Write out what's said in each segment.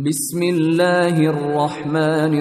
بسم الله الرحمن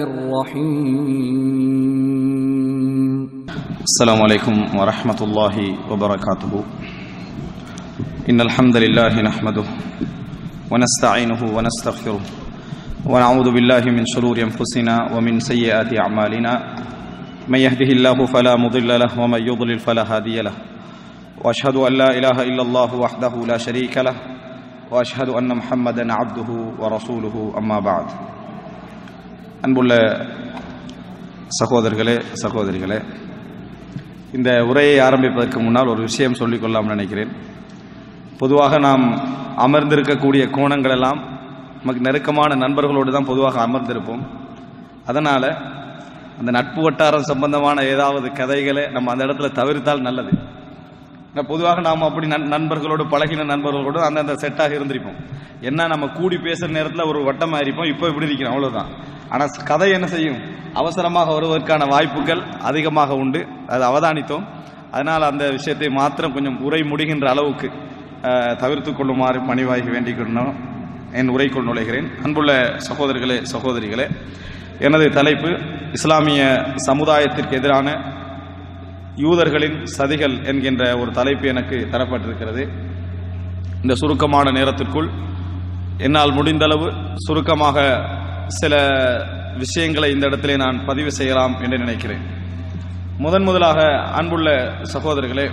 الرحيم السلام عليكم ورحمة الله وبركاته إن الحمد لله نحمده ونستعينه ونستغفره ونعوذ بالله من شرور أنفسنا ومن سيئات أعمالنا من يهده الله فلا مضل له ومن يضلل فلا هادي له وأشهد أن لا إله إلا الله وحده لا شريك له وأشهد أن محمدا عبده ورسوله أما بعد அன்புள்ள சகோதரர்களே சகோதரிகளே இந்த உரையை ஆரம்பிப்பதற்கு முன்னால் ஒரு விஷயம் சொல்லிக் கொள்ளலாம் நினைக்கிறேன் பொதுவாக நாம் அமர்ந்திருக்கக்கூடிய கோணங்கள் எல்லாம் நமக்கு நெருக்கமான நண்பர்களோடு தான் பொதுவாக அமர்ந்திருப்போம் அதனால் அந்த நட்பு வட்டாரம் சம்பந்தமான ஏதாவது கதைகளை நம்ம அந்த இடத்துல தவிர்த்தால் நல்லது ஏன்னா பொதுவாக நாம் அப்படி நண் நண்பர்களோடு பழகின நண்பர்களோடு அந்தந்த செட்டாக இருந்திருப்போம் என்ன நம்ம கூடி பேசுகிற நேரத்தில் ஒரு வட்டமாக இருப்போம் இப்போ இப்படி இருக்கிறோம் அவ்வளோதான் ஆனால் கதை என்ன செய்யும் அவசரமாக வருவதற்கான வாய்ப்புகள் அதிகமாக உண்டு அது அவதானித்தோம் அதனால் அந்த விஷயத்தை மாத்திரம் கொஞ்சம் உரை முடிகின்ற அளவுக்கு அஹ், தவிர்த்து கொள்ளுமாறு பணிவாகி வேண்டிக் கொண்டோம் என் உரைக்குள் நுழைகிறேன் அன்புள்ள சகோதரர்களே சகோதரிகளே எனது தலைப்பு இஸ்லாமிய சமுதாயத்திற்கு எதிரான யூதர்களின் சதிகள் என்கின்ற ஒரு தலைப்பு எனக்கு தரப்பட்டிருக்கிறது இந்த சுருக்கமான நேரத்திற்குள் என்னால் முடிந்தளவு சுருக்கமாக சில விஷயங்களை இந்த இடத்திலே நான் பதிவு செய்யலாம் என்று நினைக்கிறேன் முதன் முதலாக அன்புள்ள சகோதரர்களே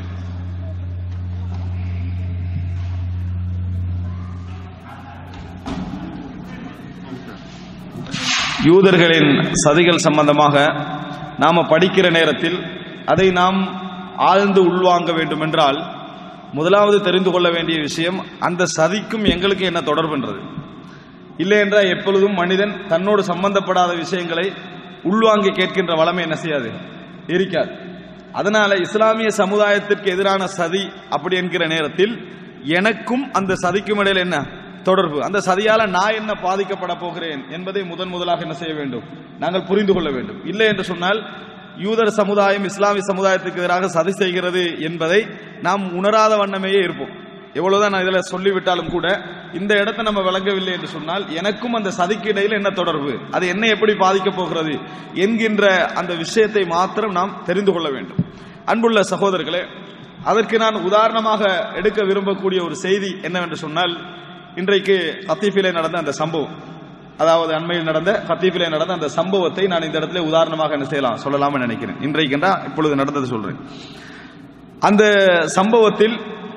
யூதர்களின் சதிகள் சம்பந்தமாக நாம படிக்கிற நேரத்தில் அதை நாம் ஆழ்ந்து உள்வாங்க வேண்டுமென்றால் முதலாவது தெரிந்து கொள்ள வேண்டிய விஷயம் அந்த சதிக்கும் எங்களுக்கு என்ன தொடர்புன்றது இல்லை என்றால் எப்பொழுதும் மனிதன் தன்னோடு சம்பந்தப்படாத விஷயங்களை உள்வாங்கி கேட்கின்ற வளமை என்ன செய்யாது இருக்காது அதனால இஸ்லாமிய சமுதாயத்திற்கு எதிரான சதி அப்படி என்கிற நேரத்தில் எனக்கும் அந்த சதிக்கும் இடையில் என்ன தொடர்பு அந்த சதியால நான் என்ன பாதிக்கப்பட போகிறேன் என்பதை முதன் முதலாக என்ன செய்ய வேண்டும் நாங்கள் புரிந்து கொள்ள வேண்டும் இல்லை என்று சொன்னால் யூதர் சமுதாயம் இஸ்லாமிய சமுதாயத்துக்கு எதிராக சதி செய்கிறது என்பதை நாம் உணராத வண்ணமேயே இருப்போம் எவ்வளவுதான் நான் இதுல சொல்லிவிட்டாலும் கூட இந்த இடத்தை நம்ம விளங்கவில்லை என்று சொன்னால் எனக்கும் அந்த சதிக்கு இடையில் என்ன தொடர்பு அது என்ன எப்படி பாதிக்கப் போகிறது என்கின்ற அந்த விஷயத்தை மாத்திரம் நாம் தெரிந்து கொள்ள வேண்டும் அன்புள்ள சகோதரர்களே அதற்கு நான் உதாரணமாக எடுக்க விரும்பக்கூடிய ஒரு செய்தி என்னவென்று சொன்னால் இன்றைக்கு கத்தீஃபிலே நடந்த அந்த சம்பவம் அதாவது அண்மையில் நடந்த கத்தீஃபிலே நடந்த அந்த சம்பவத்தை நான் இந்த இடத்துல உதாரணமாக என்ன செய்யலாம் சொல்லலாம்னு நினைக்கிறேன் இன்றைக்கு இப்பொழுது நடந்தது சொல்றேன் அந்த சம்பவத்தில்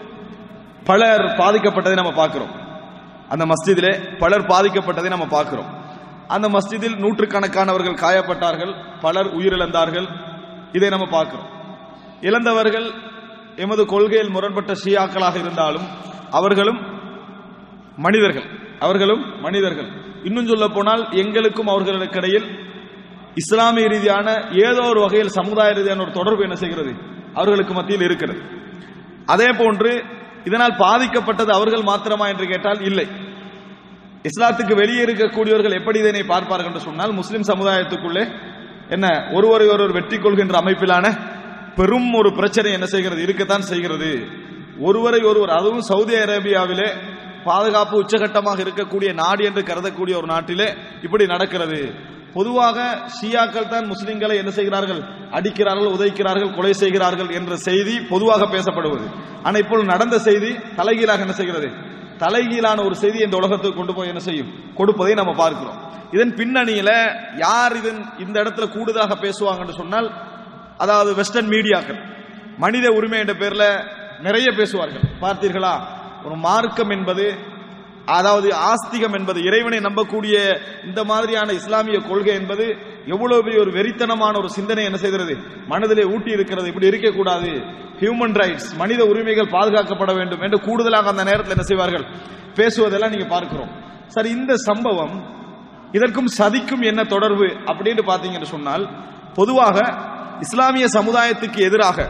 பலர் பாதிக்கப்பட்டதை நம்ம பார்க்கிறோம் அந்த மஸ்ஜிதிலே பலர் பாதிக்கப்பட்டதை நம்ம பார்க்கிறோம் அந்த மஸ்ஜிதில் நூற்றுக்கணக்கானவர்கள் காயப்பட்டார்கள் பலர் உயிரிழந்தார்கள் இதை நம்ம பார்க்கிறோம் இழந்தவர்கள் எமது கொள்கையில் முரண்பட்ட ஷியாக்களாக இருந்தாலும் அவர்களும் மனிதர்கள் அவர்களும் மனிதர்கள் இன்னும் சொல்ல போனால் எங்களுக்கும் அவர்களுக்கு இடையில் இஸ்லாமிய ரீதியான ஏதோ ஒரு வகையில் சமுதாய ரீதியான ஒரு தொடர்பு என்ன செய்கிறது அவர்களுக்கு மத்தியில் இருக்கிறது அதே போன்று இதனால் பாதிக்கப்பட்டது அவர்கள் மாத்திரமா என்று கேட்டால் இல்லை இஸ்லாத்துக்கு வெளியே இருக்கக்கூடியவர்கள் எப்படி இதனை பார்ப்பார்கள் என்று சொன்னால் முஸ்லிம் சமுதாயத்துக்குள்ளே என்ன ஒருவரை ஒருவர் வெற்றி கொள்கின்ற அமைப்பிலான பெரும் ஒரு பிரச்சனை என்ன செய்கிறது இருக்கத்தான் செய்கிறது ஒருவரை ஒருவர் அதுவும் சவுதி அரேபியாவிலே பாதுகாப்பு உச்சகட்டமாக இருக்கக்கூடிய நாடு என்று கருதக்கூடிய ஒரு நாட்டிலே இப்படி நடக்கிறது பொதுவாக ஷியாக்கள் தான் முஸ்லிம்களை என்ன செய்கிறார்கள் அடிக்கிறார்கள் உதைக்கிறார்கள் கொலை செய்கிறார்கள் என்ற செய்தி பொதுவாக பேசப்படுவது ஆனா இப்பொழுது நடந்த செய்தி தலைகீழாக என்ன செய்கிறது தலைகீழான ஒரு செய்தி இந்த உலகத்துக்கு கொண்டு போய் என்ன செய்யும் கொடுப்பதை நம்ம பார்க்கிறோம் இதன் பின்னணியில யார் இதன் இந்த இடத்துல கூடுதலாக பேசுவாங்கன்னு சொன்னால் அதாவது வெஸ்டர்ன் மீடியாக்கள் மனித உரிமை என்ற பேர்ல நிறைய பேசுவார்கள் பார்த்தீர்களா ஒரு மார்க்கம் என்பது அதாவது ஆஸ்திகம் என்பது இறைவனை நம்பக்கூடிய இந்த மாதிரியான இஸ்லாமிய கொள்கை என்பது எவ்வளவு பெரிய ஒரு வெறித்தனமான ஒரு சிந்தனை என்ன செய்கிறது மனதிலே ஊட்டி இருக்கிறது இப்படி இருக்கக்கூடாது ஹியூமன் ரைட்ஸ் மனித உரிமைகள் பாதுகாக்கப்பட வேண்டும் என்று கூடுதலாக அந்த நேரத்தில் என்ன செய்வார்கள் பேசுவதெல்லாம் நீங்க பார்க்கிறோம் சரி இந்த சம்பவம் இதற்கும் சதிக்கும் என்ன தொடர்பு அப்படின்னு பாத்தீங்கன்னு சொன்னால் பொதுவாக இஸ்லாமிய சமுதாயத்துக்கு எதிராக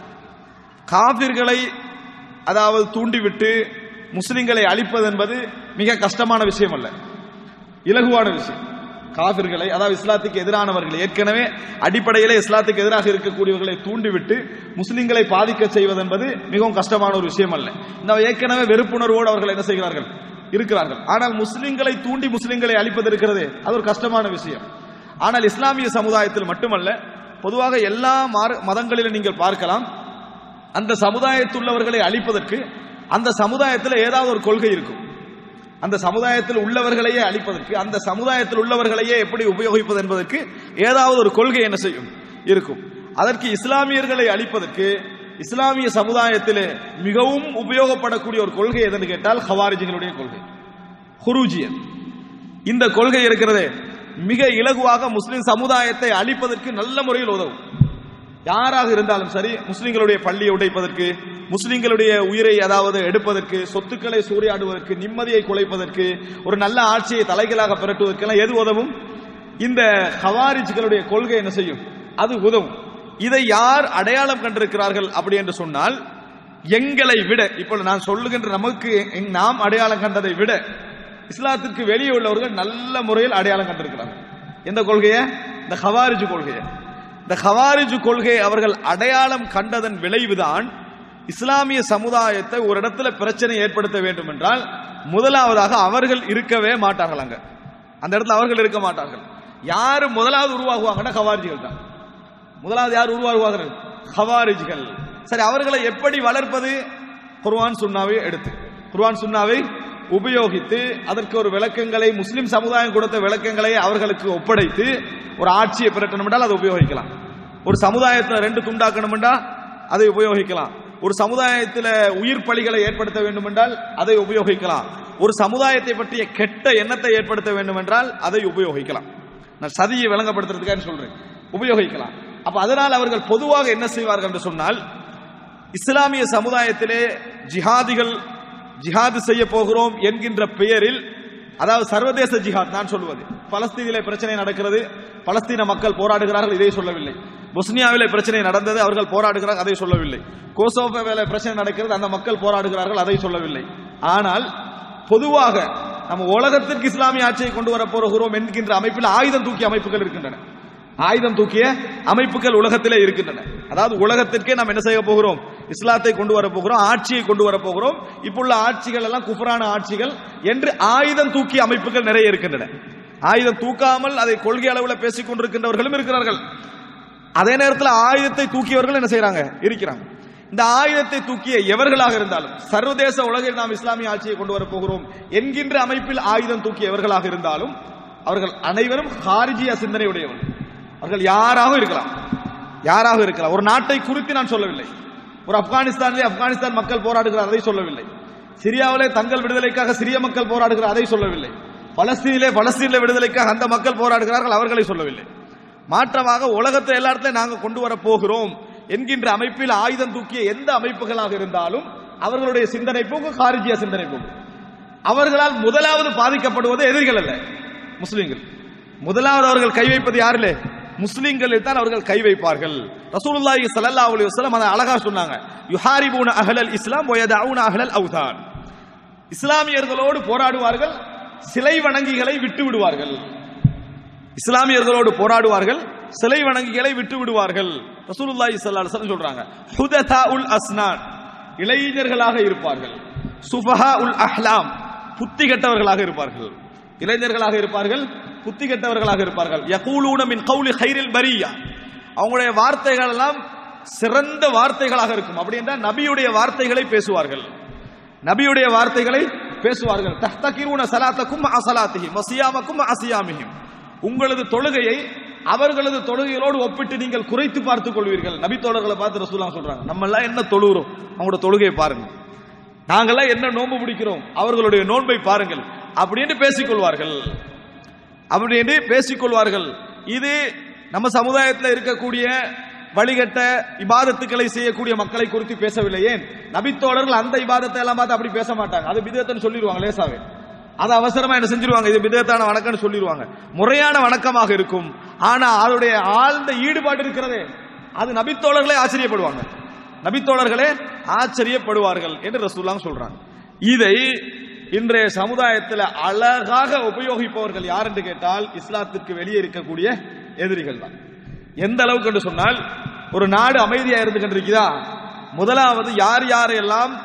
காபிர்களை அதாவது தூண்டிவிட்டு முஸ்லிம்களை அழிப்பது என்பது மிக கஷ்டமான விஷயம் அல்ல இலகுவான விஷயம் காபிர்களை அதாவது இஸ்லாத்துக்கு எதிரானவர்கள் ஏற்கனவே அடிப்படையிலே இஸ்லாத்துக்கு எதிராக இருக்கக்கூடியவர்களை தூண்டிவிட்டு முஸ்லிம்களை பாதிக்க செய்வது என்பது மிகவும் கஷ்டமான ஒரு விஷயம் அல்ல இந்த ஏற்கனவே வெறுப்புணர்வோடு அவர்கள் என்ன செய்கிறார்கள் இருக்கிறார்கள் ஆனால் முஸ்லிம்களை தூண்டி முஸ்லிம்களை அழிப்பது இருக்கிறது அது ஒரு கஷ்டமான விஷயம் ஆனால் இஸ்லாமிய சமுதாயத்தில் மட்டுமல்ல பொதுவாக எல்லா மார்- மதங்களிலும் நீங்கள் பார்க்கலாம் அந்த சமுதாயத்தில் உள்ளவர்களை அழிப்பதற்கு அந்த சமுதாயத்தில் ஏதாவது ஒரு கொள்கை இருக்கும் அந்த சமுதாயத்தில் உள்ளவர்களையே அழிப்பதற்கு அந்த சமுதாயத்தில் உள்ளவர்களையே எப்படி உபயோகிப்பது என்பதற்கு ஏதாவது ஒரு கொள்கை என்ன செய்யும் இருக்கும் அதற்கு இஸ்லாமியர்களை அழிப்பதற்கு இஸ்லாமிய சமுதாயத்தில் மிகவும் உபயோகப்படக்கூடிய ஒரு கொள்கை எதுன்னு கேட்டால் ஹவாரிஜிகளுடைய கொள்கை ஹுரூஜியன் இந்த கொள்கை இருக்கிறதே மிக இலகுவாக முஸ்லிம் சமுதாயத்தை அழிப்பதற்கு நல்ல முறையில் உதவும் யாராக இருந்தாலும் சரி முஸ்லிம்களுடைய பள்ளியை உடைப்பதற்கு முஸ்லிம்களுடைய உயிரை அதாவது எடுப்பதற்கு சொத்துக்களை சூறையாடுவதற்கு நிம்மதியை குலைப்பதற்கு ஒரு நல்ல ஆட்சியை தலைகளாக பிரட்டுவதற்கெல்லாம் எது உதவும் இந்த ஹவாரிஜ்களுடைய கொள்கை என்ன செய்யும் அது உதவும் இதை யார் அடையாளம் கண்டிருக்கிறார்கள் அப்படி என்று சொன்னால் எங்களை விட இப்போ நான் சொல்லுகின்ற நமக்கு எங்- நாம் அடையாளம் கண்டதை விட இஸ்லாத்திற்கு வெளியே உள்ளவர்கள் நல்ல முறையில் அடையாளம் கண்டிருக்கிறார்கள் எந்த கொள்கையை இந்த ஹவாரிஜ் கொள்கையை இந்த ஹவாரிஜ் கொள்கையை அவர்கள் அடையாளம் கண்டதன் விளைவுதான் இஸ்லாமிய சமுதாயத்தை ஒரு இடத்துல பிரச்சனை ஏற்படுத்த வேண்டும் என்றால் முதலாவதாக அவர்கள் இருக்கவே மாட்டார்கள் அங்க அந்த இடத்துல அவர்கள் இருக்க மாட்டார்கள் யாரு முதலாவது உருவாகுவாங்கன்னா ஹவாரிஜிகள் தான் முதலாவது யார் உருவாகுவார்கள் ஹவாரிஜ்கள் சரி அவர்களை எப்படி வளர்ப்பது குர்ஆன் சுன்னாவை எடுத்து குர்ஆன் சுன்னாவை உபயோகித்து அதற்கு ஒரு விளக்கங்களை முஸ்லிம் சமுதாயம் கொடுத்த விளக்கங்களை அவர்களுக்கு ஒப்படைத்து ஒரு ஆட்சியை பிரட்டணும் என்றால் அதை உபயோகிக்கலாம் ஒரு சமுதாயத்தில் ரெண்டு துண்டாக்கணும் என்றால் அதை உபயோகிக்கலாம் ஒரு சமுதாயத்தில் உயிர் பலிகளை ஏற்படுத்த வேண்டும் என்றால் அதை உபயோகிக்கலாம் ஒரு சமுதாயத்தை பற்றிய கெட்ட எண்ணத்தை ஏற்படுத்த வேண்டும் என்றால் அதை உபயோகிக்கலாம் நான் சதியை விளங்கப்படுத்துறதுக்காக சொல்றேன் உபயோகிக்கலாம் அப்ப அதனால் அவர்கள் பொதுவாக என்ன செய்வார்கள் என்று சொன்னால் இஸ்லாமிய சமுதாயத்திலே ஜிஹாதிகள் ஜிஹாது செய்ய போகிறோம் என்கின்ற பெயரில் அதாவது சர்வதேச ஜிஹாத் நான் சொல்வது பலஸ்தீனிலே பிரச்சனை நடக்கிறது பலஸ்தீன மக்கள் போராடுகிறார்கள் இதை சொல்லவில்லை பொஸ்னியாவிலே பிரச்சனை நடந்தது அவர்கள் போராடுகிறார்கள் அதை சொல்லவில்லை கோசோவோவிலே பிரச்சனை நடக்கிறது அந்த மக்கள் போராடுகிறார்கள் அதை சொல்லவில்லை ஆனால் பொதுவாக நம்ம உலகத்திற்கு இஸ்லாமிய ஆட்சியை கொண்டு வர போகிறோம் என்கின்ற அமைப்பில் ஆயுதம் தூக்கிய அமைப்புகள் இருக்கின்றன ஆயுதம் தூக்கிய அமைப்புகள் உலகத்திலே இருக்கின்றன அதாவது உலகத்திற்கே நாம் என்ன செய்ய போகிறோம் இஸ்லாத்தை கொண்டு வர போகிறோம் ஆட்சியை கொண்டு வர போகிறோம் இப்புள்ள ஆட்சிகள் எல்லாம் குஃபரான ஆட்சிகள் என்று ஆயுதம் தூக்கிய அமைப்புகள் நிறைய இருக்கின்றன ஆயுதம் தூக்காமல் அதை கொள்கை அளவில் பேசிக் கொண்டிருக்கின்றவர்களும் இருக்கிறார்கள் அதே நேரத்தில் ஆயுதத்தை தூக்கியவர்கள் என்ன செய்யறாங்க இருக்கிறாங்க இந்த ஆயுதத்தை தூக்கிய எவர்களாக இருந்தாலும் சர்வதேச உலகில் நாம் இஸ்லாமிய ஆட்சியை கொண்டு வர போகிறோம் என்கின்ற அமைப்பில் ஆயுதம் தூக்கிய எவர்களாக இருந்தாலும் அவர்கள் அனைவரும் ஹாரிஜியா சிந்தனையுடையவர்கள் அவர்கள் யாராக இருக்கலாம் யாராக இருக்கலாம் ஒரு நாட்டை குறித்து நான் சொல்லவில்லை ஒரு ஆப்கானிஸ்தானிலே ஆப்கானிஸ்தான் மக்கள் போராடுகிறார் அதை சொல்லவில்லை சிரியாவிலே தங்கள் விடுதலைக்காக சிரிய மக்கள் போராடுகிறார் அதை சொல்லவில்லை பலஸ்தீனிலே பலஸ்தீனிலே விடுதலைக்காக அந்த மக்கள் போராடுகிறார்கள் அவர்களை சொல்லவில்லை மாற்றமாக உலகத்தை எல்லா இடத்துலயும் நாங்க கொண்டு வர போகிறோம் என்கின்ற அமைப்பில் ஆயுதம் தூக்கிய எந்த அமைப்புகளாக இருந்தாலும் அவர்களுடைய சிந்தனை போக்கு காரிஜிய சிந்தனை போக்கு அவர்களால் முதலாவது பாதிக்கப்படுவது எதிரிகள் அல்ல முஸ்லிம்கள் முதலாவது அவர்கள் கை வைப்பது யாரிலே முஸ்லிம்களில் தான் அவர்கள் கை வைப்பார்கள் ரசூலுல்லாஹி ஸல்லல்லாஹு அலைஹி வஸல்லம் அதை அழகா சொன்னாங்க யுஹாரிபூன அஹ்லல் இஸ்லாம் வயதஊன அஹ்லல் அவ்தான் இஸ்லாமியர்களோடு போராடுவார்கள் சிலை வணங்கிகளை விட்டு விடுவார்கள் இஸ்லாமியர்களோடு போராடுவார்கள் சிலை வணங்கிகளை விட்டு விடுவார்கள் ரசூலுல்லாஹி ஸல்லல்லாஹு அலைஹி வஸல்லம் சொல்றாங்க ஹுததாஉல் அஸ்னான் இளைஞர்களாக இருப்பார்கள் சுஃபஹா உல் அஹ்லாம் புத்தி கெட்டவர்களாக இருப்பார்கள் இளைஞர்களாக இருப்பார்கள் புத்தி கெட்டவர்களாக இருப்பார்கள் யகூலூன மின் கௌலி ஹைரில் பரியா அவங்களுடைய வார்த்தைகள் எல்லாம் சிறந்த வார்த்தைகளாக இருக்கும் அப்படி என்றால் நபியுடைய வார்த்தைகளை பேசுவார்கள் நபியுடைய வார்த்தைகளை பேசுவார்கள் தஹ்தகிரூன சலாத்தக்கும் அசலாத்திஹிம் வசியாமக்கும் அசியாமிஹிம் உங்களது தொழுகையை அவர்களது தொழுகைகளோடு ஒப்பிட்டு நீங்கள் குறைத்து பார்த்துக் கொள்வீர்கள் நபி தோழர்களை பார்த்து ரசூலாம் சொல்றாங்க நம்ம எல்லாம் என்ன தொழுகிறோம் அவங்களோட தொழுகையை பாருங்க நாங்கெல்லாம் என்ன நோன்பு பிடிக்கிறோம் அவர்களுடைய நோன்பை பாருங்கள் அப்படின்னு பேசிக்கொள்வார்கள் அப்படி என்று பேசிக்கொள்வார்கள் இது நம்ம சமுதாயத்தில் இருக்கக்கூடிய வழிகட்ட இபாதத்துக்களை செய்யக்கூடிய மக்களை குறித்து பேசவில்லை ஏன் நபித்தோழர்கள் அந்த இபாதத்தை எல்லாம் பார்த்து அப்படி பேச மாட்டாங்க அது விதத்தன்னு சொல்லிடுவாங்க லேசாவே அது அவசரமா என்ன செஞ்சிருவாங்க இது விதத்தான வணக்கம்னு சொல்லிடுவாங்க முறையான வணக்கமாக இருக்கும் ஆனா அதோடைய ஆழ்ந்த ஈடுபாடு இருக்கிறதே அது நபித்தோழர்களே ஆச்சரியப்படுவாங்க நபித்தோழர்களே ஆச்சரியப்படுவார்கள் என்று ரசூல்லாம் சொல்றாங்க இதை இன்றைய சமுதாயத்தில் அழகாக உபயோகிப்பவர்கள் யார் என்று கேட்டால் இஸ்லாத்திற்கு வெளியே இருக்கக்கூடிய எதிரிகள் தான் எந்த அளவுக்கு என்று சொன்னால் ஒரு நாடு அமைதியா இருந்து கொண்டிருக்குதா முதலாவது யார் யாரெல்லாம்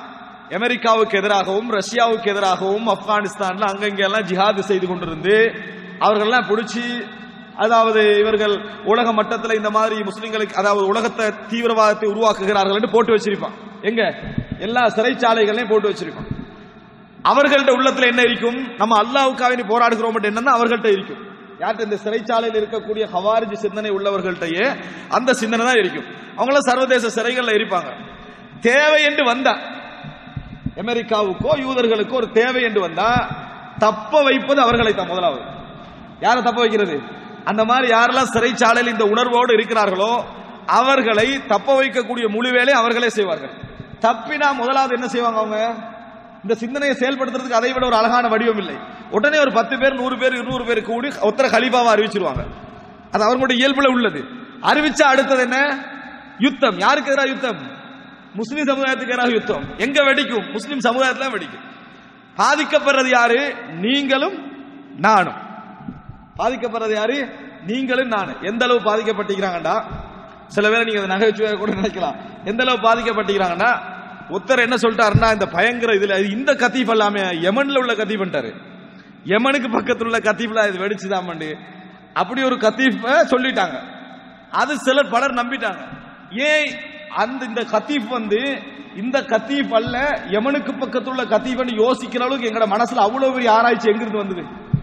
அமெரிக்காவுக்கு எதிராகவும் ரஷ்யாவுக்கு எதிராகவும் ஆப்கானிஸ்தான்ல அங்கங்க எல்லாம் ஜிஹாது செய்து கொண்டிருந்து அவர்கள்லாம் பிடிச்சி அதாவது இவர்கள் உலக மட்டத்தில் இந்த மாதிரி முஸ்லிம்களுக்கு அதாவது உலகத்தை தீவிரவாதத்தை உருவாக்குகிறார்கள் என்று போட்டு வச்சிருப்பான் எங்க எல்லா சிறைச்சாலைகளையும் போட்டு வச்சிருப்பான் அவர்கள்ட்ட உள்ளத்துல என்ன இருக்கும் நம்ம அல்லாவுக்காக நீ போராடுகிறோம் என்னன்னா அவர்கள்ட்ட இருக்கும் யார்கிட்ட இந்த சிறைச்சாலையில் இருக்கக்கூடிய ஹவாரிஜ் சிந்தனை உள்ளவர்கள்ட்டயே அந்த சிந்தனை தான் இருக்கும் அவங்கள சர்வதேச சிறைகள்ல இருப்பாங்க தேவை என்று வந்தா அமெரிக்காவுக்கோ யூதர்களுக்கோ ஒரு தேவை என்று வந்தா தப்ப வைப்பது அவர்களை தான் முதலாவது யாரை தப்ப வைக்கிறது அந்த மாதிரி யாரெல்லாம் சிறைச்சாலையில் இந்த உணர்வோடு இருக்கிறார்களோ அவர்களை தப்ப வைக்கக்கூடிய முழு வேலை அவர்களே செய்வார்கள் தப்பினா முதலாவது என்ன செய்வாங்க அவங்க இந்த சிந்தனையை செயல்படுத்துறதுக்கு அதை விட ஒரு அழகான வடிவம் இல்லை உடனே ஒரு பத்து பேர் நூறு பேர் இருநூறு பேர் கூடி ஒத்தர கலிபாவை அறிவிச்சிருவாங்க அது அவர்களுடைய இயல்புல உள்ளது அறிவிச்சா அடுத்தது என்ன யுத்தம் யாருக்கு எதிராக யுத்தம் முஸ்லிம் சமுதாயத்துக்கு எதிராக யுத்தம் எங்க வெடிக்கும் முஸ்லிம் சமுதாயத்துல வெடிக்கும் பாதிக்கப்படுறது யாரு நீங்களும் நானும் பாதிக்கப்படுறது யாரு நீங்களும் நானும் எந்த அளவு பாதிக்கப்பட்டிருக்கிறாங்கடா சில பேரை நீங்க அதை நகைச்சுவையாக கூட நினைக்கலாம் எந்த அளவு பாதிக்கப்பட்டிருக்கிறாங்கன்னா ஒருத்தர் என்ன சொல்லிட்டாருன்னா இந்த பயங்கர இதுல இந்த கத்தீப் எல்லாமே யமன்ல உள்ள கத்தீப்ன்றாரு யமனுக்கு பக்கத்துல உள்ள கத்தீப்ல இது வெடிச்சுதான் அப்படி ஒரு கத்தீப் சொல்லிட்டாங்க அது சிலர் பலர் நம்பிட்டாங்க ஏன் அந்த இந்த கத்தீப் வந்து இந்த கத்தீப் அல்ல யமனுக்கு பக்கத்துல உள்ள கத்தீப்னு யோசிக்கிற அளவுக்கு எங்கட மனசுல அவ்வளவு பெரிய ஆராய்ச்சி எங்கிருந்து வந்தது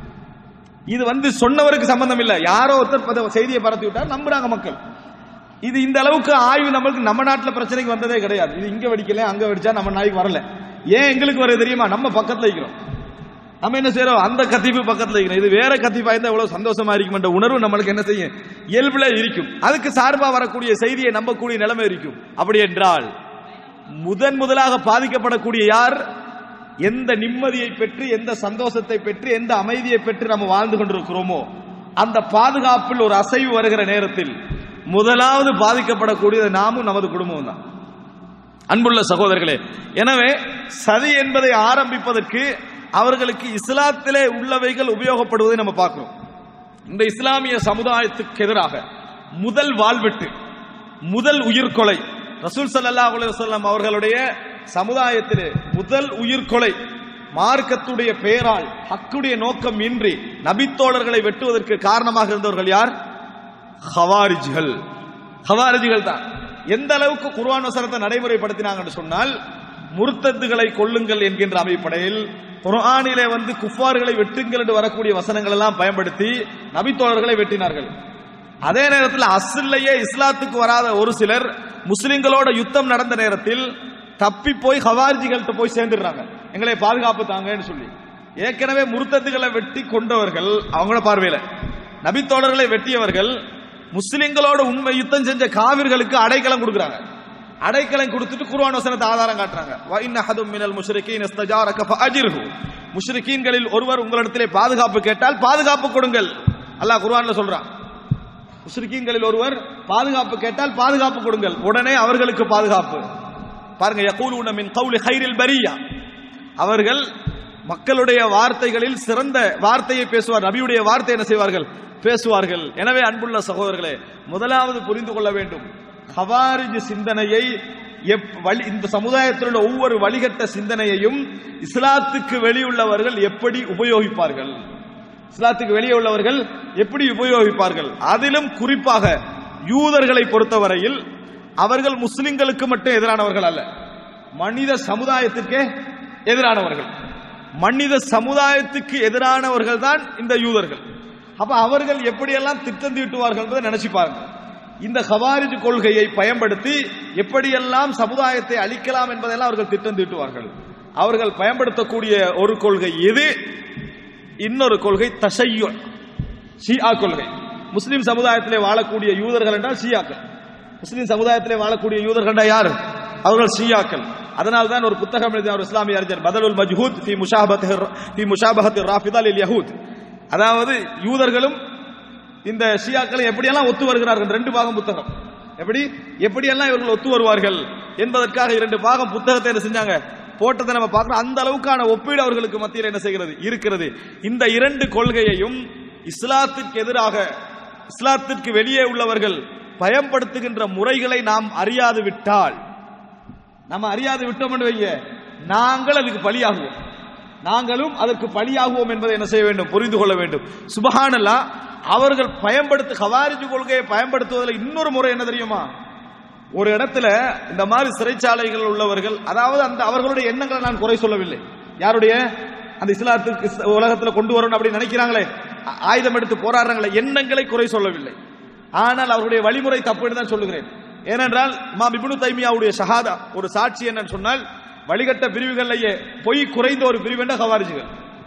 இது வந்து சொன்னவருக்கு சம்பந்தம் இல்ல யாரோ ஒருத்தர் பத- செய்தியை பரத்தி விட்டார் நம்புறாங்க மக்கள் இது இந்த அளவுக்கு ஆய்வு நம்மளுக்கு நம்ம நாட்டுல பிரச்சனைக்கு வந்ததே கிடையாது இது இங்க வெடிக்கல அங்க வெடிச்சா நம்ம நாய்க்கு வரல ஏன் எங்களுக்கு வருது தெரியுமா நம்ம பக்கத்துல இருக்கிறோம் நம்ம என்ன செய்யறோம் அந்த கத்திப்பு பக்கத்துல இருக்கிறோம் இது வேற கத்திப்பா இருந்தா எவ்வளவு சந்தோஷமா இருக்கும் என்ற உணர்வு நம்மளுக்கு என்ன செய்யும் இயல்புல இருக்கும் அதுக்கு சார்பா வரக்கூடிய செய்தியை நம்பக்கூடிய நிலைமை இருக்கும் அப்படி என்றால் முதன் முதலாக பாதிக்கப்படக்கூடிய யார் எந்த நிம்மதியை பெற்று எந்த சந்தோஷத்தை பெற்று எந்த அமைதியை பெற்று நம்ம வாழ்ந்து கொண்டிருக்கிறோமோ அந்த பாதுகாப்பில் ஒரு அசைவு வருகிற நேரத்தில் முதலாவது பாதிக்கப்படக்கூடியது நாமும் நமது குடும்பமும் தான் அன்புள்ள சகோதரர்களே எனவே சதி என்பதை ஆரம்பிப்பதற்கு அவர்களுக்கு இஸ்லாத்திலே உள்ளவைகள் உபயோகப்படுவதை நம்ம பார்க்கிறோம் இந்த இஸ்லாமிய சமுதாயத்துக்கு எதிராக முதல் வாழ்வெட்டு முதல் உயிர்கொலை ரசூல் ஸல்லல்லாஹு அலைஹி வஸல்லம் அவர்களுடைய சமுதாயத்திலே முதல் உயிர்கொலை மார்க்கத்துடைய பெயரால் ஹக்குடைய நோக்கம் இன்றி நபித்தோழர்களை வெட்டுவதற்கு காரணமாக இருந்தவர்கள் யார் ஹவாரிஜ்கள் ஹவாரிஜ்கள் தான் எந்த அளவுக்கு குர்ஆன் வசனத்தை நடைமுறைப்படுத்தினாங்கன்னு சொன்னால் முர்த்தத்துகளை கொல்லுங்கள் என்கின்ற அமைப்படையில் குர்ஆனிலே வந்து குஃபார்களை வெட்டுங்கள் என்று வரக்கூடிய வசனங்கள் எல்லாம் பயன்படுத்தி நபித்தோழர்களை வெட்டினார்கள் அதே நேரத்தில் அஸ்லையே இஸ்லாத்துக்கு வராத ஒரு சிலர் முஸ்லிம்களோட யுத்தம் நடந்த நேரத்தில் தப்பி போய் ஹவாரிஜிகள்கிட்ட போய் சேர்ந்துடுறாங்க எங்களை பாதுகாப்பு தாங்கன்னு சொல்லி ஏற்கனவே முருத்தத்துகளை வெட்டி கொண்டவர்கள் அவங்களோட பார்வையில நபித்தோழர்களை வெட்டியவர்கள் முஸ்லிம்களோட உண்மை யுத்தம் செஞ்ச காவிர்களுக்கு அடைக்கலம் கொடுக்குறாங்க அடைக்கலம் கொடுத்துட்டு குர்ஆன் வசனத்தை ஆதாரம் காட்டுறாங்க வ இன் அஹதும் மினல் முஷ்ரிகீன் இஸ்தஜாரக ஃபஅஜிர்ஹு முஷ்ரிகீன்களில் ஒருவர் உங்களிடத்திலே பாதுகாப்பு கேட்டால் பாதுகாப்பு கொடுங்கள் அல்லாஹ் குர்ஆன்ல சொல்றான் முஸ்ரிக்கீன்களில் ஒருவர் பாதுகாப்பு கேட்டால் பாதுகாப்பு கொடுங்கள் உடனே அவர்களுக்கு பாதுகாப்பு பாருங்க யகூலுன மின் கௌலி ஹைரில் பரியா அவர்கள் மக்களுடைய வார்த்தைகளில் சிறந்த வார்த்தையை பேசுவார் நபியுடைய வார்த்தை என்ன செய்வார்கள் பேசுவார்கள் எனவே அன்புள்ள சகோதரர்களே முதலாவது புரிந்து கொள்ள வேண்டும் ஹவாரிஜ் சிந்தனையை எப்- வழி- இந்த சமுதாயத்தில் உள்ள ஒவ்வொரு வழிகட்ட சிந்தனையையும் இஸ்லாத்துக்கு வெளியுள்ளவர்கள் எப்படி உபயோகிப்பார்கள் இஸ்லாத்துக்கு வெளியே உள்ளவர்கள் எப்படி உபயோகிப்பார்கள் அதிலும் குறிப்பாக யூதர்களை பொறுத்தவரையில் அவர்கள் முஸ்லிம்களுக்கு மட்டும் எதிரானவர்கள் அல்ல மனித சமுதாயத்துக்கே எதிரானவர்கள் மனித சமுதாயத்துக்கு எதிரானவர்கள் தான் இந்த யூதர்கள் அப்ப அவர்கள் எப்படியெல்லாம் திட்டம் தீட்டுவார்கள் என்பதை நினைச்சு பாருங்க இந்த ஹவாரிஜ் கொள்கையை பயன்படுத்தி எப்படியெல்லாம் சமுதாயத்தை அழிக்கலாம் என்பதெல்லாம் அவர்கள் திட்டம் தீட்டுவார்கள் அவர்கள் பயன்படுத்தக்கூடிய ஒரு கொள்கை எது இன்னொரு கொள்கை தஷையு ஷியா கொள்கை முஸ்லிம் சமுதாயத்திலே வாழக்கூடிய யூதர்கள் என்றால் ஷியாக்கள் முஸ்லிம் சமுதாயத்திலே வாழக்கூடிய யூதர்கள் என்றால் யார் அவர்கள் ஷியாக்கள் அதனால் தான் ஒரு புத்தகம் எழுதிய ஒரு இஸ்லாமிய அறிஞர் பதலுல் மஜ்ஹூத் ஃபி முஷாபத் ஃபி முஷாபஹத் ராஃபிதா லில் யஹூத் அதாவது யூதர்களும் இந்த ஷியாக்களை எப்படியெல்லாம் ஒத்து வருகிறார்கள் ரெண்டு பாகம் புத்தகம் எப்படி எப்படியெல்லாம் இவர்கள் ஒத்து வருவார்கள் என்பதற்காக இரண்டு பாகம் புத்தகத்தை என்ன செஞ்சாங்க போட்டதை நம்ம பார்க்கிறோம் அந்த அளவுக்கான ஒப்பீடு அவர்களுக்கு மத்தியில் என்ன செய்கிறது இருக்கிறது இந்த இரண்டு கொள்கையையும் இஸ்லாத்திற்கு எதிராக இஸ்லாத்திற்கு வெளியே உள்ளவர்கள் பயன்படுத்துகின்ற முறைகளை நாம் அறியாது விட்டால் நம்ம அறியாது விட்டோம் வைங்க நாங்கள் அதுக்கு பலியாகுவோம் நாங்களும் அதற்கு பலியாகுவோம் என்பதை என்ன செய்ய வேண்டும் புரிந்து கொள்ள வேண்டும் சுபஹானல்லா அவர்கள் பயன்படுத்த ஹவாரிஜ் கொள்கையை பயன்படுத்துவதில் இன்னொரு முறை என்ன தெரியுமா ஒரு இடத்துல இந்த மாதிரி சிறைச்சாலைகள் உள்ளவர்கள் அதாவது அந்த அவர்களுடைய எண்ணங்களை நான் குறை சொல்லவில்லை யாருடைய அந்த இஸ்லாத்துக்கு இஸ்- உலகத்துல கொண்டு வரணும் அப்படின்னு நினைக்கிறாங்களே ஆ- ஆயுதம் எடுத்து போராடுறாங்களே எண்ணங்களை குறை சொல்லவில்லை ஆனால் அவருடைய வழிமுறை தப்புன்னு தான் சொல்லுகிறேன் ஏனென்றால் இமாம் இப்னு தைமியாவுடைய ஷஹாதா ஒரு சாட்சி என்னன்னு சொன்னால் வழிகட்ட பிரிவுகளிலேயே பொய் குறைந்த ஒரு பிரிவு என்ற ஹவாரிஜிகள்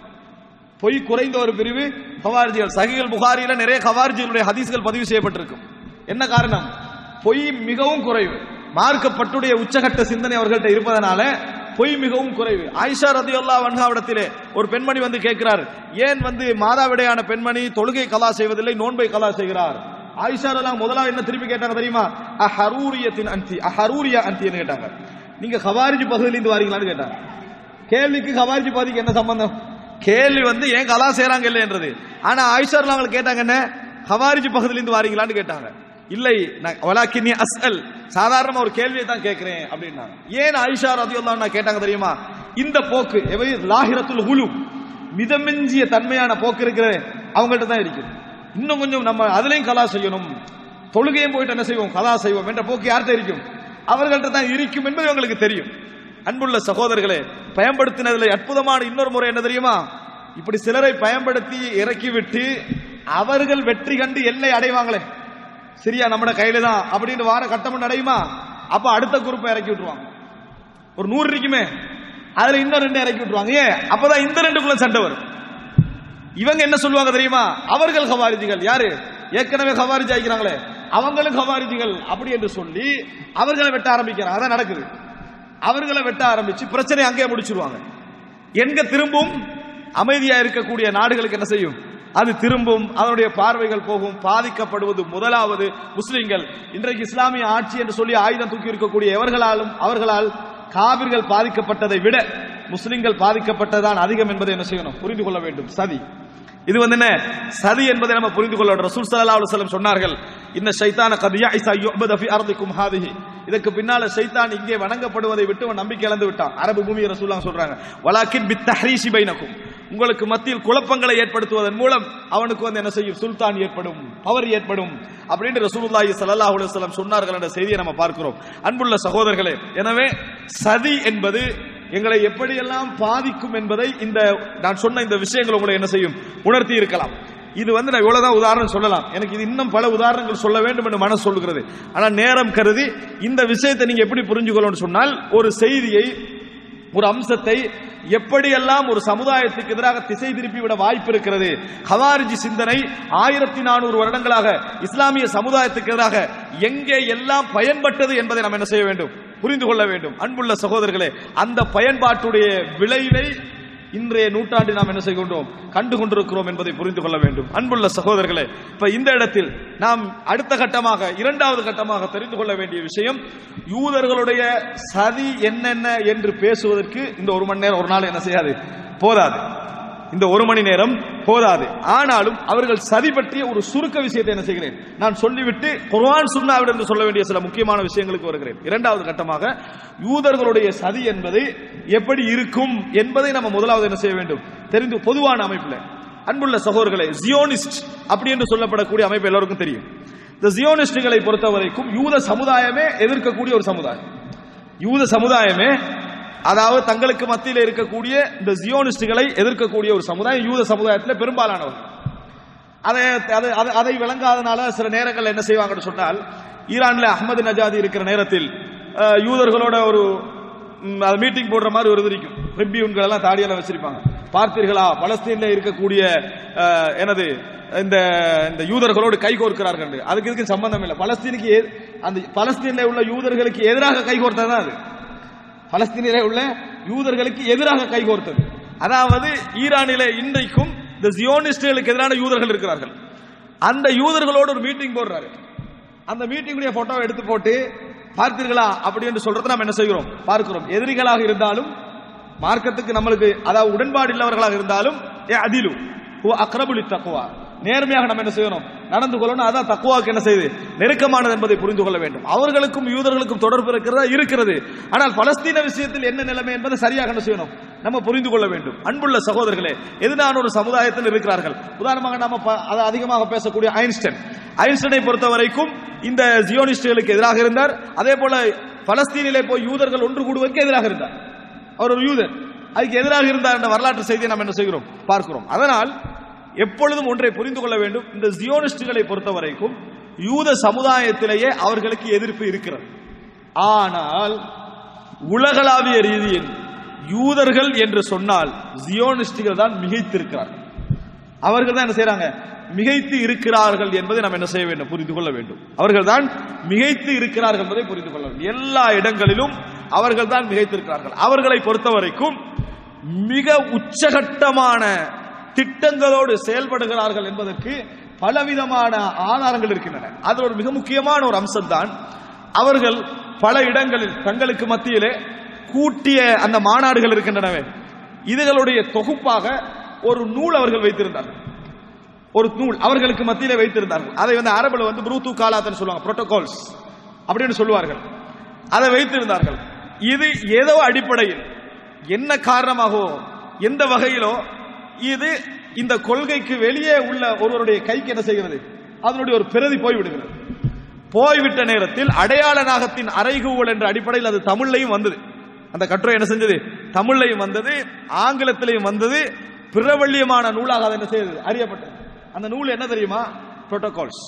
பொய் குறைந்த ஒரு பிரிவு ஹவாரிஜிகள் சஹிகள் புகாரியில நிறைய ஹவாரிஜிகளுடைய ஹதீஸ்கள் பதிவு செய்யப்பட்டிருக்கும் என்ன காரணம் பொய் மிகவும் குறைவு மார்க்கப்பட்டுடைய உச்சகட்ட சிந்தனை அவர்கள்ட்ட இருப்பதனால பொய் மிகவும் குறைவு ஆயிஷா ரதியுல்லா வன்ஹாவிடத்திலே ஒரு பெண்மணி வந்து கேட்கிறார் ஏன் வந்து மாதாவிடையான பெண்மணி தொழுகை கலா செய்வதில்லை நோன்பை கலா செய்கிறார் ஆயிஷா ரலாம் முதலாவது என்ன திருப்பி கேட்டாங்க தெரியுமா அஹரூரியத்தின் அந்தி அஹரூரியா அந்தின்னு கேட்டாங்க நீங்க ஹவாரிஜ் பகுதியிலிருந்து வாரீங்களான்னு கேட்டாங்க கேள்விக்கு ஹவாரிஜ் பகுதிக்கு என்ன சம்பந்தம் கேள்வி வந்து ஏன் கலா செய்றாங்க இல்லைன்றது ஆனா ஆயிஷார்ல அவங்க கேட்டாங்க என்ன ஹவாரிஜ் பகுதியிலிருந்து வாரீங்களான்னு கேட்டாங்க இல்லை நான் வலாக்கினி அஸ்அல் சாதாரணமா ஒரு கேள்வியை தான் கேட்கிறேன் அப்படின்னாங்க ஏன் ஆயிஷா ரதியுல்லாஹ் நான் கேட்டாங்க தெரியுமா இந்த போக்கு எவை லாஹிரத்துல் ஹுலு மிதமிஞ்சிய தன்மையான போக்கு இருக்கிற அவங்கள்ட்ட தான் இருக்குது இன்னும் கொஞ்சம் நம்ம அதுலயும் கலா செய்யணும் தொழுகையும் போயிட்டு என்ன செய்வோம் கலா செய்வோம் என்ற போக்கு யார்கிட்ட இருக்கும் அவர்கள்ட்ட தான் இருக்கும் என்பது உங்களுக்கு தெரியும் அன்புள்ள சகோதரர்களே பயன்படுத்தினதுல அற்புதமான இன்னொரு முறை என்ன தெரியுமா இப்படி சிலரை பயன்படுத்தி இறக்கிவிட்டு அவர்கள் வெற்றி கண்டு எல்லை அடைவாங்களே சரியா நம்ம கையில தான் அப்படின்னு வார கட்டம் அடையுமா அப்ப அடுத்த குரூப்பை இறக்கி விட்டுருவாங்க ஒரு நூறு இருக்குமே அதுல இன்னும் ரெண்டு இறக்கி விட்டுருவாங்க ஏன் அப்பதான் இந்த ரெண்டுக்குள்ள சண்டை வரும் இவங்க என்ன சொல்லுவாங்க தெரியுமா அவர்கள் ஹவாரிஜிகள் யாரு ஏற்கனவே ஹவாரிஜ் ஆகிக்கிறாங்களே அவங்களும் ஹவாரிஜிகள் அப்படி என்று சொல்லி அவர்களை வெட்ட ஆரம்பிக்கிறாங்க அதான் நடக்குது அவர்களை வெட்ட ஆரம்பிச்சு பிரச்சனை அங்கேயே முடிச்சிருவாங்க எங்க திரும்பும் அமைதியா இருக்கக்கூடிய நாடுகளுக்கு என்ன செய்யும் அது திரும்பும் அதனுடைய பார்வைகள் போகும் பாதிக்கப்படுவது முதலாவது முஸ்லிம்கள் இன்றைக்கு இஸ்லாமிய ஆட்சி என்று சொல்லி ஆயுதம் தூக்கி இருக்கக்கூடிய எவர்களாலும் அவர்களால் காவிர்கள் பாதிக்கப்பட்டதை விட முஸ்லிம்கள் பாதிக்கப்பட்டதான் அதிகம் என்பதை என்ன செய்யணும் புரிந்து கொள்ள வேண்டும் சதி இது வந்து என்ன சதி என்பதை நம்ம புரிந்து கொள்ள வேண்டும். ரசூல் ஸல்லல்லாஹு அலைஹி வஸல்லம் சொன்னார்கள் இன்ன ஷைத்தான கத் யஇஸ யுஅபத ஃபி அர்திக்கும் ஹாதிஹி இதற்கு பின்னால ஷைத்தான் இங்கே வணங்கப்படுவதை விட்டு அவன் நம்பிக்கை இழந்து விட்டான் அரபு பூமியை ரசூலுல்லாஹ் சொல்றாங்க வலாக்கின் பித் தஹ்ரீஷி பைனக்கும் உங்களுக்கு மத்தியில் குழப்பங்களை ஏற்படுத்துவதன் மூலம் அவனுக்கு வந்து என்ன செய்யும் சுல்தான் ஏற்படும் பவர் ஏற்படும் அப்படின்னு ரசூலுல்லாஹி ஸல்லல்லாஹு அலைஹி வஸல்லம் சொன்னார்கள் என்ற செய்தியை நம்ம பார்க்கிறோம் அன்புள்ள சகோதரர்களே எனவே சதி என்பது எங்களை எப்படியெல்லாம் பாதிக்கும் என்பதை இந்த நான் சொன்ன இந்த விஷயங்கள் உங்களை என்ன செய்யும் உணர்த்தி இருக்கலாம் இது வந்து நான் இவ்வளவுதான் உதாரணம் சொல்லலாம் எனக்கு இது இன்னும் பல உதாரணங்கள் சொல்ல வேண்டும் என்று மனசு சொல்லுகிறது ஆனா நேரம் கருதி இந்த விஷயத்தை நீங்க எப்படி புரிஞ்சுக்கணும்னு சொன்னால் ஒரு செய்தியை ஒரு அம்சத்தை எப்படியெல்லாம் ஒரு சமுதாயத்துக்கு எதிராக திசை திருப்பி விட வாய்ப்பு இருக்கிறது ஹவாரிஜி சிந்தனை ஆயிரத்தி நானூறு வருடங்களாக இஸ்லாமிய சமுதாயத்துக்கு எதிராக எங்கே எல்லாம் பயன்பட்டது என்பதை நாம் என்ன செய்ய வேண்டும் புரிந்து கொள்ள வேண்டும் அன்புள்ள சகோதரர்களே அந்த பயன்பாட்டுடைய விளைவை இன்றைய நூற்றாண்டில் நாம் என்ன செய்கின்றோம் கண்டு கொண்டிருக்கிறோம் என்பதை புரிந்து கொள்ள வேண்டும் அன்புள்ள சகோதரர்களே இப்ப இந்த இடத்தில் நாம் அடுத்த கட்டமாக இரண்டாவது கட்டமாக தெரிந்து கொள்ள வேண்டிய விஷயம் யூதர்களுடைய சதி என்னென்ன என்று பேசுவதற்கு இந்த ஒரு மணி நேரம் ஒரு நாள் என்ன செய்யாது போதாது இந்த ஒரு மணி நேரம் போதாது ஆனாலும் அவர்கள் சதி பற்றிய ஒரு சுருக்க விஷயத்தை என்ன செய்கிறேன் நான் சொல்லிவிட்டு குர்ஆன் சுன்னாவிடம் சொல்ல வேண்டிய சில முக்கியமான விஷயங்களுக்கு வருகிறேன் இரண்டாவது கட்டமாக யூதர்களுடைய சதி என்பது எப்படி இருக்கும் என்பதை நம்ம முதலாவது என்ன செய்ய வேண்டும் தெரிந்து பொதுவான அமைப்பில் அன்புள்ள சகோதரர்களே ஜியோனிஸ்ட் அப்படி என்று சொல்லப்படக்கூடிய அமைப்பு எல்லாருக்கும் தெரியும் இந்த ஜியோனிஸ்டுகளை பொறுத்த வரைக்கும் யூத சமுதாயமே எதிர்க்கக்கூடிய ஒரு சமுதாயம் யூத சமுதாயமே அதாவது தங்களுக்கு மத்தியில் இருக்கக்கூடிய இந்த ஜியோனிஸ்டுகளை எதிர்க்கக்கூடிய ஒரு சமுதாயம் யூத சமுதாயத்தில் பெரும்பாலானவர் அதை அதை- அதை- அதை விளங்காதனால சில நேரங்கள் என்ன செய்வாங்கன்னு சொன்னால் ஈரான்ல அஹ்மது நஜாதி இருக்கிற நேரத்தில் அஹ், யூதர்களோட ஒரு ம், அது மீட்டிங் போடுற மாதிரி ஒரு இது இருக்கும் ரிப்பியூன்கள் எல்லாம் தாடியெல்லாம் வச்சிருப்பாங்க பார்த்தீர்களா பலஸ்தீன்ல இருக்கக்கூடிய அஹ், எனது இந்த இந்த யூதர்களோடு கை கோர்க்கிறார்கள் என்று. அதுக்கு இதுக்கு சம்பந்தம் இல்லை பலஸ்தீனுக்கு எ- அந்த பலஸ்தீன்ல உள்ள யூதர்களுக்கு எதிராக கை கோர்த்தது தான் அது பலஸ்தீனிலே உள்ள யூதர்களுக்கு எதிராக கைகோர்த்தது அதாவது ஈரானிலே இன்றைக்கும் இந்த ஜியோனிஸ்டுகளுக்கு எதிரான யூதர்கள் இருக்கிறார்கள் அந்த யூதர்களோடு ஒரு மீட்டிங் போடுறாரு அந்த மீட்டிங்குடைய போட்டோவை எடுத்து போட்டு பார்த்தீர்களா அப்படி என்று சொல்றதை நாம் என்ன செய்கிறோம் பார்க்கிறோம் எதிரிகளாக இருந்தாலும் மார்க்கத்துக்கு நம்மளுக்கு அதாவது உடன்பாடு இல்லவர்களாக இருந்தாலும் ஏ அதிலு அக்ரபுலி தக்குவா நேர்மையாக நம்ம என்ன செய்யணும் நடந்து கொள்ளணும் அதான் தக்குவாக்கு என்ன செய்யுது நெருக்கமானது என்பதை புரிந்து கொள்ள வேண்டும் அவர்களுக்கும் யூதர்களுக்கும் தொடர்பு இருக்கிறதா இருக்கிறது ஆனால் பலஸ்தீன விஷயத்தில் என்ன நிலைமை என்பதை சரியாக என்ன செய்யணும் நம்ம புரிந்து கொள்ள வேண்டும் அன்புள்ள சகோதரர்களே எதிரான ஒரு சமுதாயத்தில் இருக்கிறார்கள் உதாரணமாக நம்ம ப- அதை அதிகமாக பேசக்கூடிய ஐன்ஸ்டைன் ஐன்ஸ்டைனை பொறுத்த வரைக்கும் இந்த ஜியோனிஸ்டுகளுக்கு எதிராக இருந்தார் அதே போல பலஸ்தீனிலே போய் யூதர்கள் ஒன்று கூடுவதற்கு எதிராக இருந்தார் அவர் ஒரு யூதர் அதுக்கு எதிராக இருந்தார் என்ற வரலாற்று செய்தியை நாம் என்ன செய்கிறோம் பார்க்கிறோம் அதனால் எப்பொழுதும் ஒன்றை புரிந்து கொள்ள வேண்டும் இந்த ஜியோனிஸ்டுகளை பொறுத்த வரைக்கும் யூத சமுதாயத்திலேயே அவர்களுக்கு எதிர்ப்பு இருக்கிறது ஆனால் உலகளாவிய ரீதியில் யூதர்கள் என்று சொன்னால் ஜியோனிஸ்டுகள் தான் மிகைத்திருக்கிறார்கள் அவர்கள் தான் என்ன செய்றாங்க மிகைத்து இருக்கிறார்கள் என்பதை நாம் என்ன செய்ய வேண்டும் புரிந்து கொள்ள வேண்டும் அவர்கள் தான் மிகைத்து இருக்கிறார்கள் என்பதை புரிந்து கொள்ள வேண்டும் எல்லா இடங்களிலும் அவர்கள் தான் மிகைத்து இருக்கிறார்கள் அவர்களை பொறுத்த வரைக்கும் மிக உச்சகட்டமான திட்டங்களோடு செயல்படுகிறார்கள் என்பதற்கு பலவிதமான ஆதாரங்கள் இருக்கின்றன அதில் ஒரு மிக முக்கியமான ஒரு அம்சம் தான் அவர்கள் பல இடங்களில் தங்களுக்கு மத்தியிலே கூட்டிய அந்த மாநாடுகள் இருக்கின்றனவே இதுகளுடைய தொகுப்பாக ஒரு நூல் அவர்கள் வைத்திருந்தார்கள் ஒரு நூல் அவர்களுக்கு மத்தியிலே வைத்திருந்தார்கள் அதை வந்து அரபுல வந்து புரூத்து காலாத்தன் சொல்லுவாங்க புரோட்டோகால்ஸ் அப்படின்னு சொல்லுவார்கள் அதை வைத்திருந்தார்கள் இது ஏதோ அடிப்படையில் என்ன காரணமாகவோ எந்த வகையிலோ இது இந்த கொள்கைக்கு வெளியே உள்ள ஒருவருடைய கைக்கு என்ன செய்கிறது அதனுடைய ஒரு பிரதி போய்விடுகிறது போய்விட்ட நேரத்தில் அடையாள நாகத்தின் அறைகூவல் என்ற அடிப்படையில் அது தமிழ்லையும் வந்தது அந்த கட்டுரை என்ன செஞ்சது தமிழ்லையும் வந்தது ஆங்கிலத்திலையும் வந்தது பிரபல்யமான நூலாக அது என்ன செய்தது அறியப்பட்டது அந்த நூல் என்ன தெரியுமா புரோட்டோகால்ஸ்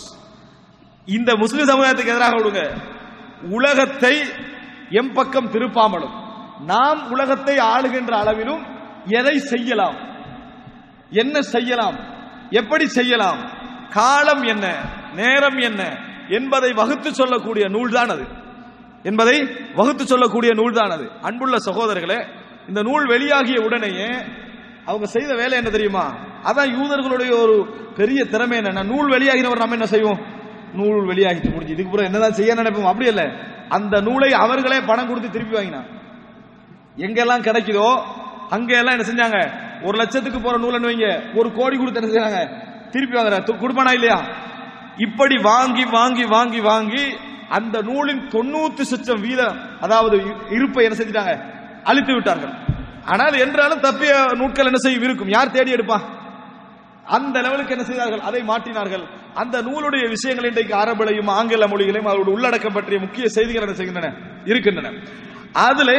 இந்த முஸ்லிம் சமுதாயத்துக்கு எதிராக விடுங்க உலகத்தை எம் பக்கம் திருப்பாமலும் நாம் உலகத்தை ஆளுகின்ற அளவிலும் எதை செய்யலாம் என்ன செய்யலாம் எப்படி செய்யலாம் காலம் என்ன நேரம் என்ன என்பதை வகுத்து சொல்லக்கூடிய நூல்தான் அது என்பதை வகுத்து சொல்லக்கூடிய நூல்தான் அது அன்புள்ள சகோதரர்களே இந்த நூல் வெளியாகிய உடனேயே அவங்க செய்த வேலை என்ன தெரியுமா அதான் யூதர்களுடைய ஒரு பெரிய திறமை என்ன நூல் வெளியாகினவர் நம்ம என்ன செய்வோம் நூல் வெளியாகிட்டு முடிஞ்சு இதுக்கு பிறகு என்னதான் செய்ய நினைப்போம் அப்படி இல்ல அந்த நூலை அவர்களே பணம் கொடுத்து திருப்பி வாங்கினான் எங்கெல்லாம் கிடைக்குதோ அங்க எல்லாம் என்ன செஞ்சாங்க ஒரு லட்சத்துக்கு போற நூலன்னு வைங்க ஒரு கோடி கொடுத்து என்ன செய்றாங்க திருப்பி வாங்குற கொடுப்பானா இல்லையா இப்படி வாங்கி வாங்கி வாங்கி வாங்கி அந்த நூலின் தொண்ணூத்தி சுச்சம் வீதம் அதாவது இ- இருப்பை என்ன செஞ்சிட்டாங்க அழித்து விட்டார்கள் ஆனால் என்றாலும் தப்பிய நூட்கள் என்ன செய்யும் இருக்கும் யார் தேடி எடுப்பா அந்த லெவலுக்கு என்ன செய்தார்கள் அதை மாற்றினார்கள் அந்த நூலுடைய விஷயங்கள் இன்றைக்கு அரபிலையும் ஆங்கில மொழிகளையும் அவருடைய உள்ளடக்கம் பற்றிய முக்கிய செய்திகள் என்ன செய்கின்றன இருக்கின்றன அதுல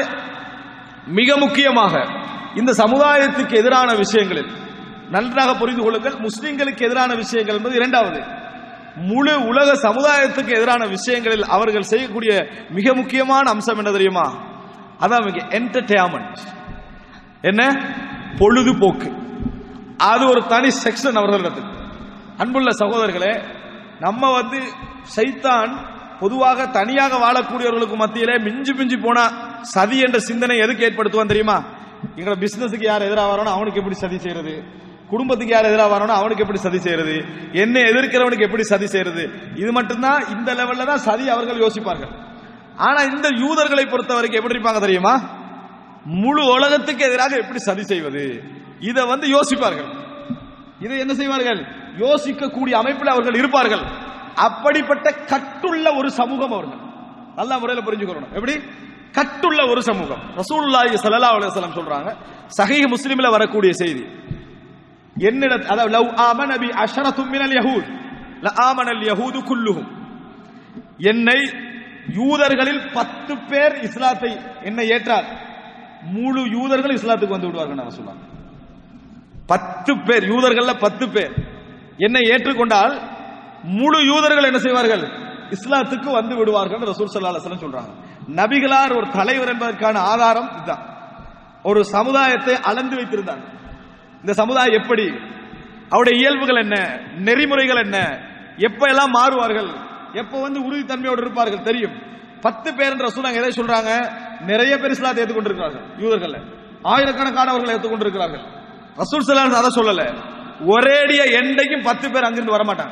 மிக முக்கியமாக இந்த சமுதாயத்துக்கு எதிரான விஷயங்களில் நன்றாக புரிந்து கொள்ளுங்கள் முஸ்லிம்களுக்கு எதிரான விஷயங்கள் என்பது இரண்டாவது முழு உலக சமுதாயத்துக்கு எதிரான விஷயங்களில் அவர்கள் செய்யக்கூடிய மிக முக்கியமான அம்சம் என்ன தெரியுமா அதான் என்டர்டெயின்மெண்ட் என்ன பொழுதுபோக்கு அது ஒரு தனி செக்ஷன் அவர்களிடத்தில் அன்புள்ள சகோதரர்களே நம்ம வந்து சைத்தான் பொதுவாக தனியாக வாழக்கூடியவர்களுக்கு மத்தியிலே மிஞ்சி மிஞ்சி போனா சதி என்ற சிந்தனை எதுக்கு ஏற்படுத்துவான் தெரியுமா எங்களோட பிசினஸுக்கு யார் எதிராக வரணும் அவனுக்கு எப்படி சதி செய்யறது குடும்பத்துக்கு யார் எதிராக வரணும் அவனுக்கு எப்படி சதி செய்யறது என்ன எதிர்க்கிறவனுக்கு எப்படி சதி செய்யறது இது மட்டும்தான் இந்த லெவல்ல தான் சதி அவர்கள் யோசிப்பார்கள் ஆனா இந்த யூதர்களை பொறுத்த வரைக்கும் எப்படி இருப்பாங்க தெரியுமா முழு உலகத்துக்கு எதிராக எப்படி சதி செய்வது இதை வந்து யோசிப்பார்கள் இதை என்ன செய்வார்கள் யோசிக்கக்கூடிய அமைப்பில் அவர்கள் இருப்பார்கள் அப்படிப்பட்ட கட்டுள்ள ஒரு சமூகம் அவர்கள் நல்ல முறையில் புரிஞ்சுக்கணும் எப்படி கட்டுள்ள ஒரு சமூகம் ரசூலுல்லாஹி ஸல்லல்லாஹு அலைஹி வஸல்லம் சொல்றாங்க சஹீஹ் முஸ்லிம்ல வரக்கூடிய செய்தி என்னிட அதாவது லவ் ஆமன பி அஷரத்தும் மினல் யஹூத் ல ஆமனல் யஹூது குல்லுஹும் என்னை யூதர்களில் பத்து பேர் இஸ்லாத்தை என்னை ஏற்றார் முழு யூதர்கள் இஸ்லாத்துக்கு வந்து விடுவார்கள் நான் சொல்றாங்க பத்து பேர் யூதர்கள்ல பத்து பேர் என்னை ஏற்றுக்கொண்டால் முழு யூதர்கள் என்ன செய்வார்கள் இஸ்லாத்துக்கு வந்து விடுவார்கள் ரசூல் ஸல்லல்லாஹு அலைஹி வஸல்லம் சொல்றாங்க நபிகளார் ஒரு தலைவர் என்பதற்கான ஆதாரம் இதுதான் ஒரு சமுதாயத்தை அளந்து வைத்திருந்தாங்க இந்த சமுதாயம் எப்படி அவருடைய இயல்புகள் என்ன நெறிமுறைகள் என்ன எப்ப எல்லாம் மாறுவார்கள் எப்ப வந்து உறுதித்தன்மையோடு இருப்பார்கள் தெரியும் பத்து பேர் என்ற ரசூல் எதை சொல்றாங்க நிறைய பேர் இஸ்லாத்தை ஏற்றுக்கொண்டிருக்கிறார்கள் யூதர்கள் ஆயிரக்கணக்கானவர்கள் ஏற்றுக்கொண்டிருக்கிறார்கள் ரசூல் சலான் அதை சொல்லல ஒரேடியா என்றைக்கும் பத்து பேர் அங்கிருந்து வரமாட்டாங்க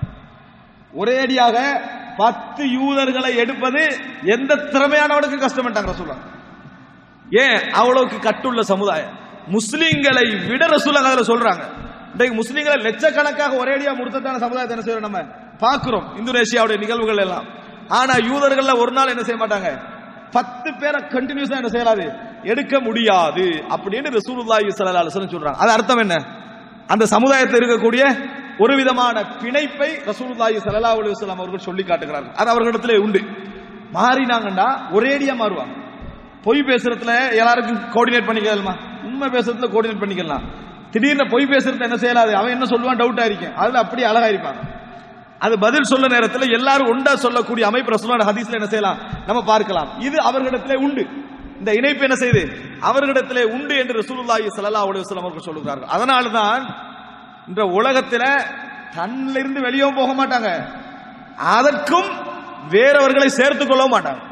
ஒரேடியாக பத்து யூதர்களை எடுப்பது எந்த திறமையானவனுக்கு கஷ்டப்பட்டாங்க ரசூலாங்க ஏன் அவ்வளவுக்கு கட்டுள்ள சமுதாயம் முஸ்லிம்களை விட ரசூலாங்க அதுல சொல்றாங்க இன்றைக்கு முஸ்லீம்களை லட்சக்கணக்காக ஒரேடியா முடுத்தத்தான சமுதாயத்தை என்ன செய்யறோம் நம்ம பார்க்கிறோம் இந்தோனேஷியாவுடைய நிகழ்வுகள் எல்லாம் ஆனா யூதர்கள்ல ஒரு நாள் என்ன செய்ய மாட்டாங்க பத்து பேரை கண்டினியூஸா என்ன செய்யலாது எடுக்க முடியாது அப்படின்னு ரசூலுல்லாஹி ஸல்லல்லாஹு அலைஹி வஸல்லம் சொல்றாங்க அது அர்த்தம் என்ன அந்த சமுதாயத்தில் இருக்கக்கூடிய ஒரு விதமான பிணைப்பை ரசூலுல்லாஹி ஸல்லல்லாஹு அலைஹி வஸல்லம் அவர்கள் சொல்லி காட்டுகிறார்கள் அது அவர்களிடத்திலே உண்டு மாறினாங்கண்டா ஒரேடியா மாறுவாங்க பொய் பேசுறதுல எல்லாருக்கும் கோஆர்டினேட் பண்ணிக்கலாமா உண்மை பேசுறதுல கோஆர்டினேட் பண்ணிக்கலாம் திடீர்னு பொய் பேசுறதுல என்ன செய்யலாது அவன் என்ன சொல்லுவான் டவுட்டா இருக்கும் அதுல அப்படியே அழகா இருப்பாங்க அது பதில் சொல்ல நேரத்தில் எல்லாரும் ஒண்டா சொல்லக்கூடிய அமைப்பு ரசூலான ஹதீஸ்ல என்ன செய்யலாம் நம்ம பார்க்கலாம் இது அவர்களிடத்திலே உண்டு இந்த இணைப்பு என்ன செய்யுது அவர்களிடத்திலே உண்டு என்று ரசூலுல்லாஹி ஸல்லல்லாஹு அலைஹி வஸல்லம் அவர்கள் சொல்லுகிறார்கள் அதனால தான் இந்த உலகத்துல தன்னிலிருந்து வெளியவும் போக மாட்டாங்க அதற்கும் வேறவர்களை சேர்த்துக் கொள்ளவும் மாட்டாங்க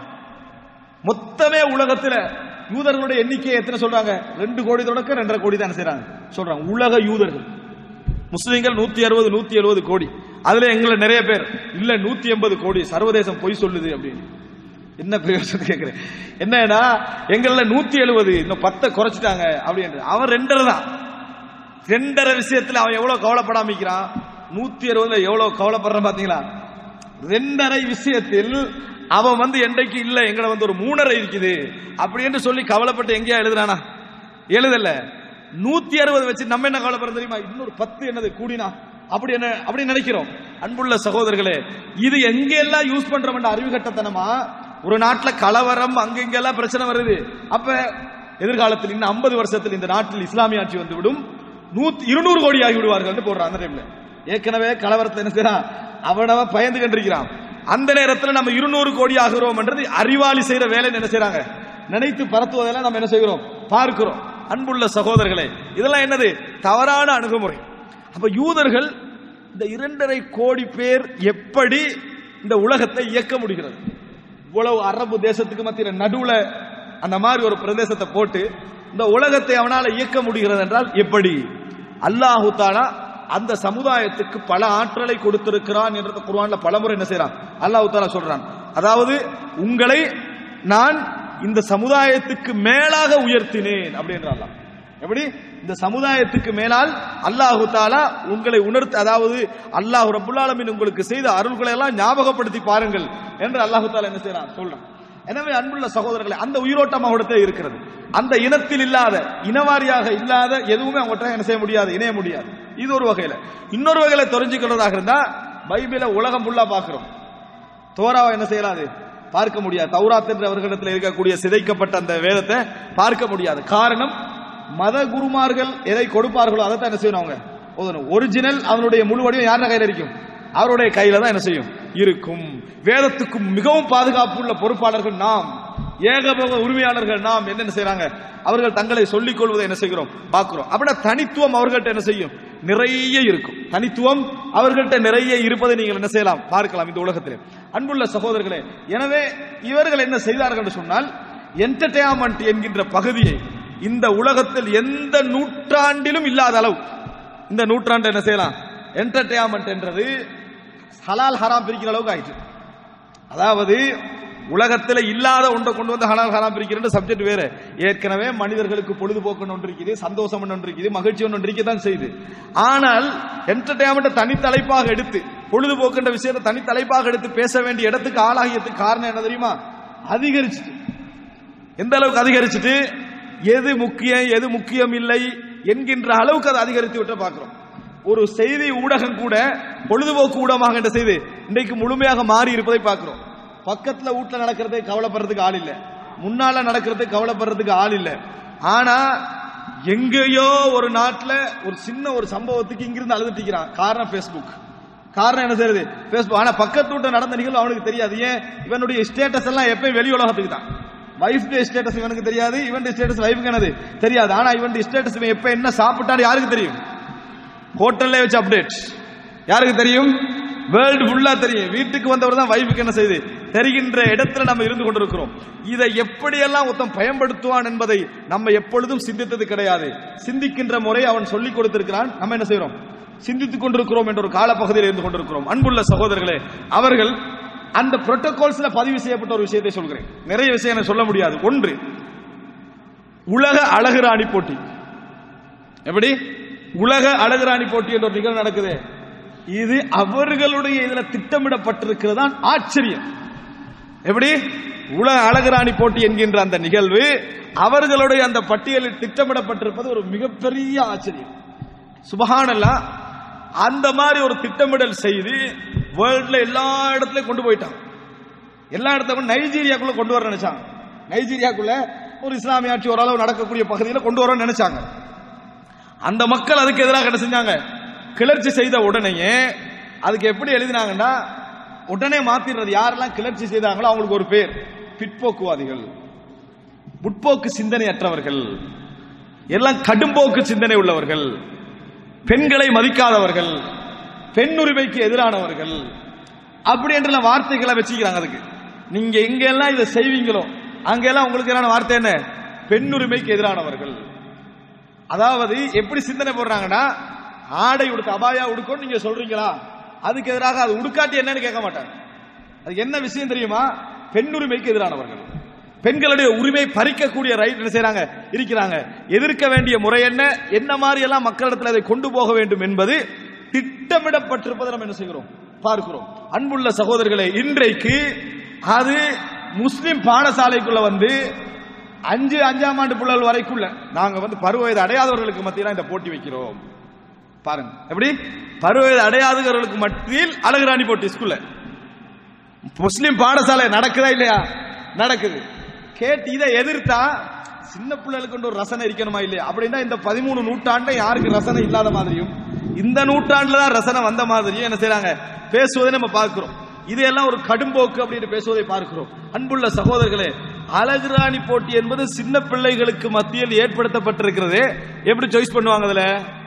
மொத்தமே உலகத்துல யூதர்களுடைய எண்ணிக்கை எத்தனை சொல்றாங்க ரெண்டு கோடி தொடக்க ரெண்டரை கோடி தான் செய்றாங்க சொல்றாங்க உலக யூதர்கள் முஸ்லிம்கள் நூத்தி அறுபது நூத்தி எழுபது கோடி அதுல எங்களை நிறைய பேர் இல்ல நூத்தி எண்பது கோடி சர்வதேசம் பொய் சொல்லுது அப்படின்னு என்ன பிரயோஜனம் கேட்கிறேன் என்னன்னா எங்கள நூத்தி எழுபது இன்னும் பத்தை குறைச்சிட்டாங்க அப்படின்னு அவன் ரெண்டரை தான் ரெண்டரை விஷயத்துல அவன் எவ்வளவு கவலைப்படாம இருக்கிறான் நூத்தி அறுபதுல எவ்வளவு கவலைப்படுறான் பாத்தீங்களா ரெண்டரை விஷயத்தில் அவன் வந்து என்றைக்கு இல்ல எங்களை வந்து ஒரு மூணரை இருக்குது அப்படி என்று சொல்லி கவலைப்பட்டு எங்கேயா எழுதுறானா எழுதல நூத்தி அறுபது வச்சு நம்ம என்ன கவலைப்படுறோம் தெரியுமா இன்னொரு பத்து என்னது கூடினா அப்படி என்ன அப்படி நினைக்கிறோம் அன்புள்ள சகோதரர்களே இது எங்கெல்லாம் யூஸ் பண்றோம் அறிவு கட்டத்தனமா ஒரு நாட்டுல கலவரம் அங்கெங்கெல்லாம் பிரச்சனை வருது அப்ப எதிர்காலத்தில் இன்னும் ஐம்பது வருஷத்தில் இந்த நாட்டில் இஸ்லாமிய ஆட்சி வந்துவிடும் நூத்தி இருநூறு கோடி ஆகி விடுவார்கள் போடுறான் அந்த டைம்ல ஏற்கனவே கலவரத்தை என்ன செய்யறான் அவனவ பயந்து கண்டிருக்கிறான் அந்த நேரத்தில் நம்ம இருநூறு கோடி ஆகிறோம் என்றது அறிவாளி செய்யற வேலை என்ன செய்யறாங்க நினைத்து பரத்துவதெல்லாம் நம்ம என்ன செய்கிறோம் பார்க்கிறோம் அன்புள்ள சகோதரர்களே இதெல்லாம் என்னது தவறான அணுகுமுறை அப்ப யூதர்கள் இந்த இரண்டரை கோடி பேர் எப்படி இந்த உலகத்தை இயக்க முடிகிறது இவ்வளவு அரபு தேசத்துக்கு மத்திய நடுவுல அந்த மாதிரி ஒரு பிரதேசத்தை போட்டு இந்த உலகத்தை அவனால இயக்க முடிகிறது என்றால் எப்படி அல்லாஹு தாலா அந்த சமுதாயத்துக்கு பல ஆற்றலை கொடுத்திருக்கிறான் என்ற குர்ஆன்ல பலமுறை என்ன செய்யறான் அல்லாஹு தாலா சொல்றான் அதாவது உங்களை நான் இந்த சமுதாயத்துக்கு மேலாக உயர்த்தினேன் அப்படின்றான் எப்படி இந்த சமுதாயத்துக்கு மேலால் அல்லாஹு தாலா உங்களை உணர்த்து அதாவது அல்லாஹ் ரபுல் ஆலமீன் உங்களுக்கு செய்த அருள்களை எல்லாம் ஞாபகப்படுத்தி பாருங்கள் என்று அல்லாஹு தாலா என்ன செய்யறான் சொல்றான் எனவே அன்புள்ள சகோதரர்களை அந்த உயிரோட்டம் அவங்கள்ட்ட இருக்கிறது அந்த இனத்தில் இல்லாத இனவாரியாக இல்லாத எதுவுமே அவங்கள்ட்ட என்ன செய்ய முடியாது இணைய முடியாது இது ஒரு வகையில இன்னொரு வகையில தெரிஞ்சுக்கிறதாக இருந்தா பைபிள உலகம் ஃபுல்லா பார்க்கிறோம் தோராவை என்ன செய்யலாது பார்க்க முடியாது தௌராத் என்ற அவர்களிடத்தில் இருக்கக்கூடிய சிதைக்கப்பட்ட அந்த வேதத்தை பார்க்க முடியாது காரணம் மத குருமார்கள் எதை கொடுப்பார்களோ அதை தான் என்ன செய்யணும் அவங்க ஓதணும் ஒரிஜினல் அவனுடைய முழு வடிவம் யார கையில இருக்கும் அவருடைய கையில தான் என்ன செய்யும் இருக்கும் வேதத்துக்கு மிகவும் பாதுகாப்புள்ள பொறுப்பாளர்கள் நாம் ஏகபோக உரிமையாளர்கள் நாம் என்ன செய்யறாங்க அவர்கள் தங்களை சொல்லிக் கொள்வதை என்ன செய்கிறோம் பார்க்கிறோம் அப்படின்னா தனித்துவம் அவர்கள்ட்ட என்ன செய்யும் நிறைய இருக்கும் தனித்துவம் அவர்கள்ட்ட நிறைய இருப்பதை நீங்கள் என்ன செய்யலாம் பார்க்கலாம் இந்த உலகத்திலே அன்புள்ள சகோதரர்களே எனவே இவர்கள் என்ன செய்தார்கள் என்று சொன்னால் என்டர்டைன்மெண்ட் என்கின்ற பகுதியை இந்த உலகத்தில் எந்த நூற்றாண்டிலும் இல்லாத அளவு இந்த நூற்றாண்டு என்ன செய்யலாம் என்டர்டைன்மெண்ட் என்றது ஹலால் ஹராம் பிரிக்கிற அளவுக்கு ஆயிற்று அதாவது உலகத்தில் இல்லாத ஒன்றை கொண்டு வந்து ஹலால் ஹராம் பிரிக்கிற சப்ஜெக்ட் வேற ஏற்கனவே மனிதர்களுக்கு பொழுதுபோக்கு ஒன்று இருக்குது சந்தோஷம் ஒன்று இருக்குது மகிழ்ச்சி ஒன்று இருக்க தான் செய்யுது ஆனால் என்டர்டைன்மெண்ட் தனித்தலைப்பாக எடுத்து பொழுதுபோக்குன்ற விஷயத்தை தனித்தலைப்பாக எடுத்து பேச வேண்டிய இடத்துக்கு ஆளாகியதுக்கு காரணம் என்ன தெரியுமா அதிகரிச்சுட்டு எந்த அளவுக்கு அதிகரிச்சுட்டு எது முக்கியம் எது முக்கியம் இல்லை என்கின்ற அளவுக்கு அதை அதிகரித்து விட்டு பார்க்கிறோம் ஒரு செய்தி ஊடகம் கூட பொழுதுபோக்கு ஊடகமாக என்ற செய்தி இன்றைக்கு முழுமையாக மாறி இருப்பதை பார்க்கிறோம் பக்கத்துல வீட்டுல நடக்கிறதை கவலைப்படுறதுக்கு ஆள் இல்ல முன்னால நடக்கிறதுக்கு கவலைப்படுறதுக்கு ஆள் இல்ல ஆனா எங்கேயோ ஒரு நாட்டுல ஒரு சின்ன ஒரு சம்பவத்துக்கு இங்கிருந்து அழுதுட்டிக்கிறான் காரணம் ஃபேஸ்புக் காரணம் என்ன செய்யறது ஃபேஸ்புக் ஆனா பக்கத்து வீட்டு நடந்த நிகழ்வு அவனுக்கு தெரியாது ஏன் இவனுடைய ஸ்டேட்டஸ் எல்லாம் எப்பயும் வெளி உலகத்துக்கு தான் வைஃப் ஸ்டேட்டஸ் இவனுக்கு தெரியாது இவன் ஸ்டேட்டஸ் வைஃப்க்கு என்னது தெரியாது ஆனா இவன் ஸ்டேட்டஸ் இவன் எப்ப என்ன சாப்பிட்டான்னு யாருக்கு தெரியும் ஹோட்டல்ல வச்சு அப்டேட் யாருக்கு தெரியும் வேர்ல்டு ஃபுல்லா தெரியும் வீட்டுக்கு வந்தவர் தான் வைஃபுக்கு என்ன செய்யுது தெரிகின்ற இடத்துல நம்ம இருந்து கொண்டிருக்கிறோம் இதை எப்படியெல்லாம் ஒருத்தன் பயன்படுத்துவான் என்பதை நம்ம எப்பொழுதும் சிந்தித்தது கிடையாது சிந்திக்கின்ற முறை அவன் சொல்லிக் கொடுத்திருக்கிறான் நம்ம என்ன செய்யறோம் சிந்தித்துக் கொண்டிருக்கிறோம் என்ற ஒரு காலப்பகுதியில் இருந்து கொண்டிருக்கிறோம் அன்புள்ள சகோதரர்களே அவர்கள் அந்த புரோட்டோகால்ஸ்ல பதிவு செய்யப்பட்ட ஒரு விஷயத்தை சொல்கிறேன் நிறைய விஷயம் எனக்கு சொல்ல முடியாது ஒன்று உலக அழகு ராணி போட்டி எப்படி உலக அழகுராணி போட்டி என்ற ஒரு நிகழ்வு நடக்குது இது அவர்களுடைய இதுல திட்டமிடப்பட்டிருக்கிறதான் ஆச்சரியம் எப்படி உலக அழகுராணி போட்டி என்கின்ற அந்த நிகழ்வு அவர்களுடைய அந்த பட்டியலில் திட்டமிடப்பட்டிருப்பது ஒரு மிகப்பெரிய ஆச்சரியம் சுபஹானல்லா அந்த மாதிரி ஒரு திட்டமிடல் செய்து வேர்ல்ட்ல எல்லா இடத்துலயும் கொண்டு போயிட்டான் எல்லா இடத்துக்கும் நைஜீரியாக்குள்ள கொண்டு வர நினைச்சாங்க நைஜீரியாக்குள்ள ஒரு இஸ்லாமிய ஆட்சி ஓரளவு நடக்கக்கூடிய பகுதியில் கொண்டு வர நினைச்சாங்க அந்த மக்கள் அதுக்கு எதிராக என்ன செஞ்சாங்க கிளர்ச்சி செய்த உடனேயே அதுக்கு எப்படி எழுதினாங்கன்னா உடனே மாத்திடுறது யாரெல்லாம் கிளர்ச்சி செய்தாங்களோ அவங்களுக்கு ஒரு பேர் பிற்போக்குவாதிகள் முற்போக்கு சிந்தனையற்றவர்கள் எல்லாம் கடும்போக்கு சிந்தனை உள்ளவர்கள் பெண்களை மதிக்காதவர்கள் பெண் உரிமைக்கு எதிரானவர்கள் அப்படி என்ற வார்த்தைகளை வச்சுக்கிறாங்க அதுக்கு நீங்க எங்கெல்லாம் இதை செய்வீங்களோ அங்கெல்லாம் உங்களுக்கு எதிரான வார்த்தை என்ன பெண் உரிமைக்கு எதிரானவர்கள் அதாவது எப்படி சிந்தனை போடுறாங்கன்னா ஆடை உடுக்க அபாயா உடுக்கணும் நீங்க சொல்றீங்களா அதுக்கு எதிராக அது உடுக்காட்டி என்னன்னு கேட்க மாட்டாங்க அது என்ன விஷயம் தெரியுமா பெண் உரிமைக்கு எதிரானவர்கள் பெண்களுடைய உரிமை பறிக்கக்கூடிய ரைட் என்ன செய்றாங்க இருக்கிறாங்க எதிர்க்க வேண்டிய முறை என்ன என்ன மாதிரி எல்லாம் மக்களிடத்தில் அதை கொண்டு போக வேண்டும் என்பது திட்டமிடப்பட்டிருப்பதை நம்ம என்ன செய்கிறோம் பார்க்கிறோம் அன்புள்ள சகோதரர்களே இன்றைக்கு அது முஸ்லிம் பாடசாலைக்குள்ள வந்து அஞ்சு அஞ்சாம் ஆண்டு பிள்ளைகள் வரைக்குள்ள நாங்க வந்து பருவ வயது அடையாதவர்களுக்கு மத்தியில இந்த போட்டி வைக்கிறோம் பாருங்க எப்படி பருவ வயது அடையாதவர்களுக்கு மத்தியில் அழகுராணி போட்டி ஸ்கூல்ல முஸ்லிம் பாடசாலை நடக்குதா இல்லையா நடக்குது கேட்டு இதை எதிர்த்தா சின்ன பிள்ளைகளுக்கு ஒரு ரசனை இருக்கணுமா இல்லையா அப்படின்னா இந்த பதிமூணு நூற்றாண்டுல யாருக்கு ரசனை இல்லாத மாதிரியும் இந்த நூற்றாண்டுல தான் ரசனை வந்த மாதிரியும் என்ன செய்றாங்க பேசுவதை நம்ம பார்க்கிறோம் இதையெல்லாம் ஒரு கடும்போக்கு அப்படின்னு பேசுவதை பார்க்கிறோம் அன்புள்ள சகோதரர்களே அழகுராணி போட்டி என்பது சின்ன பிள்ளைகளுக்கு மத்தியில் ஏற்படுத்தப்பட்டிருக்கிறது எப்படி சாய்ஸ் பண்ணுவாங்க அதுல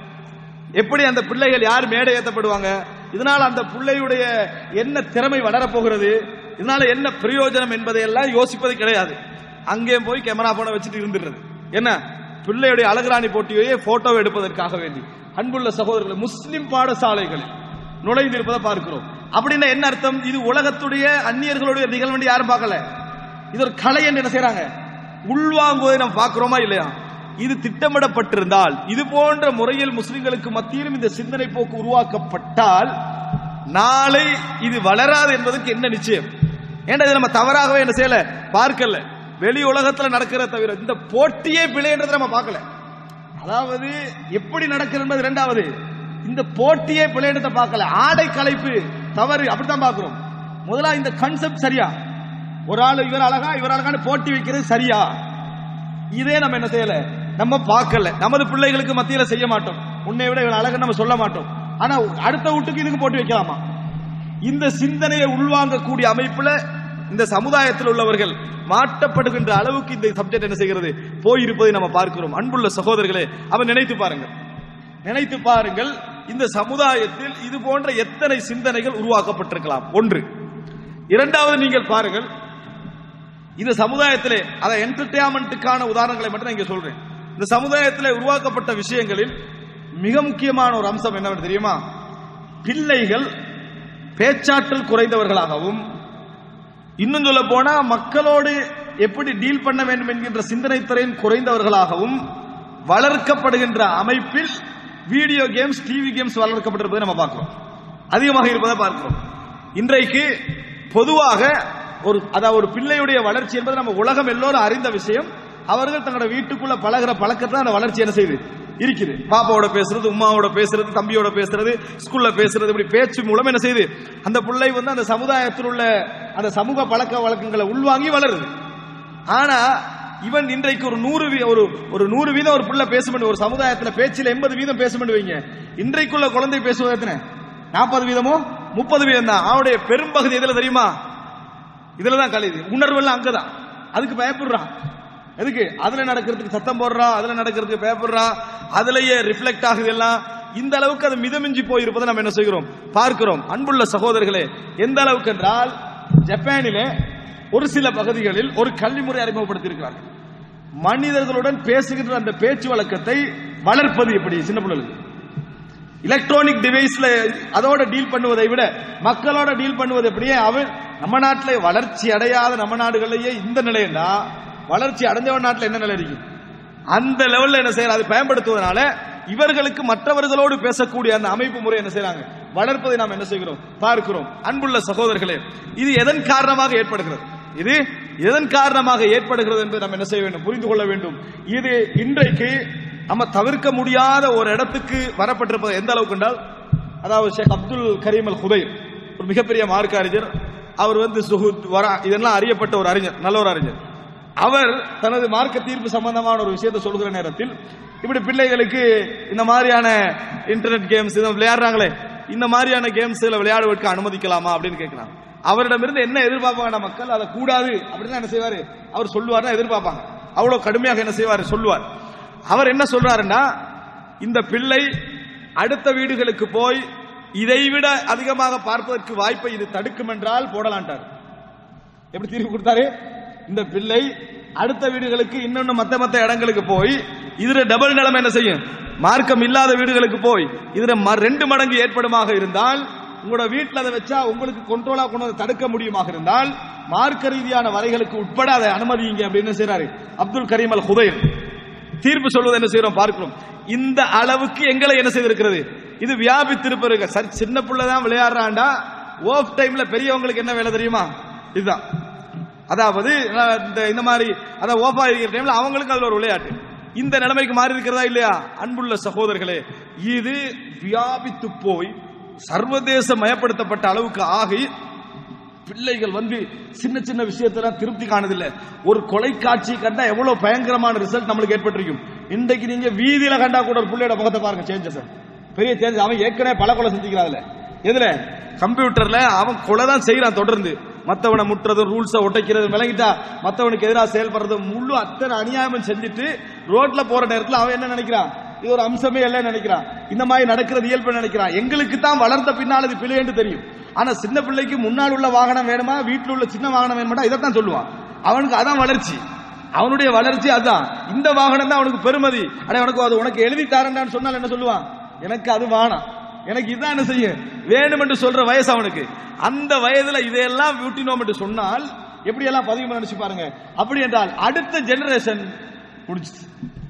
எப்படி அந்த பிள்ளைகள் யார் மேடை ஏற்றப்படுவாங்க இதனால அந்த பிள்ளையுடைய என்ன திறமை வளரப் போகிறது இதனால என்ன பிரயோஜனம் என்பதை எல்லாம் யோசிப்பது கிடையாது அங்கே போய் கேமரா போன வச்சுட்டு இருந்துடுறது என்ன பிள்ளையுடைய அழகுராணி போட்டியையே போட்டோ எடுப்பதற்காக வேண்டி அன்புள்ள சகோதரர்கள் முஸ்லிம் பாடசாலைகளில் நுழைந்திருப்பதை பார்க்கிறோம் அப்படின்னா என்ன அர்த்தம் இது உலகத்துடைய அந்நியர்களுடைய நிகழ்வு யாரும் பார்க்கல இது ஒரு கலை என்று என்ன செய்றாங்க உள்வாங்குவதை நம்ம பார்க்கிறோமா இல்லையா இது திட்டமிடப்பட்டிருந்தால் இது போன்ற முறையில் முஸ்லிம்களுக்கு மத்தியிலும் இந்த சிந்தனை போக்கு உருவாக்கப்பட்டால் நாளை இது வளராது என்பதற்கு என்ன நிச்சயம் ஏன்னா இதை நம்ம தவறாகவே என்ன செய்யல பார்க்கல வெளி உலகத்துல நடக்கிற தவிர இந்த போட்டியே பிழைன்றதை நம்ம பார்க்கல அதாவது எப்படி நடக்கிறது என்பது இரண்டாவது இந்த போட்டியே பிழைன்றதை பார்க்கல ஆடை கலைப்பு தவறு அப்படித்தான் பார்க்கிறோம் முதலா இந்த கான்செப்ட் சரியா ஒரு ஆள் இவர் அழகா இவர் அழகான போட்டி வைக்கிறது சரியா இதே நம்ம என்ன செய்யல நம்ம பார்க்கல நமது பிள்ளைகளுக்கு மத்தியில செய்ய மாட்டோம் உன்னை விட இவன் அழகு நம்ம சொல்ல மாட்டோம் ஆனா அடுத்த வீட்டுக்கு இதுக்கு போட்டு வைக்கலாமா இந்த சிந்தனையை உள்வாங்கக்கூடிய அமைப்புல இந்த சமுதாயத்தில் உள்ளவர்கள் மாட்டப்படுகின்ற அளவுக்கு இந்த சப்ஜெக்ட் என்ன செய்கிறது போயிருப்பதை நம்ம பார்க்கிறோம் அன்புள்ள சகோதரர்களே அவன் நினைத்து பாருங்கள் நினைத்து பாருங்கள் இந்த சமுதாயத்தில் இது போன்ற எத்தனை சிந்தனைகள் உருவாக்கப்பட்டிருக்கலாம் ஒன்று இரண்டாவது நீங்கள் பாருங்கள் இந்த சமுதாயத்திலே அதை என்டர்டைன்மெண்ட்டுக்கான உதாரணங்களை மட்டும் நான் இங்க சொல்றேன் இந்த சமுதாயத்திலே உருவாக்கப்பட்ட விஷயங்களில் மிக முக்கியமான ஒரு அம்சம் என்னவென்று தெரியுமா பிள்ளைகள் பேச்சாற்றல் குறைந்தவர்களாகவும் இன்னும் சொல்ல போனா மக்களோடு எப்படி டீல் பண்ண வேண்டும் என்கின்ற சிந்தனை திறன் குறைந்தவர்களாகவும் வளர்க்கப்படுகின்ற அமைப்பில் வீடியோ கேம்ஸ் டிவி கேம்ஸ் வளர்க்கப்பட்டிருப்பதை நம்ம பார்க்கிறோம் அதிகமாக இருப்பதை பார்க்கிறோம் இன்றைக்கு பொதுவாக ஒரு அதாவது ஒரு பிள்ளையுடைய வளர்ச்சி என்பது நம்ம உலகம் எல்லோரும் அறிந்த விஷயம் அவர்கள் தங்களோட வீட்டுக்குள்ள பழகுற பழக்கத்துல அந்த வளர்ச்சி என்ன செய்யுது இருக்குது பாப்பாவோட பேசுறது உமாவோட பேசுறது தம்பியோட பேசுறது ஸ்கூல்ல பேசுறது இப்படி பேச்சு மூலம் என்ன செய்யுது அந்த பிள்ளை வந்து அந்த சமுதாயத்தில் உள்ள அந்த சமூக பழக்க வழக்கங்களை உள்வாங்கி வளருது ஆனா இவன் இன்றைக்கு ஒரு நூறு வீ- ஒரு ஒரு நூறு வீதம் ஒரு பிள்ளை பேசும் ஒரு சமுதாயத்துல பேச்சில் எண்பது வீதம் பேசும் வைங்க இன்றைக்குள்ள குழந்தை பேசுவது எத்தனை நாற்பது வீதமோ முப்பது வீதம் தான் அவனுடைய பெரும்பகுதி எதுல தெரியுமா இதுல தான் கலையுது உணர்வு எல்லாம் அங்கதான் அதுக்கு பயப்படுறான் எதுக்கு அதுல நடக்கிறதுக்கு சத்தம் போடுறான் அதுல நடக்கிறதுக்கு பயப்படுறான் அதுலயே ரிஃப்ளெக்ட் ஆகுது எல்லாம் இந்த அளவுக்கு அது மிதமிஞ்சி போயிருப்பதை நம்ம என்ன செய்கிறோம் பார்க்கிறோம் அன்புள்ள சகோதரர்களே எந்த அளவுக்கு என்றால் ஜப்பானிலே ஒரு சில பகுதிகளில் ஒரு கல்வி முறை அறிமுகப்படுத்தியிருக்கிறார்கள் மனிதர்களுடன் பேசுகின்ற அந்த பேச்சு வழக்கத்தை வளர்ப்பது எப்படி சின்ன பிள்ளைகளுக்கு எலக்ட்ரானிக் டிவைஸ்ல அதோட டீல் பண்ணுவதை விட மக்களோட டீல் பண்ணுவது எப்படியே அவன் நம்ம நாட்டிலே வளர்ச்சி அடையாத நம்ம நாடுகளிலேயே இந்த நிலைன்னா வளர்ச்சி அடைஞ்சவன் நாட்டில் என்ன நிலை இருக்கு அந்த லெவல்ல என்ன செய்யற அதை பயன்படுத்துவதனால இவர்களுக்கு மற்றவர்களோடு பேசக்கூடிய அந்த அமைப்பு முறை என்ன செய்றாங்க வளர்ப்பதை நாம் என்ன செய்கிறோம் பார்க்கிறோம் அன்புள்ள சகோதரர்களே இது எதன் காரணமாக ஏற்படுகிறது இது எதன் காரணமாக ஏற்படுகிறது என்பதை நாம் என்ன செய்ய வேண்டும் புரிந்து கொள்ள வேண்டும் இது இன்றைக்கு நம்ம தவிர்க்க முடியாத ஒரு இடத்துக்கு வரப்பட்டிருப்பது எந்த அளவுக்கு என்றால் அதாவது ஷேக் அப்துல் கரீம் அல் ஹுதைர் ஒரு மிகப்பெரிய மார்க்க அறிஞர் அவர் வந்து சுஹுத் வரா இதெல்லாம் அறியப்பட்ட ஒரு அறிஞர் நல்ல ஒரு அறிஞர் அவர் தனது மார்க்க தீர்ப்பு சம்பந்தமான ஒரு விஷயத்தை சொல்கிற நேரத்தில் இப்படி பிள்ளைகளுக்கு இந்த மாதிரியான இன்டர்நெட் கேம்ஸ் இதை விளையாடுறாங்களே இந்த மாதிரியான கேம்ஸ்ல விளையாடுவதற்கு அனுமதிக்கலாமா அப்படின்னு கேட்கிறாங்க அவரிடமிருந்து என்ன எதிர்பார்ப்பாங்க மக்கள் அதை கூடாது அப்படின்னு என்ன செய்வாரு அவர் சொல்லுவார்னா எதிர்பார்ப்பாங்க அவ்வளவு கடுமையாக என்ன செய்வாரு சொல்லுவார் அவர் என்ன சொல்றாருன்னா இந்த பிள்ளை அடுத்த வீடுகளுக்கு போய் இதைவிட அதிகமாக பார்ப்பதற்கு வாய்ப்பை இது தடுக்கும் என்றால் போடலான்ட்டார் எப்படி தீர்வு கொடுத்தாரு இந்த பிள்ளை அடுத்த வீடுகளுக்கு இன்னொன்னு மத்த மத்த இடங்களுக்கு போய் இதுல டபுள் நிலைமை என்ன செய்யும் மார்க்கம் இல்லாத வீடுகளுக்கு போய் இதுல ம- ரெண்டு மடங்கு ஏற்படுமாக இருந்தால் உங்களோட வீட்டில் அதை வச்சா உங்களுக்கு கண்ட்ரோலா கொண்டு வந்து தடுக்க முடியுமாக இருந்தால் மார்க்க ரீதியான வரைகளுக்கு உட்பட அதை அனுமதிங்க அப்படின்னு செய்றாரு அப்துல் கரீம் அல் ஹுதைர் தீர்ப்பு சொல்வது என்ன செய்யறோம் பார்க்கிறோம் இந்த அளவுக்கு எங்களை என்ன செய்திருக்கிறது இது வியாபித்திருப்பது சரி சின்ன பிள்ளை தான் விளையாடுறாண்டா ஓஃப் டைம்ல பெரியவங்களுக்கு என்ன வேலை தெரியுமா இதுதான் அதாவது அஹ், இந்த இந்த மாதிரி அதாவது ஓஃபா இருக்கிற டைம்ல அவங்களுக்கு அதுல ஒரு விளையாட்டு இந்த நிலைமைக்கு மாறி இருக்கிறதா இல்லையா அன்புள்ள சகோதரர்களே இது வியாபித்து போய் சர்வதேச மயப்படுத்தப்பட்ட அளவுக்கு ஆகி பிள்ளைகள் வந்து சின்ன சின்ன விஷயத்தெல்லாம் திருப்தி காணதில்லை ஒரு கொலைக்காட்சி கண்டா எவ்வளவு பயங்கரமான ரிசல்ட் நம்மளுக்கு ஏற்பட்டிருக்கும் இன்றைக்கு நீங்க வீதியில கண்டா கூட ஒரு பிள்ளையோட முகத்தை பாருங்க சேஞ்சஸ் பெரிய சேஞ்ச் அவன் ஏற்கனவே பல கொலை செஞ்சுக்கிறான்ல எதுல கம்ப்யூட்டர்ல அவன் கொலை தான் செய்யறான் தொடர்ந்து மத்தவனை முட்டுறது ரூல்ஸை ஒட்டைக்கிறது விளங்கிட்டா மத்தவனுக்கு எதிராக செயல்படுறது முழு அத்தனை அநியாயமும் செஞ்சுட்டு ரோட்ல போற நேரத்துல அவன் என்ன நினைக்கிறான் இது ஒரு அம்சமே இல்லைன்னு நினைக்கிறான் இந்த மாதிரி நடக்கிறது இயல்பு நினைக்கிறான் எங்களுக்கு தான் வளர்ந்த பின்னால் இது பிழை என்று தெரியும் ஆனா சின்ன பிள்ளைக்கு முன்னால் உள்ள வாகனம் வேணுமா வீட்டில் உள்ள சின்ன வாகனம் வேணுமா இதைத்தான் சொல்லுவான் அவனுக்கு அதான் வளர்ச்சி அவனுடைய வளர்ச்சி அதான் இந்த வாகனம் தான் அவனுக்கு பெருமதி அட உனக்கு அது உனக்கு எழுதி தாரண்டான்னு சொன்னால் என்ன சொல்லுவான் எனக்கு அது வேணாம் எனக்கு இதான் என்ன செய்யும் வேணும் என்று சொல்ற வயசு அவனுக்கு அந்த வயதுல இதையெல்லாம் விட்டினோம் என்று சொன்னால் எப்படி எல்லாம் பதிவு நினைச்சு பாருங்க அப்படி என்றால் அடுத்த ஜெனரேஷன் முடிச்சு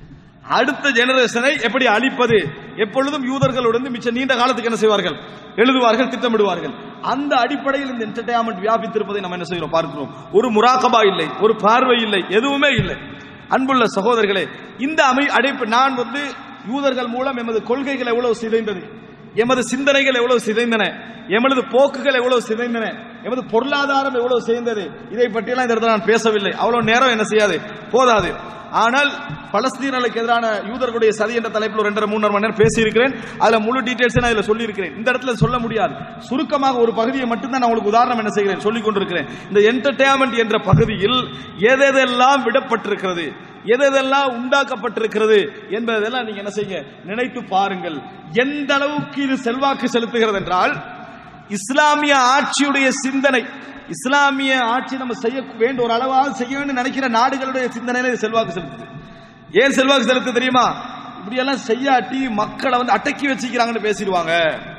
அடுத்த ஜெனரேஷனை எப்படி அழிப்பது எப்பொழுதும் யூதர்களுடன் மிச்ச நீண்ட காலத்துக்கு என்ன செய்வார்கள் எழுதுவார்கள் திட்டமிடுவார்கள் அந்த அடிப்படையில் இந்த என்டர்டைன்மெண்ட் வியாபித்திருப்பதை நம்ம என்ன செய்கிறோம் பார்க்கிறோம் ஒரு முராக்கபா இல்லை ஒரு பார்வை இல்லை எதுவுமே இல்லை அன்புள்ள சகோதரர்களே இந்த அமை அடைப்பு நான் வந்து யூதர்கள் மூலம் எமது கொள்கைகள் எவ்வளவு சிதைந்தது எமது சிந்தனைகள் எவ்வளவு சிதைந்தன எமது போக்குகள் எவ்வளவு சிதைந்தன எமது பொருளாதாரம் எவ்வளவு சிதைந்தது இதை பற்றியெல்லாம் இந்த இடத்துல நான் பேசவில்லை அவ்வளவு நேரம் என்ன செய்யாது போதாது ஆனால் பலஸ்தீனர்களுக்கு எதிரான யூதர்களுடைய சதி என்ற தலைப்பில் ஒரு ரெண்டரை மூணரை மணி நேரம் பேசியிருக்கிறேன் அதுல முழு டீடைல்ஸ் நான் இதுல சொல்லியிருக்கிறேன் இந்த இடத்துல சொல்ல முடியாது சுருக்கமாக ஒரு பகுதியை மட்டும்தான் நான் உங்களுக்கு உதாரணம் என்ன செய்கிறேன் சொல்லிக் கொண்டிருக்கிறேன் இந்த என்டர்டைன்மெண்ட் என்ற பகுதியில் எதெல்லாம் விடப்பட்டிருக்கிறது எதெல்லாம் உண்டாக்கப்பட்டிருக்கிறது என்பதெல்லாம் நீங்க என்ன செய்யுங்க நினைத்து பாருங்கள் எந்த அளவுக்கு இது செல்வாக்கு செலுத்துகிறது என்றால் இஸ்லாமிய ஆட்சியுடைய சிந்தனை இஸ்லாமிய ஆட்சி நம்ம செய்ய வேண்டும் ஒரு அளவாக செய்ய வேண்டும் நினைக்கிற நாடுகளுடைய சிந்தனையில இது செல்வாக்கு செலுத்துது ஏன் செல்வாக்கு செலுத்து தெரியுமா இப்படி எல்லாம் செய்யாட்டி மக்களை வந்து அடக்கி வச்சுக்கிறாங்கன்னு பேசிடுவாங்க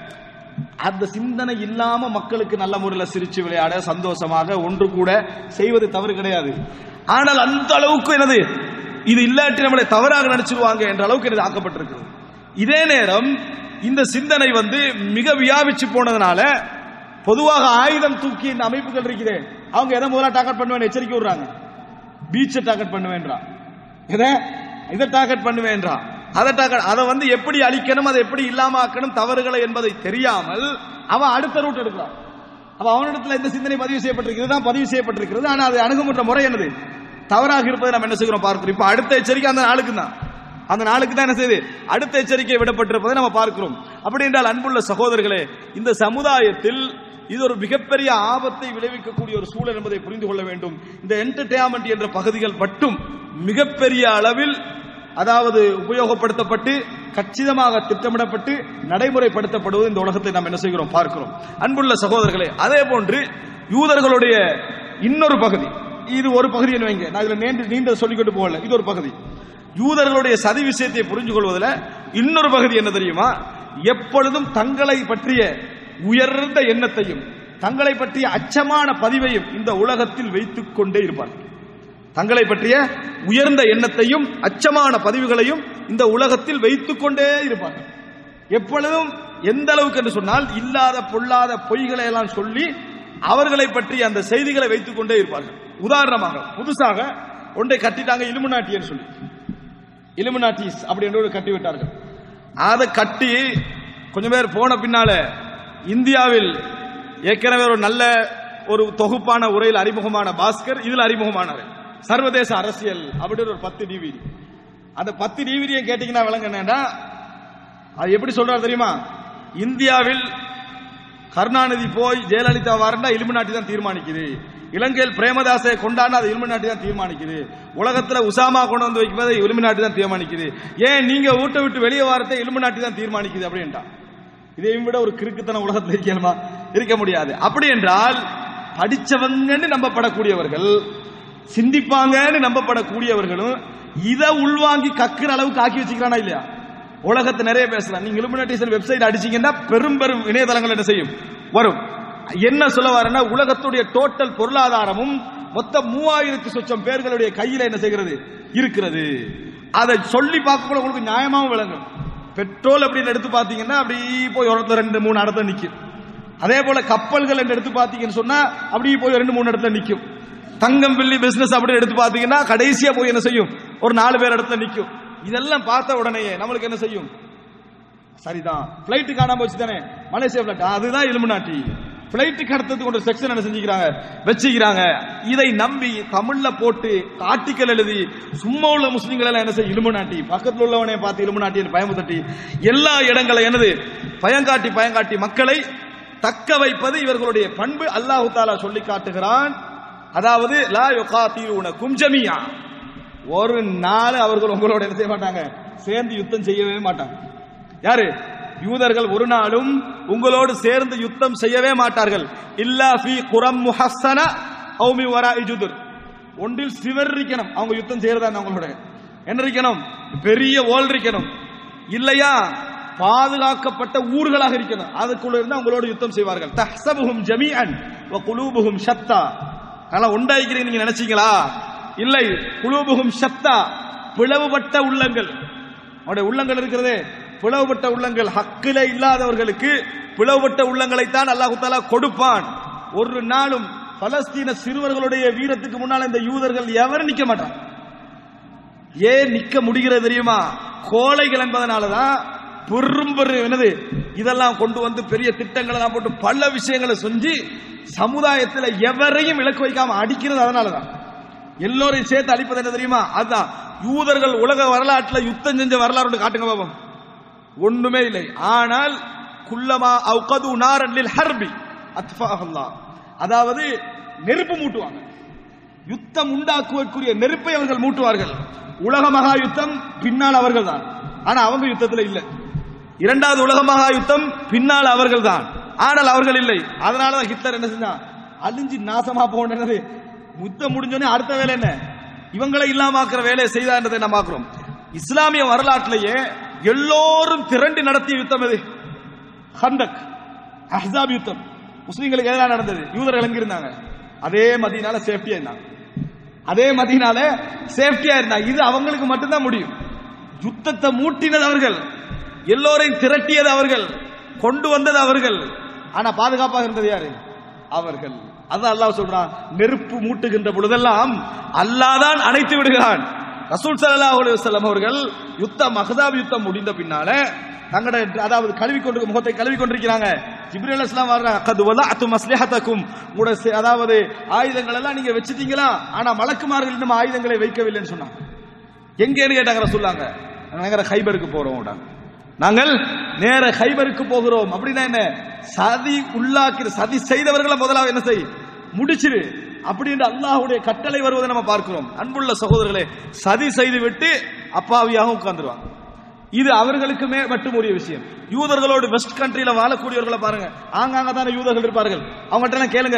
அந்த சிந்தனை இல்லாம மக்களுக்கு நல்ல முறையில் சிரிச்சு விளையாட சந்தோஷமாக ஒன்று கூட செய்வது தவறு கிடையாது ஆனால் அந்த அளவுக்கு என்னது இது இல்லாட்டி நம்மளை தவறாக நினைச்சிருவாங்க என்ற அளவுக்கு இது ஆக்கப்பட்டிருக்கிறது இதே நேரம் இந்த சிந்தனை வந்து மிக வியாபிச்சு போனதுனால பொதுவாக ஆயுதம் தூக்கி இந்த அமைப்புகள் இருக்குது அவங்க எதை முதல்ல டார்கெட் பண்ணுவேன் எச்சரிக்கை விடுறாங்க பீச்சை டார்கெட் பண்ணுவேன்றான் எதை இதை டார்கெட் பண்ணுவேன்றான் அதை டார்கெட் அதை வந்து எப்படி அழிக்கணும் அதை எப்படி இல்லாம ஆக்கணும் தவறுகளை என்பதை தெரியாமல் அவன் அடுத்த ரூட் எடுக்கிறான் அப்ப அவனிடத்துல இந்த சிந்தனை பதிவு செய்யப்பட்டிருக்கிறது தான் பதிவு செய்யப்பட்டிருக்கிறது ஆனா அது அணுகுமுறை முறை என்னது தவறாக இருப்பதை நம்ம என்ன செய்கிறோம் பார்க்கிறோம் இப்ப அடுத்த எச்சரிக்கை அந்த நாளுக்கு தான் அந்த நாளுக்கு தான் என்ன செய்யுது அடுத்த எச்சரிக்கை விடப்பட்டிருப்பதை நம்ம பார்க்கிறோம் அப்படி என்றால் அன்புள்ள சகோதரர்களே இந்த சமுதாயத்தில் இது ஒரு மிகப்பெரிய ஆபத்தை விளைவிக்கக்கூடிய ஒரு சூழல் என்பதை புரிந்து கொள்ள வேண்டும் இந்த என்டர்டைன்மெண்ட் என்ற பகுதிகள் மட்டும் மிகப்பெரிய அளவில் அதாவது உபயோகப்படுத்தப்பட்டு கச்சிதமாக திட்டமிடப்பட்டு நடைமுறைப்படுத்தப்படுவது இந்த உலகத்தை நாம் என்ன செய்கிறோம் பார்க்கிறோம் அன்புள்ள சகோதரர்களே அதே போன்று யூதர்களுடைய இன்னொரு பகுதி இது ஒரு பகுதி என்ன வைங்க நான் இதுல நீண்ட நீண்ட சொல்லிக்கொண்டு போகல இது ஒரு பகுதி யூதர்களுடைய சதி விஷயத்தை புரிஞ்சு கொள்வதில் இன்னொரு பகுதி என்ன தெரியுமா எப்பொழுதும் தங்களை பற்றிய உயர்ந்த எண்ணத்தையும் தங்களை பற்றிய அச்சமான பதிவையும் இந்த உலகத்தில் வைத்துக் கொண்டே இருப்பார்கள் தங்களை பற்றிய உயர்ந்த எண்ணத்தையும் அச்சமான பதிவுகளையும் இந்த உலகத்தில் வைத்துக் கொண்டே இருப்பார்கள் எப்பொழுதும் எந்த அளவுக்கு என்று சொன்னால் இல்லாத பொல்லாத பொய்களை எல்லாம் சொல்லி அவர்களை பற்றி அந்த செய்திகளை வைத்துக் கொண்டே இருப்பார்கள் உதாரணமாக புதுசாக ஒன்றை கட்டிட்டாங்க இலுமினாட்டின்னு சொல்லி இலுமினாட்டிஸ் அப்படி என்று ஒரு கட்டி விட்டார்கள் அதை கட்டி கொஞ்சம் பேர் போன பின்னால இந்தியாவில் ஏற்கனவே ஒரு நல்ல ஒரு தொகுப்பான உரையில் அறிமுகமான பாஸ்கர் இதில் அறிமுகமானவர் சர்வதேச அரசியல் அப்படின்னு ஒரு பத்து டிவிடி அந்த பத்து டிவிடியை கேட்டீங்கன்னா விளங்க என்னன்னா அது எப்படி சொல்றாரு தெரியுமா இந்தியாவில் கருணாநிதி போய் ஜெயலலிதா வரண்டா இலுமினாட்டி தான் தீர்மானிக்குது இலங்கையில் பிரேமதாசை கொண்டாடினா அது இலுமினாட்டி தான் தீர்மானிக்குது உலகத்துல உசாமா கொண்டு வந்து வைக்கும்போது இலுமினாட்டி தான் தீர்மானிக்குது ஏன் நீங்க வீட்டை விட்டு வெளியே வரத்தை இலுமினாட்டி தான் தீர்மானிக்குது அப்படின்ட்டா இதையும் விட ஒரு கிறுக்குத்தனம் உலகத்தில் இருக்கணுமா இருக்க முடியாது அப்படி என்றால் படிச்சவங்கன்னு நம்பப்படக்கூடியவர்கள் சிந்திப்பாங்கன்னு நம்பப்படக்கூடியவர்களும் இதை உள்வாங்கி கக்குற அளவுக்கு ஆக்கி வச்சுக்கிறானா இல்லையா உலகத்தை நிறைய பேசலாம் நீங்க இலுமினேட்டிசன் வெப்சைட் அடிச்சீங்கன்னா பெரும் பெரும் இணையதளங்கள் என்ன செய்யும் வரும் என்ன சொல்ல வரேன்னா உலகத்துடைய டோட்டல் பொருளாதாரமும் மொத்தம் மூவாயிரத்தி சொச்சம் பேர்களுடைய கையில என்ன செய்கிறது இருக்கிறது அதை சொல்லி பார்க்க உங்களுக்கு நியாயமாவும் விளங்கும் பெட்ரோல் அப்படின்னு எடுத்து பார்த்தீங்கன்னா அப்படி போய் ஒரு இடத்துல ரெண்டு மூணு இடத்துல நிற்கும் அதே போல கப்பல்கள் என்று எடுத்து பார்த்தீங்கன்னு சொன்னா அப்படியே போய் ரெண்டு மூணு இடத்துல நிற்கும் தங்கம் வெள்ளி பிசினஸ் அப்படி எடுத்து பார்த்தீங்கன்னா கடைசியா போய் என்ன செய்யும் ஒரு நாலு பேர் இடத்துல நிற்கும் இதெல்லாம் பார்த்த உடனேயே நம்மளுக்கு என்ன செய்யும் சரிதான் பிளைட் காணாம போச்சு தானே மலேசியா பிளைட் அதுதான் இலுமினாட்டி பிளைட் கடத்ததுக்கு ஒரு செக்ஷன் என்ன செஞ்சுக்கிறாங்க வச்சுக்கிறாங்க இதை நம்பி தமிழ்ல போட்டு ஆர்டிக்கல் எழுதி சும்மா உள்ள முஸ்லிம்கள் எல்லாம் என்ன செய்ய இலுமினாட்டி பக்கத்துல உள்ளவனே பார்த்து இலுமினாட்டி பயமு தட்டி எல்லா இடங்களை என்னது பயங்காட்டி பயங்காட்டி மக்களை தக்க வைப்பது இவர்களுடைய பண்பு அல்லாஹு தாலா சொல்லி காட்டுகிறான் அதாவது லா யுகாத்தீருன கும்ஜமியா ஒரு நாள் அவர்கள் உங்களோட என்ன செய்ய மாட்டாங்க சேர்ந்து யுத்தம் செய்யவே மாட்டாங்க யாரு யூதர்கள் ஒரு நாளும் உங்களோடு சேர்ந்து யுத்தம் செய்யவே மாட்டார்கள் இல்லா ஃபி குரம் முஹஸ்ஸன அவு மி வரா இஜுதுர் ஒன்றில் சிவர் இருக்கணும் அவங்க யுத்தம் செய்யறதா அவங்களோட என்ன இருக்கணும் பெரிய ஓல் இருக்கணும் இல்லையா பாதுகாக்கப்பட்ட ஊர்களாக இருக்கணும் அதுக்குள்ள இருந்து அவங்களோட யுத்தம் செய்வார்கள் தஹ்சபுஹும் ஜமீஅன் வ குலூபுஹும் ஷத்தா அதனால உண்டாயிக்கிறீங்க நீங்க நினைச்சீங்களா இல்லை குலூபுகும் ஷத்தா பிளவுபட்ட உள்ளங்கள் அவருடைய உள்ளங்கள் இருக்கிறதே பிளவுபட்ட உள்ளங்கள் ஹக்கில இல்லாதவர்களுக்கு பிளவுபட்ட உள்ளங்களைத்தான் அல்லாஹு தாலா கொடுப்பான் ஒரு நாளும் பலஸ்தீன சிறுவர்களுடைய வீரத்துக்கு முன்னால் இந்த யூதர்கள் எவரும் நிக்க மாட்டான் ஏன் நிக்க முடிகிறது தெரியுமா கோழைகள் என்பதனாலதான் பெரும் பெரும் என்னது இதெல்லாம் கொண்டு வந்து பெரிய திட்டங்களை எல்லாம் போட்டு பல விஷயங்களை செஞ்சு சமுதாயத்தில் எவரையும் இலக்கு வைக்காம அடிக்கிறது அதனாலதான் எல்லோரையும் சேர்த்து அழிப்பது என்ன தெரியுமா அதுதான் யூதர்கள் உலக வரலாற்றில் யுத்தம் செஞ்ச வரலாறு ஒன்று காட்டுங்க பாபம் ஒண்ணுமே இல்லை ஆனால் குல்லமா அவுகது நாரன் ஹர்பி அத்ஃபாஹல்லா அதாவது நெருப்பு மூட்டுவாங்க யுத்தம் உண்டாக்குவதற்குரிய நெருப்பை அவர்கள் மூட்டுவார்கள் உலக மகா யுத்தம் பின்னால் அவர்கள் தான் ஆனா அவங்க யுத்தத்தில் இல்லை இரண்டாவது உலக மகா யுத்தம் பின்னால் அவர்கள் தான் ஆனால் அவர்கள் இல்லை அதனாலதான் ஹிட்லர் என்ன செஞ்சான் அழிஞ்சு நாசமா போனது யுத்தம் முடிஞ்சோடனே அடுத்த வேலை என்ன இவங்களை இல்லாமக்கிற வேலையை செய்தான்றதை நம்ம பார்க்கிறோம் இஸ்லாமிய வரலாற்றிலேயே எல்லோரும் திரண்டு நடத்திய யுத்தம் எது ஹண்டக் அஹ்சாப் யுத்தம் முஸ்லிம்களுக்கு எதிராக நடந்தது யூதர்கள் எங்க இருந்தாங்க அதே மதியனால சேஃப்டியா இருந்தாங்க அதே மதியனால சேஃப்டியா இருந்தாங்க இது அவங்களுக்கு மட்டும்தான் முடியும் யுத்தத்தை மூட்டினது அவர்கள் எல்லோரையும் திரட்டியது அவர்கள் கொண்டு வந்தது அவர்கள் ஆனா பாதுகாப்பாக இருந்தது யாரு அவர்கள் அதான் அல்லாஹ் சொல்றான் நெருப்பு மூட்டுகின்ற பொழுதெல்லாம் அல்லாஹ் தான் அணைத்து விடுகிறான் ரசூல் ஸல்லல்லாஹு அலைஹி வஸல்லம் அவர்கள் யுத்தம் மஹதாப் யுத்தம் முடிந்த பின்னால தங்கட அதாவது கழுவி கொண்டு முகத்தை கழுவி கொண்டிருக்கிறாங்க ஜிப்ரீல் அலைஹிஸ்ஸலாம் வர்றாங்க கத் வலஅத்து மஸ்லிஹதக்கும் உங்களுடைய செ- அதாவது ஆயுதங்கள் எல்லாம் நீங்க வச்சிட்டீங்களா ஆனா மலக்குமார்கள் இன்னும் ஆயுதங்களை வைக்கவில்லைன்னு சொன்னாங்க எங்கேன்னு கேட்டாங்க சொல்லாங்க நாங்க ஹைபருக்கு போறோம் அப்படின்னாங்க. நாங்கள் நேர ஹைபருக்கு போகிறோம் அப்படின்னா என்ன சதி உள்ளாக்கி சதி செய்தவர்களை முதலாவது என்ன செய் முடிச்சிரு அப்படின்னு அல்லாஹ்வுடைய கட்டளை வருவதை நம்ம பார்க்கிறோம் அன்புள்ள சகோதரர்களே சதி செய்து விட்டு அப்பாவியாக உட்கார்ந்துருவாங்க இது அவர்களுக்குமே மட்டும் உரிய விஷயம் யூதர்களோடு வெஸ்ட் கண்ட்ரியில வாழக்கூடியவர்களை பாருங்க ஆங்காங்க தானே யூதர்கள் இருப்பார்கள் அவங்கள்ட்ட எல்லாம் கேளுங்க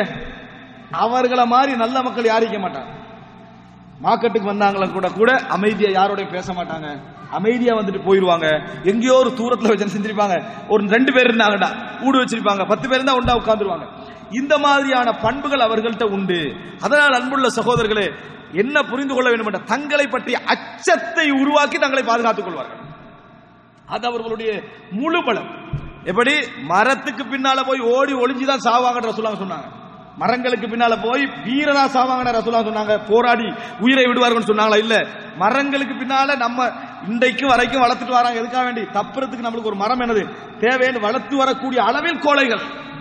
அவர்களை மாதிரி நல்ல மக்கள் யாரும் இருக்க மாட்டாங்க மார்க்கெட்டுக்கு வந்தாங்களா கூட கூட அமைதியா யாரோடையும் பேச மாட்டாங்க அமைதியா வந்துட்டு போயிருவாங்க எங்கேயோ ஒரு தூரத்துல வச்சு செஞ்சிருப்பாங்க ஒரு ரெண்டு பேர் இருந்தாங்கடா ஊடு வச்சிருப்பாங்க பத்து பேர் இருந்தா உண்டா உட்கார்ந்துருவாங்க இந்த மாதிரியான பண்புகள் அவர்கள்ட்ட உண்டு அதனால் அன்புள்ள சகோதரர்களே என்ன புரிந்து கொள்ள வேண்டும் என்ற தங்களை பற்றிய அச்சத்தை உருவாக்கி தங்களை பாதுகாத்துக் கொள்வார்கள் அது அவர்களுடைய முழு பலம் எப்படி மரத்துக்கு பின்னால போய் ஓடி ஒளிஞ்சுதான் சாவாங்கன்ற ரசூலுல்லாஹ் சொன்னாங்க மரங்களுக்கு பின்னால போய் வீரரா சாவாங்கன்னு ரசூலுல்லாஹ் சொன்னாங்க போராடி உயிரை விடுவார்கள் சொன்னாங்களா இல்ல மரங்களுக்கு பின்னால நம்ம இன்றைக்கு வரைக்கும் வளர்த்துட்டு வராங்க எதுக்காக வேண்டி தப்புறதுக்கு நம்மளுக்கு ஒரு மரம் என்னது தேவைன்னு வளர்த்து வரக்கூடிய அளவில் கோழைகள்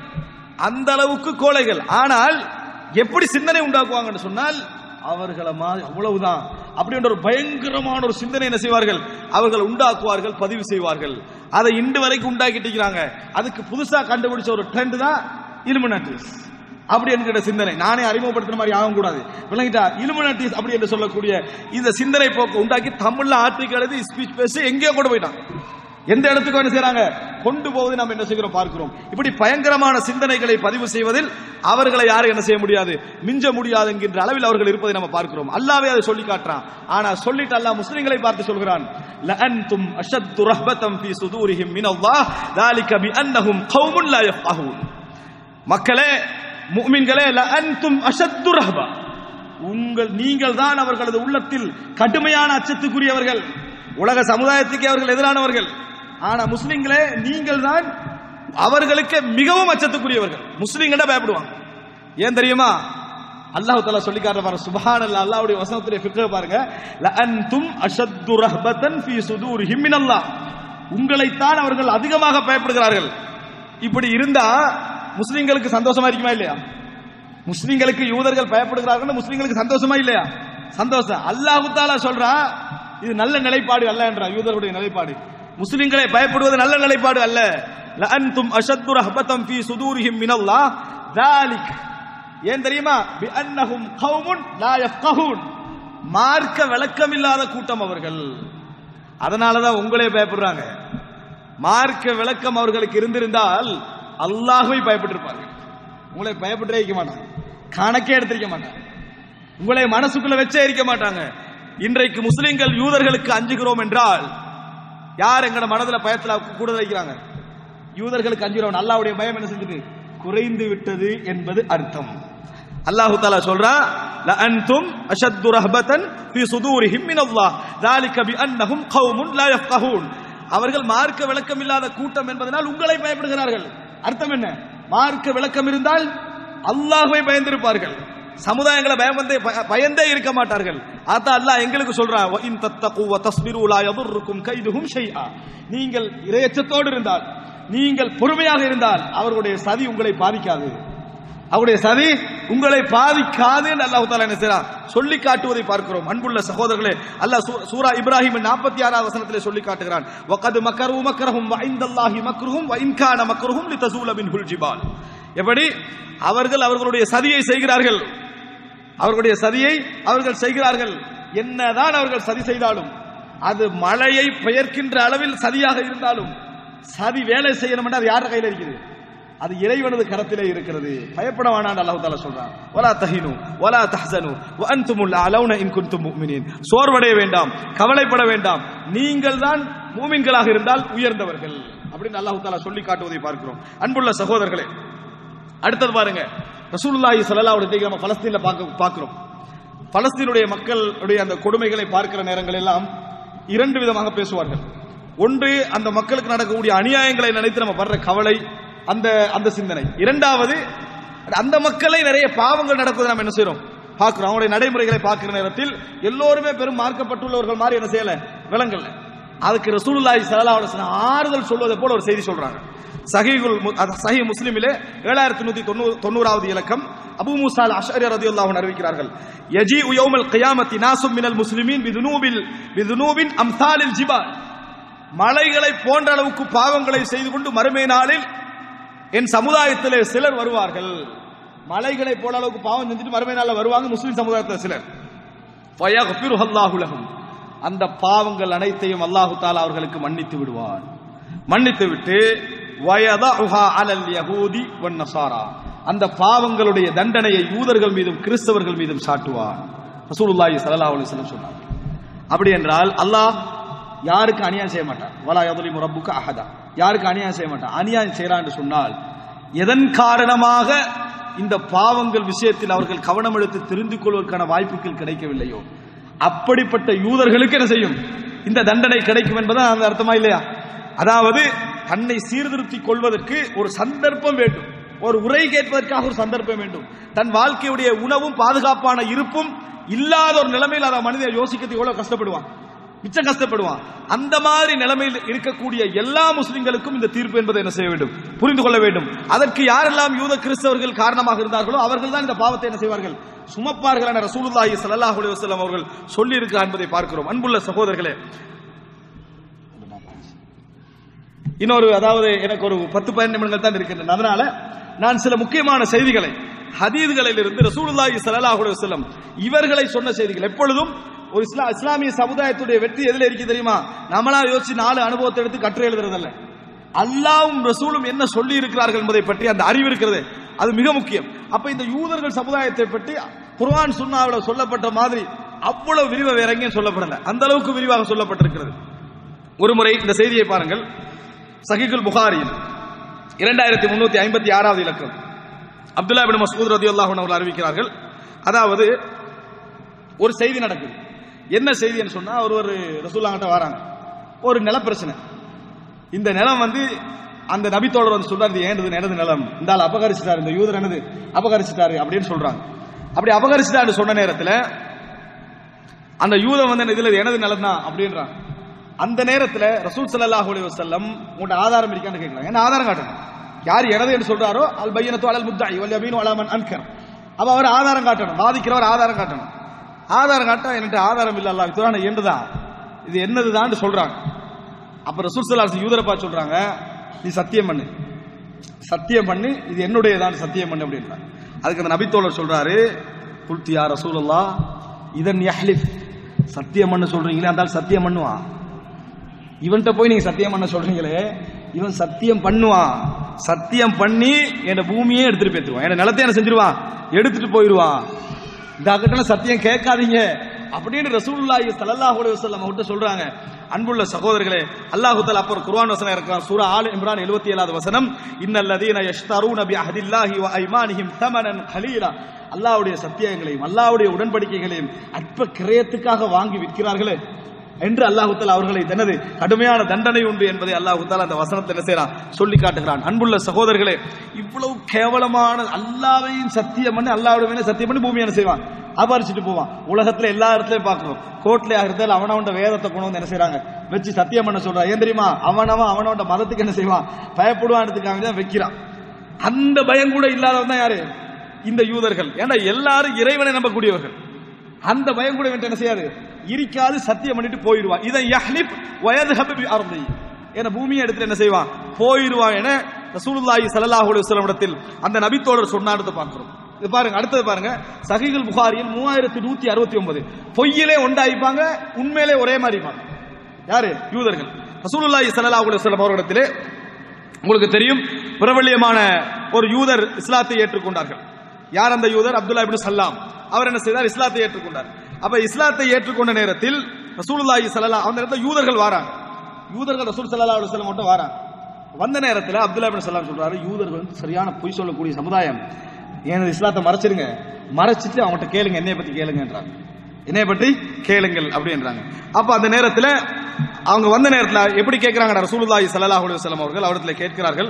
அந்த அளவுக்கு கோழைகள் ஆனால் எப்படி சிந்தனை உண்டாக்குவாங்கன்னு சொன்னால் அவர்களை மாதிரி அவ்வளவுதான் அப்படின்ற ஒரு பயங்கரமான ஒரு சிந்தனை என்ன செய்வார்கள் அவர்கள் உண்டாக்குவார்கள் பதிவு செய்வார்கள் அதை இன்று வரைக்கும் உண்டாக்கிட்டு இருக்கிறாங்க அதுக்கு புதுசா கண்டுபிடிச்ச ஒரு ட்ரெண்ட் தான் இலுமினாட்டிஸ் அப்படி என்கிற சிந்தனை நானே அறிமுகப்படுத்துற மாதிரி ஆக கூடாது விளங்கிட்டா இலுமினாட்டிஸ் அப்படி என்று சொல்லக்கூடிய இந்த சிந்தனை போக்கு உண்டாக்கி தமிழ்ல ஆர்டிக்கல் எழுதி ஸ்பீச் பேசி எங்கேயோ கொண்டு போயிட்டான் எந்த இடத்துக்கு என்ன செய்றாங்க கொண்டு போவதை நாம் என்ன செய்கிறோம் பார்க்கிறோம் இப்படி பயங்கரமான சிந்தனைகளை பதிவு செய்வதில் அவர்களை யாரும் என்ன செய்ய முடியாது மிஞ்ச முடியாது என்கின்ற அளவில் அவர்கள் இருப்பதை நம்ம பார்க்கிறோம் அல்லாவே அதை சொல்லி காட்டுறான் ஆனா சொல்லிட்டு அல்லாஹ் முஸ்லிம்களை பார்த்து சொல்கிறான் லஅன்தும் அஷத்து ரஹ்பதம் ஃபீ சுதூரிஹிம் மினல்லாஹ் ذلك بانهم قوم لا يفقهون மக்களே முஃமின்களே லஅன்தும் அஷத்து ரஹ்பா உங்கள் நீங்கள் தான் அவர்களது உள்ளத்தில் கடுமையான அச்சத்துக்குரியவர்கள் உலக சமுதாயத்துக்கே அவர்கள் எதிரானவர்கள் ஆனா முஸ்லிம்களே நீங்கள் தான் அவர்களுக்கு மிகவும் அச்சத்துக்குரியவர்கள் முஸ்லிம்கிட்ட பயப்படுவாங்க ஏன் தெரியுமா அல்லாஹ் தஆலா சொல்லி காட்டுற பாருங்க சுப்ஹானல்லாஹ் அல்லாஹ்வுடைய வசனத்துடைய ஃபிக்ர பாருங்க லஅன்தும் அஷத்து ரஹ்பதன் ஃபீ சுதூரிஹிம் மினல்லாஹ் உங்களைத்தான் அவர்கள் அதிகமாக பயப்படுகிறார்கள் இப்படி இருந்தா முஸ்லிம்களுக்கு சந்தோஷமா இருக்குமா இல்லையா முஸ்லிம்களுக்கு யூதர்கள் பயப்படுகிறார்கள் முஸ்லிம்களுக்கு சந்தோஷமா இல்லையா சந்தோஷம் அல்லாஹு தாலா சொல்றான் இது நல்ல நிலைப்பாடு அல்ல என்றான் யூதருடைய நிலைப்பாடு முஸ்லிம்களை பயப்படுவது நல்ல நிலைப்பாடு அல்ல லஅன்தும் அஷத்து ரஹ்பதம் ஃபீ சுதூரிஹிம் மினல்லாஹ் ذلك ஏன் தெரியுமா பிஅன்னஹும் கௌமுன் லா யஃப்கஹூன் மார்க்க விளக்கமில்லாத கூட்டம் அவர்கள் அதனால தான் உங்களே பயப்படுறாங்க மார்க்க விளக்கம் அவர்களுக்கு இருந்திருந்தால் அல்லாஹ்வை பயப்பட்டிருப்பார்கள் உங்களை பயப்பட்டே இருக்க மாட்டாங்க கணக்கே எடுத்திருக்க மாட்டாங்க உங்களை மனசுக்குள்ள வச்சே இருக்க மாட்டாங்க இன்றைக்கு முஸ்லிம்கள் யூதர்களுக்கு அஞ்சுகிறோம் என்றால் யார் எங்கட மனதுல பயத்துல கூடுதல் வைக்கிறாங்க யூதர்களுக்கு அஞ்சுகிறோம் அல்லாஹ்வுடைய பயம் என்ன செஞ்சது குறைந்து விட்டது என்பது அர்த்தம் அல்லாஹு தாலா சொல்றா லஅன்தும் அஷத்து ரஹ்பதன் ஃபீ சுதூரிஹிம் மினல்லாஹ் ذلك بانهم قوم لا يفقهون அவர்கள் மார்க்க விளக்கம் இல்லாத கூட்டம் என்பதனால் உங்களை பயப்படுகிறார்கள் அர்த்தம் என்ன மார்க்க விளக்கம் இருந்தால் அல்லாஹ்வை பயந்திருப்பார்கள் சமுதாயங்களை பயந்தே பயந்தே இருக்க மாட்டார்கள் அதான் அல்லாஹ் எங்களுக்கு சொல்றான் "வ இன் தத்தகு வ தஸ்பிரு லா யதுர்ருக்கும் கைதுஹும் ஷைஆ நீங்கள் இரையச்சத்தோடு இருந்தால் நீங்கள் பொறுமையாக இருந்தால் அவர்களுடைய சதி உங்களை பாதிக்காது அவருடைய சதி உங்களை பாதிக்காது என்று அல்லாஹ் தாலா என்ன செய்றான் சொல்லி காட்டுவதை பார்க்கிறோம் அன்புள்ள சகோதரர்களே அல்லாஹ் சூ- சூரா இப்ராஹிம் நாற்பத்தி ஆறாவது வசனத்திலே சொல்லி காட்டுகிறான் வகது மக்கரு மக்கரஹும் வைந்தல்லாஹி மக்ருஹும் வைன்கான மக்ருஹும் லிதசூல மின்ஹுல் ஜிபால் எப்படி அவர்கள் அவர்களுடைய சதியை செய்கிறார்கள் அவர்களுடைய சதியை அவர்கள் செய்கிறார்கள் என்னதான் அவர்கள் சதி செய்தாலும் அது மழையை பெயர்க்கின்ற அளவில் சதியாக இருந்தாலும் சதி வேலை செய்யணும் அது யார் கையில் இருக்குது அது இறைவனது கரத்திலே இருக்கிறது பயப்பட வேணாம் அல்லாஹ் தாலா சொல்றான் வலா தஹினு வலா தஹ்சனு வ அன்துமுல் அலௌன இன் குன்தும் முஃமினீன் சோர்வடைய வேண்டாம் கவலைப்பட வேண்டாம் நீங்கள் தான் மூமின்களாக இருந்தால் உயர்ந்தவர்கள் அப்படின்னு அல்லாஹ் தாலா சொல்லி காட்டுவதை பார்க்கிறோம் அன்புள்ள சகோதரர்களே அடுத்தது பாருங்க ரசூலுல்லாஹி ஸல்லல்லாஹு அலைஹி வஸல்லம் நம்ம பலஸ்தீன்ல பார்க்க பார்க்கிறோம் பலஸ்தீனுடைய மக்களுடைய அந்த கொடுமைகளை பார்க்கிற நேரங்கள் எல்லாம் இரண்டு விதமாக பேசுவார்கள் ஒன்று அந்த மக்களுக்கு நடக்கக்கூடிய அநியாயங்களை நினைத்து நம்ம படுற கவலை அந்த அந்த சிந்தனை இரண்டாவது அந்த மக்களை நிறைய பாவங்கள் நடக்குது நம்ம என்ன செய்றோம் பார்க்கிறோம் அவங்களுடைய நடைமுறைகளை பார்க்கிற நேரத்தில் எல்லோருமே பெரும் மார்க்கப்பட்டுள்ளவர்கள் மாதிரி என்ன செய்யல விலங்கல்ல அதுக்கு ரசூலுல்லாஹி ஸல்லல்லாஹு அலைஹி வஸல்லம் ஆறுதல் சொல்வதை போல ஒரு செய்தி சொல்றாங்க சஹீகுல் மு- அது சஹீ முஸ்லிமிலே ஏழாயிரத்தி நூத்தி தொண்ணூறு தொண்ணூறாவது இலக்கம் அபூ மூசா அல் அஷ்அரி ரதியல்லாஹு அன்ஹு அறிவிக்கிறார்கள் யஜி யௌமல் கியாமத்தி நாசும் மினல் முஸ்லிமீன் பிதுனூபில் பிதுனூபின் அம்சாலில் ஜிபால் மலைகளை போன்ற அளவுக்கு பாவங்களை செய்து கொண்டு மறுமை நாளில் என் சமுதாயத்திலே சிலர் வருவார்கள் மலைகளை போல அளவுக்கு பாவம் செஞ்சுட்டு மறுமை நாளில் வருவாங்க முஸ்லிம் சமுதாயத்தில் சிலர் ஃபயக்ஃபிருஹு அல்லாஹு லஹும் அந்த பாவங்கள் அனைத்தையும் அல்லாஹு தாலா அவர்களுக்கு மன்னித்து விடுவான் மன்னித்து விட்டு வயதஹா அலல் யஹூதி வன் நசாரா அந்த பாவங்களுடைய தண்டனையை யூதர்கள் மீதும் கிறிஸ்தவர்கள் மீதும் சாட்டுவான் ரசூலுல்லாஹி ஸல்லல்லாஹு அலைஹி வஸல்லம் சொன்னார் அப்படி என்றால் அல்லாஹ் யாருக்கு அநியாயம் செய்ய மாட்டான் வலா யதுலிமு ரப்புக்க அஹதா யாருக்கு அநியாயம் செய்ய மாட்டான் அநியாயம் செய்யறான் என்று சொன்னால் எதன் காரணமாக இந்த பாவங்கள் விஷயத்தில் அவர்கள் கவனம் எடுத்து தெரிந்து கொள்வதற்கான வாய்ப்புகள் கிடைக்கவில்லையோ அப்படிப்பட்ட யூதர்களுக்கு என்ன செய்யும் இந்த தண்டனை கிடைக்கும் என்பதா அந்த அர்த்தமா இல்லையா அதாவது தன்னை சீர்திருத்திக் கொள்வதற்கு ஒரு சந்தர்ப்பம் வேண்டும் ஒரு உரை கேட்பதற்காக ஒரு சந்தர்ப்பம் வேண்டும் தன் வாழ்க்கையுடைய உணவும் பாதுகாப்பான இருப்பும் இல்லாத ஒரு நிலைமையில் அதை மனிதன் யோசிக்கிறதுக்கு எவ்வளவு கஷ்டப்படுவான் மிச்சம் கஷ்டப்படுவான் அந்த மாதிரி நிலைமையில் இருக்கக்கூடிய எல்லா முஸ்லிம்களுக்கும் இந்த தீர்ப்பு என்பதை என்ன செய்ய வேண்டும் புரிந்து கொள்ள வேண்டும் அதற்கு யாரெல்லாம் யூத கிறிஸ்தவர்கள் காரணமாக இருந்தார்களோ அவர்கள் தான் இந்த பாவத்தை என்ன செய்வார்கள் சுமப்பார்கள் என ரசூலுல்லாஹி ஸல்லல்லாஹு அலைஹி வஸல்லம் அவர்கள் சொல்லி இருக்கிறார் என்பதை பார்க்கிறோம் அன்புள்ள சகோதரர்களே இன்னொரு அதாவது எனக்கு ஒரு பத்து பதினஞ்சு நிமிடங்கள் தான் இருக்கின்றன அதனால நான் சில முக்கியமான செய்திகளை ஹதீதுகளில் இருந்து ரசூலுல்லாஹி ஸல்லல்லாஹு அலைஹி வஸல்லம் இவர்களை சொன்ன செய்திகள் எப்பொழுதும் ஒரு இஸ்லா இஸ்லாமிய சமுதாயத்துடைய வெற்றி எதுல இருக்கு தெரியுமா நம்மளா யோசிச்சு நாலு அனுபவத்தை எடுத்து கற்று எழுதுறதல்ல அல்லாவும் ரசூலும் என்ன சொல்லி இருக்கிறார்கள் என்பதை பற்றி அந்த அறிவு இருக்கிறது அது மிக முக்கியம் அப்ப இந்த யூதர்கள் சமுதாயத்தை பற்றி குர்ஆன் சுன்னாவில் சொல்லப்பட்ட மாதிரி அவ்வளவு விரிவ வேற எங்கேயும் சொல்லப்படல அந்த அளவுக்கு விரிவாக சொல்லப்பட்டிருக்கிறது ஒரு முறை இந்த செய்தியை பாருங்கள் சஹிகுல் புகாரியில் இரண்டாயிரத்தி முன்னூத்தி ஐம்பத்தி ஆறாவது இலக்கம் அப்துல்லா பின் மசூத் ரதி அவர்கள் அறிவிக்கிறார்கள் அதாவது ஒரு செய்தி நடக்குது என்ன செய்தின்னு சொன்னா ஒரு ஒரு ரசூல்லாங்கிட்ட வராங்க ஒரு நிலப்பிரச்சனை இந்த நிலம் வந்து அந்த நபித்தோழர் வந்து சொல்றாரு இது ஏனது எனது நிலம் இந்த ஆள் அபகரிச்சிட்டாரு இந்த யூதர் என்னது அபகரிச்சிட்டாரு அப்படின்னு சொல்றாங்க அப்படி அபகரிச்சிட்டாரு சொன்ன நேரத்தில் அந்த யூதன் வந்து என்ன, இதுல இது எனது நிலம் தான் அப்படின்றான் அந்த நேரத்தில் ரசூல் ஸல்லல்லாஹு அலைஹி வஸல்லம் உங்கள்ட்ட ஆதாரம் இருக்கான்னு கேட்கலாம் என்ன ஆதாரம் காட்டணும் யார் எனது என்று சொல்றாரோ அல் பையனத்து அலல் முத்தாய் வல் யமீனு அலா மன் அன்கர் அப்ப அவர் ஆதாரம் காட்டணும் வாதிக்கிறவர் ஆதாரம் காட்டணும் ஆதாரம் காட்ட என்கிட்ட ஆதாரம் இல்ல அல்லாஹ் இதுதான் என்னதுதான் இது என்னதுதான் சொல்றாங்க அப்ப ரசூல் ஸல்லல்லாஹு அலைஹி யூதரை பார்த்து சொல்றாங்க நீ சத்தியம் பண்ணு சத்தியம் பண்ணி இது என்னுடையதான் சத்தியம் பண்ணு அப்படின்றாங்க அதுக்கு அந்த நபித்தோழர் சொல்றாரு குல்தியா ரசூலுல்லா இதன் யஹ்லிஃப் சத்தியம் பண்ண சொல்றீங்களே அந்த ஆள் சத்தியம் பண்ணுவான் இவன்கிட்ட போய் நீங்க சத்தியம் பண்ண சொல்றீங்களே இவன் சத்தியம் பண்ணுவான் சத்தியம் பண்ணி என் பூமியே எடுத்துட்டு போயிருவான் என் நிலத்தை என்ன செஞ்சிருவான் எடுத்துட்டு போயிருவான் இந்த அக்கட்டல சத்தியம் கேட்காதீங்க அப்படின்னு ரசூலுல்லாஹி ஸல்லல்லாஹு அலைஹி வஸல்லம் அவர்கிட்ட சொல்றாங்க அன்புள்ள சகோதரர்களே அல்லாஹ் தஆலா அப்பர் குர்ஆன் வசனம் இருக்கிறான் சூரா ஆல் இம்ரான் 77வது வசனம் இன்னல் லதீன யஷ்தரூன பி அஹ்தில்லாஹி வ ஐமானிஹிம் தமனன் கலீலா அல்லாஹ்வுடைய சத்தியங்களையும் அல்லாஹ்வுடைய உடன்படிக்கைகளையும் அற்ப கிரயத்துக்காக வாங்கி விற்கிறார்களே என்று அல்லாஹு தாலா அவர்களை தனது கடுமையான தண்டனை உண்டு என்பதை அல்லாஹு தாலா அந்த வசனத்தை என்ன செய்யறான் சொல்லி காட்டுகிறான் அன்புள்ள சகோதரர்களே இவ்வளவு கேவலமான அல்லாவையும் சத்தியம் பண்ணி அல்லாவுடைய மேல சத்தியம் பண்ணி பூமி என்ன செய்வான் அபரிச்சிட்டு போவான் உலகத்துல எல்லா இடத்துலயும் பார்க்கிறோம் கோர்ட்ல இருந்தால் அவனவன் வேதத்தை கொண்டு வந்து என்ன செய்றாங்க வச்சு சத்தியம் பண்ண சொல்றான் ஏன் தெரியுமா அவனவன் அவனோட மதத்துக்கு என்ன செய்வான் பயப்படுவான்றதுக்காக தான் வைக்கிறான் அந்த பயம் கூட இல்லாதவன் தான் யாரு இந்த யூதர்கள் ஏன்னா எல்லாரும் இறைவனை நம்பக்கூடியவர்கள் அந்த பயம் கூட இவன்ட்ட என்ன செய்யாது இருக்காது சத்தியம் பண்ணிட்டு போயிடுவான் இதை யஹ்லிப் வயதுஹபு பி அர்தி என பூமியை எடுத்து என்ன செய்வான் போயிடுவான் என ரசூலுல்லாஹி ஸல்லல்லாஹு அலைஹி வஸல்லம் இடத்தில் அந்த நபித்தோழர் சொன்னார்னு பார்க்கிறோம் இது பாருங்க அடுத்தது பாருங்க சஹீஹுல் புகாரியில் மூவாயிரத்தி நூத்தி அறுபத்தி ஒன்பது பொய்யிலே ஒண்டாயிப்பாங்க உண்மையிலே ஒரே மாதிரி இருப்பாங்க யாரு யூதர்கள் ரசூலுல்லாஹி ஸல்லல்லாஹு அலைஹி வஸல்லம் அவர்களிடத்திலே உங்களுக்கு தெரியும் பிரபல்யமான ஒரு யூதர் இஸ்லாத்தை ஏற்றுக்கொண்டார்கள் யார் அந்த யூதர் அப்துல்லா இப்னு சல்லாம் அவர் என்ன செய்தார் இஸ்லாத்தை ஏற்றுக்கொண்டார் அப்ப இஸ்லாத்தை ஏற்றுக்கொண்ட நேரத்தில் ரசூலுல்லாஹி ஸல்லல்லாஹு அந்த நேரத்தில் யூதர்கள் வராங்க யூதர்கள் ரசூல் ஸல்லல்லாஹு அலைஹி வஸல்லம் மட்டும் வராங்க வந்த நேரத்தில் அப்துல்லா இப்னு சல்லாம் சொல்றாரு யூதர்கள் வந்து சரியான பொய் சொல்லக்கூடிய சமுதாயம் எனது இஸ்லாத்தை மறைச்சிருங்க மறைச்சிட்டு அவங்ககிட்ட கேளுங்க என்னைய பத்தி கேளுங்கன்றாங்க என்னைய பற்றி கேளுங்கள் அப்படின்றாங்க அப்ப அந்த நேரத்தில் அவங்க வந்த நேரத்தில் எப்படி கேட்கிறாங்க ரசூலுல்லாஹி ஸல்லல்லாஹு அலைஹி வஸல்லம் அவர்கள் அவரிடத்தில் கேட்கிறார்கள்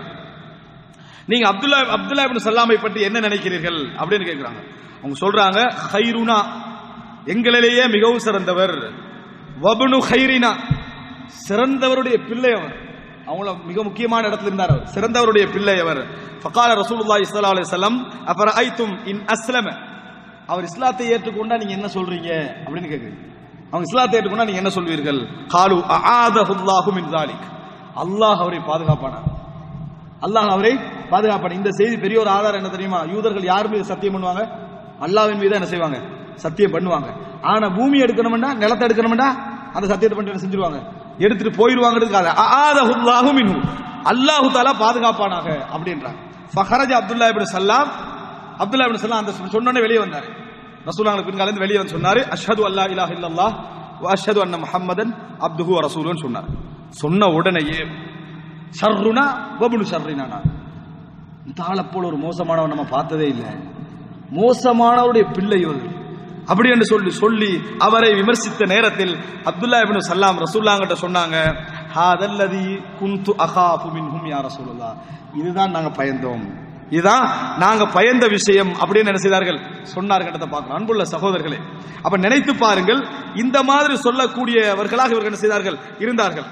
நீங்க அப்துல்லா அப்துல்லா இப்னு சல்லாமை பற்றி என்ன நினைக்கிறீர்கள் அப்படின்னு கேட்கிறாங்க அவங்க சொல்றாங்க ஹைருனா எங்களிலேயே மிகவும் சிறந்தவர் வபுனு ஹைரினா சிறந்தவருடைய பிள்ளை அவர் அவங்கள மிக முக்கியமான இடத்துல இருந்தார் அவர் சிறந்தவருடைய பிள்ளை அவர் ஃபகால ரசூலுல்லாஹி ஸல்லல்லாஹு அலைஹி வஸல்லம் அஃபரஐத்தும் இன் அஸ்லம அவர் இஸ்லாத்தை ஏற்றுக்கொண்டா நீங்க என்ன சொல்றீங்க அப்படின்னு கேக்குறீங்க அவங்க இஸ்லாத்தை ஏற்றுக்கொண்டா நீங்க என்ன சொல்வீர்கள் காலு அஆதஹுல்லாஹு மின் ஸாலிக் அல்லாஹ் அவரை பாதுகாப்பானார் அல்லாஹ் அவரை பாதுகாப்பான் இந்த செய்தி பெரிய ஒரு ஆதாரம் என்ன தெரியுமா யூதர்கள் யார் மீது சத்தியம் பண்ணுவாங்க அல்லாஹ்வின் மீது என்ன செய்வாங்க சத்தியம் பண்ணுவாங்க ஆனா பூமி எடுக்கணும்னா நிலத்தை எடுக்கணும்னா அந்த சத்தியத்தை பண்ணிட்டு என்ன செஞ்சிருவாங்க எடுத்துட்டு போயிருவாங்கிறதுக்காக ஆதஹுல்லாஹு மின்ஹு அல்லாஹு தஆலா பாதுகாப்பானாக அப்படின்றாங்க ஃபஹரஜ அப்துல்லா இப்னு சல்லாம் அப்துல்லா இப்னு சல்லாம் அந்த சொன்னோனே வெளியே வந்தாரு ரசூலுல்லாஹி பின்கால இருந்து வெளியே வந்து சொன்னாரு அஷ்ஹது அல்லா இலாஹ இல்லல்லாஹ் வ அஷ்ஹது அன்ன முஹம்மதன் அப்துஹு வ ரசூலுன்னு சொன்னார் சொன்ன உடனேயே ஷர்ருனா வபுனு ஷர்ரினா இந்த ஆளை போல ஒரு மோசமானவன் நம்ம பார்த்ததே இல்லை மோசமானவருடைய பிள்ளை இவர்கள் அப்படி என்று சொல்லி சொல்லி அவரை விமர்சித்த நேரத்தில் அப்துல்லா இப்னு சல்லாம் ரசூல்லாங்கிட்ட சொன்னாங்க ஹாதல்லதி குந்து அகாஃபு மின்ஹும் யா ரசூலுல்லாஹ் இதுதான் நாங்க பயந்தோம் இதுதான் நாங்க பயந்த விஷயம் அப்படின்னு என்ன செய்தார்கள் சொன்னார்கள் பார்க்கிறோம் அன்புள்ள சகோதரர்களே அப்ப நினைத்து பாருங்கள் இந்த மாதிரி சொல்லக்கூடியவர்களாக இவர்கள் என்ன செய்தார்கள் இருந்தார்கள்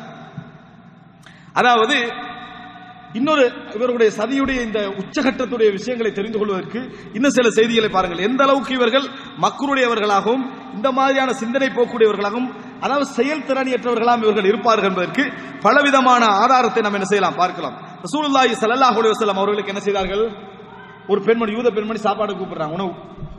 அதாவது இன்னொரு இவருடைய சதியுடைய இந்த உச்சகட்டத்துடைய விஷயங்களை தெரிந்து கொள்வதற்கு இன்னும் சில செய்திகளை பாருங்கள் எந்த அளவுக்கு இவர்கள் மக்களுடையவர்களாகவும் இந்த மாதிரியான சிந்தனை போக்கூடியவர்களாகவும் அதாவது செயல்திறனியற்றவர்களாம் இவர்கள் இருப்பார்கள் என்பதற்கு பலவிதமான ஆதாரத்தை நாம் என்ன செய்யலாம் பார்க்கலாம் ரசூலுல்லாஹி ஸல்லல்லாஹு அலைஹி வஸல்லம் அவர்களுக்கு என்ன செய்தார்கள் ஒரு பெண்மணி யூத பெண்மணி சாப்பாடு கூப்பிடுறாங்க உணவு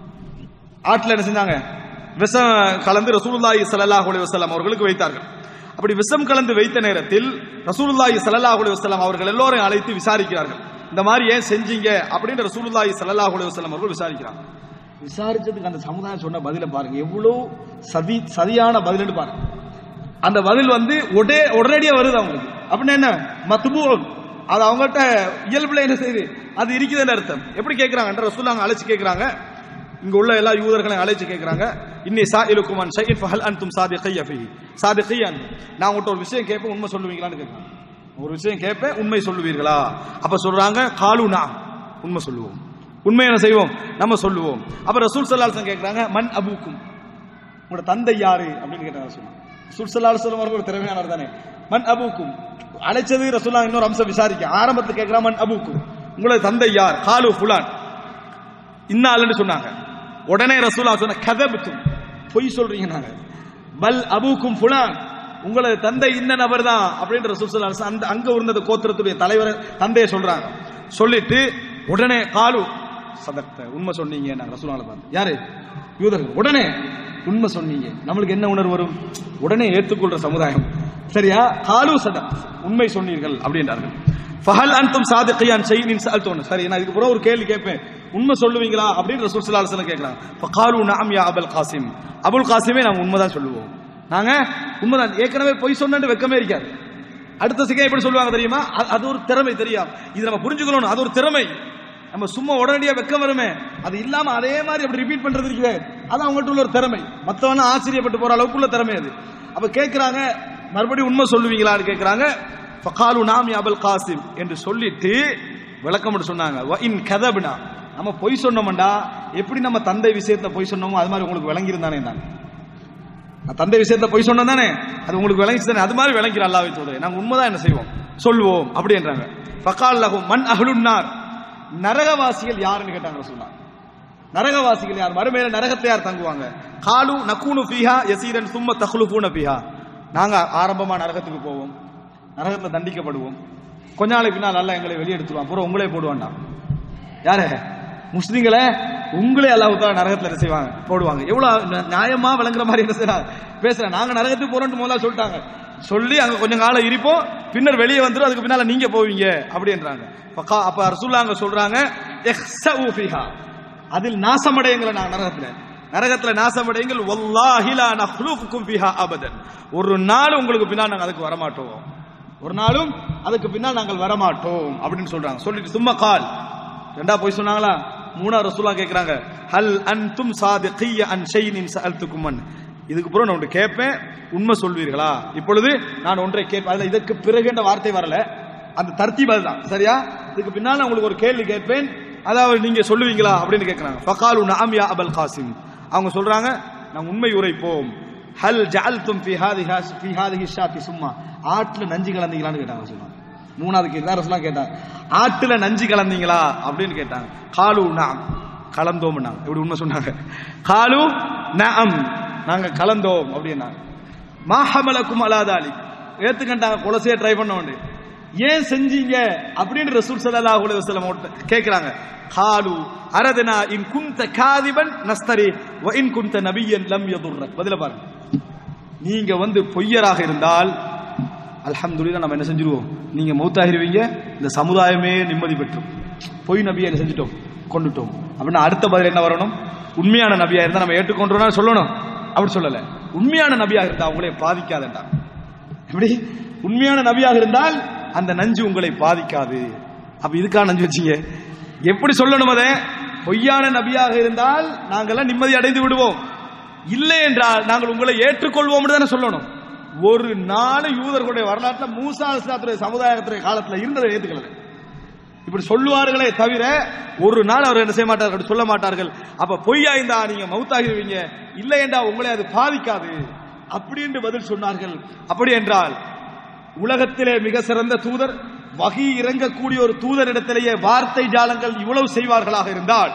ஆட்டில் என்ன செஞ்சாங்க விஷம் கலந்து ரசூலுல்லாஹி ஸல்லல்லாஹு அலைஹி வஸல்லம் அவர்களுக்கு வைத்தார்கள் அப்படி விஷம் கலந்து வைத்த நேரத்தில் ரசூலுல்லாஹி ஸல்லல்லாஹு அலைஹி வஸல்லம் அவர்கள் எல்லோரையும் அழைத்து விசாரிக்கிறார்கள் இந்த மாதிரி ஏன் செஞ்சீங்க அப்படின்னு ரசூலுல்லாஹி ஸல்லல்லாஹு அலைஹி வஸல்லம் அவர்கள் விசாரிக்கிறாங்க விசாரிச்சதுக்கு அந்த சமுதாயம் சொன்ன பதில பாருங்க எவ்வளவு சதி சதியான பதில்னு பாருங்க அந்த பதில் வந்து உடே உடனடியா வருது அவங்களுக்கு அப்படின்னா என்ன மத்துபூன் அது அவங்கள்ட்ட இயல்புல என்ன செய்யுது அது இருக்குதுன்னு அர்த்தம் எப்படி கேட்கறாங்க ரசூல்லாங்க அழைச்சு கேட்கறாங்க இங்க உள்ள எல்லா யூதர்களையும் அழைச்சு கேட்கறாங்க இன்னி சா இலுக்குமன் ஷைன் ஃபஹல் அன்தும் சாதிகைய ஃபீஹி சாதிகையன் நான் உங்கள்ட்ட ஒரு விஷயம் கேட்பேன் உண்மை சொல்லுவீங்களான்னு கேட்கறாங்க ஒரு விஷயம் கேட்பேன் உண்மை சொல்லுவீர்களா அப்ப சொல்றாங்க காலுனா உண்மை சொல்லுவோம் உண்மை என்ன செய்வோம் நம்ம சொல்லுவோம் அப்ப ரசூல் சல்லாசன் கேட்கறாங்க மண் அபூக்கும் உங்களோட தந்தை யாரு அப்படின்னு கேட்டாங்க ரசூல் ரசூல் சல்லாஹ் அவர்கள் ஒரு திறமையானவர் தானே மண் அபூக்கும் அழைச்சது ரசூல்லா இன்னொரு அம்சம் விசாரிக்க ஆரம்பத்தில் கேட்கிறா மண் அபூக்கும் உங்களோட தந்தை யார் காலு ஃபுலான் இன்னாள்னு சொன்னாங்க உடனே ரசூலா சொன்ன கதபுத்தும் பொய் சொல்றீங்க நாங்க பல் அபூக்கும் ஃபுலான் உங்களது தந்தை இந்த நபர் தான் அப்படின்ற ரசூல் ஸல்லல்லாஹு அலைஹி வஸல்லம் அந்த அங்க இருந்தது கோத்திரத்துடைய தலைவர் தந்தையை சொல்றாங்க சொல்லிட்டு உடனே காலு சதக்த உண்மை சொன்னீங்க நாங்க ரசூலால பார்த்து யாரு யூதர்கள் உடனே உண்மை சொன்னீங்க நம்மளுக்கு என்ன உணர்வு வரும் உடனே ஏற்றுக்கொள்ற சமுதாயம் சரியா காலு சதக் உண்மை சொன்னீர்கள் அப்படின்றார்கள் ஃபஹல் அன்தும் சாதிகையான் செய்யின் சஅல்துன சரி நான் இதுக்கு பிறகு ஒரு கேள்வி கேட்பேன் உண்மை சொல்லுவீங்களா அப்படின்னு ரசூல் ஸல்லல்லாஹு அலைஹி வஸல்லம் கேட்கறாங்க ஃபகாலு நஅம் யா அபுல் காசிம் அபுல் காசிமே நாங்க உண்மைதான் சொல்லுவோம் நாங்க உண்மைதான் ஏற்கனவே பொய் சொன்னு வெக்கமே இருக்காது அடுத்த சிகை எப்படி சொல்லுவாங்க தெரியுமா அது- அது ஒரு திறமை தெரியும் இது நம்ம புரிஞ்சுக்கணும் அது ஒரு திறமை நம்ம சும்மா உடனடியா வெக்கம் வருமே அது இல்லாம அதே மாதிரி அப்படி ரிப்பீட் பண்றது இருக்குது அது அவங்ககிட்ட உள்ள ஒரு திறமை மத்தவன ஆச்சரியப்பட்டு போற அளவுக்கு உள்ள திறமை அது அப்ப கேக்குறாங்க மறுபடியும் உண்மை சொல்லுவீங்களான்னு கேக்குறாங்க ஃபகாலு நாம் யா அபுல் காசிம் என்று சொல்லிட்டு விளக்கம் மட்டும் சொன்னாங்க வ இன் கதபினா நம்ம பொய் சொன்னோம்டா எப்படி நம்ம தந்தை விஷயத்துல பொய் சொன்னோமோ அது மாதிரி உங்களுக்கு விளங்கி இருந்தானே நான் தந்தை விஷயத்துல பொய் சொன்னேன் தானே அது உங்களுக்கு விளங்கிச்சு தானே அது மாதிரி விளங்கிற அல்லாவை சொல்றேன் நாங்க உண்மைதான் என்ன செய்வோம் சொல்லுவோம் அப்படின்றாங்க ஃபகால் லஹும் மன் அஹ்லுன்னார் நரகவாசிகள் யாருன்னு கேட்டாங்க சொன்னாங்க நரகவாசிகள் யார் மறுமையில நரகத்தை யார் தங்குவாங்க காலு நக்கூனு ஃபீஹா யசீரன் சும்ம தஹ்லுஃபூன ஃபீஹா நாங்க ஆரம்பமா நரகத்துக்கு போவோம் நரகத்துல தண்டிக்கப்படுவோம் கொஞ்ச நாளைக்கு பின்னால் அல்லாஹ் எங்களை வெளியெடுத்துருவான் பூரா உங்களே போடுவான்டா யாரு முஸ்லிம்களை உங்களே அல்லாஹ் தாலா நரகத்துல என்ன செய்வாங்க போடுவாங்க எவ்வளவு ந- நியாயமா விளங்குற மாதிரி என்ன செய்றாங்க பேசுறாங்க நாங்க நரகத்துக்கு போறோம்னு முதல்ல சொல்லிட்டாங்க சொல்லி அங்க கொஞ்சம் காலம் இருப்போம் பின்னர் வெளியே வந்துரும் அதுக்கு பின்னால நீங்க போவீங்க அப்படின்றாங்க பக்கா- அப்ப ரசூல்லா அங்க சொல்றாங்க "இஹ்ஸஉ ஃபீஹா." அதில் நாசமடையுங்கள் நாங்க நரகத்துல நரகத்துல நாசமடையுங்கள் வல்லாஹி லா நஹ்லுஃபுக்கும் ஃபீஹா அபதன் ஒரு நாள் உங்களுக்கு பின்னால் நாங்க அதுக்கு வரமாட்டோம் ஒரு நாளும் அதுக்கு பின்னால் நாங்கள் வரமாட்டோம் அப்படின்னு சொல்றாங்க சொல்லிட்டு சும்மா கால் ரெண்டா போய் சொன்னாங்களா மூணா ரசூலா கேக்குறாங்க ஹல் அன்தும் சாதிகிய அன் ஷைனின் சஅல்துக்குமன் இதுக்கு பிறகு நான் ஒன்று கேட்பேன் உண்மை சொல்வீர்களா இப்பொழுது நான் ஒன்றை கேட்பேன் அதுல இதற்கு பிறகு என்ற வார்த்தை வரல அந்த தர்த்தீப் அதுதான் சரியா இதுக்கு பின்னால் நான் உங்களுக்கு ஒரு கேள்வி கேட்பேன் அதாவது நீங்க சொல்லுவீங்களா அப்படின்னு கேட்கறாங்க ஃபகாலு நஅம் யா அபல் காசிம் அவங்க சொல்றாங்க நான் உண்மை உரைப்போம் ஹல் ஜஅல்தும் ஃபி ஹாதிஹா ஃபி ஹாதிஹி ஷாத்தி சும்மா ஆட்டுல நஞ்சு கலந்தீங்களான்னு கேட்டாங்க சொல்லுவாங்க மூணாவது கேள்வி தான் ரசூலா கேட்டாங்க ஆட்டுல நஞ்சு கலந்தீங்களா அப்படின்னு கேட்டாங்க காலு நாம் கலந்தோம் இப்படி உண்மை சொன்னாங்க காலு நஅம் நாங்க கலந்தோம் அப்படின்னாங்க மாஹமலக்கும் அலாதாலி ஏத்துக்கிட்டாங்க கொலசையை ட்ரை பண்ண வேண்டிய ஏன் செஞ்சீங்க அப்படின்னு ரசூல் ஸல்லல்லாஹு அலைஹி வஸல்லம் அவர்ட்ட கேக்குறாங்க காலு அரதனா இன் குன்த காதிபன் நஸ்தரி வ இன் குன்த நபியன் லம் யதுர்ர பதில பாருங்க நீங்க வந்து பொய்யராக இருந்தால் அல்ஹம்துலில்லாஹ் நம்ம என்ன செஞ்சிருவோம் நீங்க மௌத்தாகிருவீங்க இந்த சமுதாயமே நிம்மதி பெற்றும் பொய் நபியை என்ன செஞ்சுட்டோம் கொண்டுட்டோம் அப்படின்னா அடுத்த பதில் என்ன வரணும் உண்மையான நபியா இருந்தா நம்ம ஏற்றுக்கொண்டோம்னா சொல்லணும் அப்படி சொல்லல உண்மையான நபியாக இருந்தா உங்களை பாதிக்காதண்டா எப்படி உண்மையான நபியாக இருந்தால் அந்த நஞ்சு உங்களை பாதிக்காது அப்ப இதுக்காக நஞ்சு வச்சீங்க எப்படி சொல்லணும் அதை பொய்யான நபியாக இருந்தால் நாங்கெல்லாம் நிம்மதி அடைந்து விடுவோம் இல்லை என்றால் நாங்கள் உங்களை ஏற்றுக்கொள்வோம் தானே சொல்லணும் ஒரு நாள் யூதர்களுடைய வரலாற்றில் மூசா அலிஸ்லாத்துடைய சமுதாயத்துடைய காலத்தில் இருந்ததை ஏத்துக்கல இப்படி சொல்லுவார்களே தவிர ஒரு நாள் அவர் என்ன செய்ய மாட்டார்கள் அப்படி சொல்ல மாட்டார்கள் அப்ப பொய்யா இருந்தா நீங்க மவுத்தாகிடுவீங்க இல்லை என்றா உங்களை அது பாதிக்காது அப்படின்னு பதில் சொன்னார்கள் அப்படி என்றால் உலகத்திலே மிக சிறந்த தூதர் வகி இறங்கக்கூடிய ஒரு தூதரிடத்திலேயே வார்த்தை ஜாலங்கள் இவ்வளவு செய்வார்களாக இருந்தால்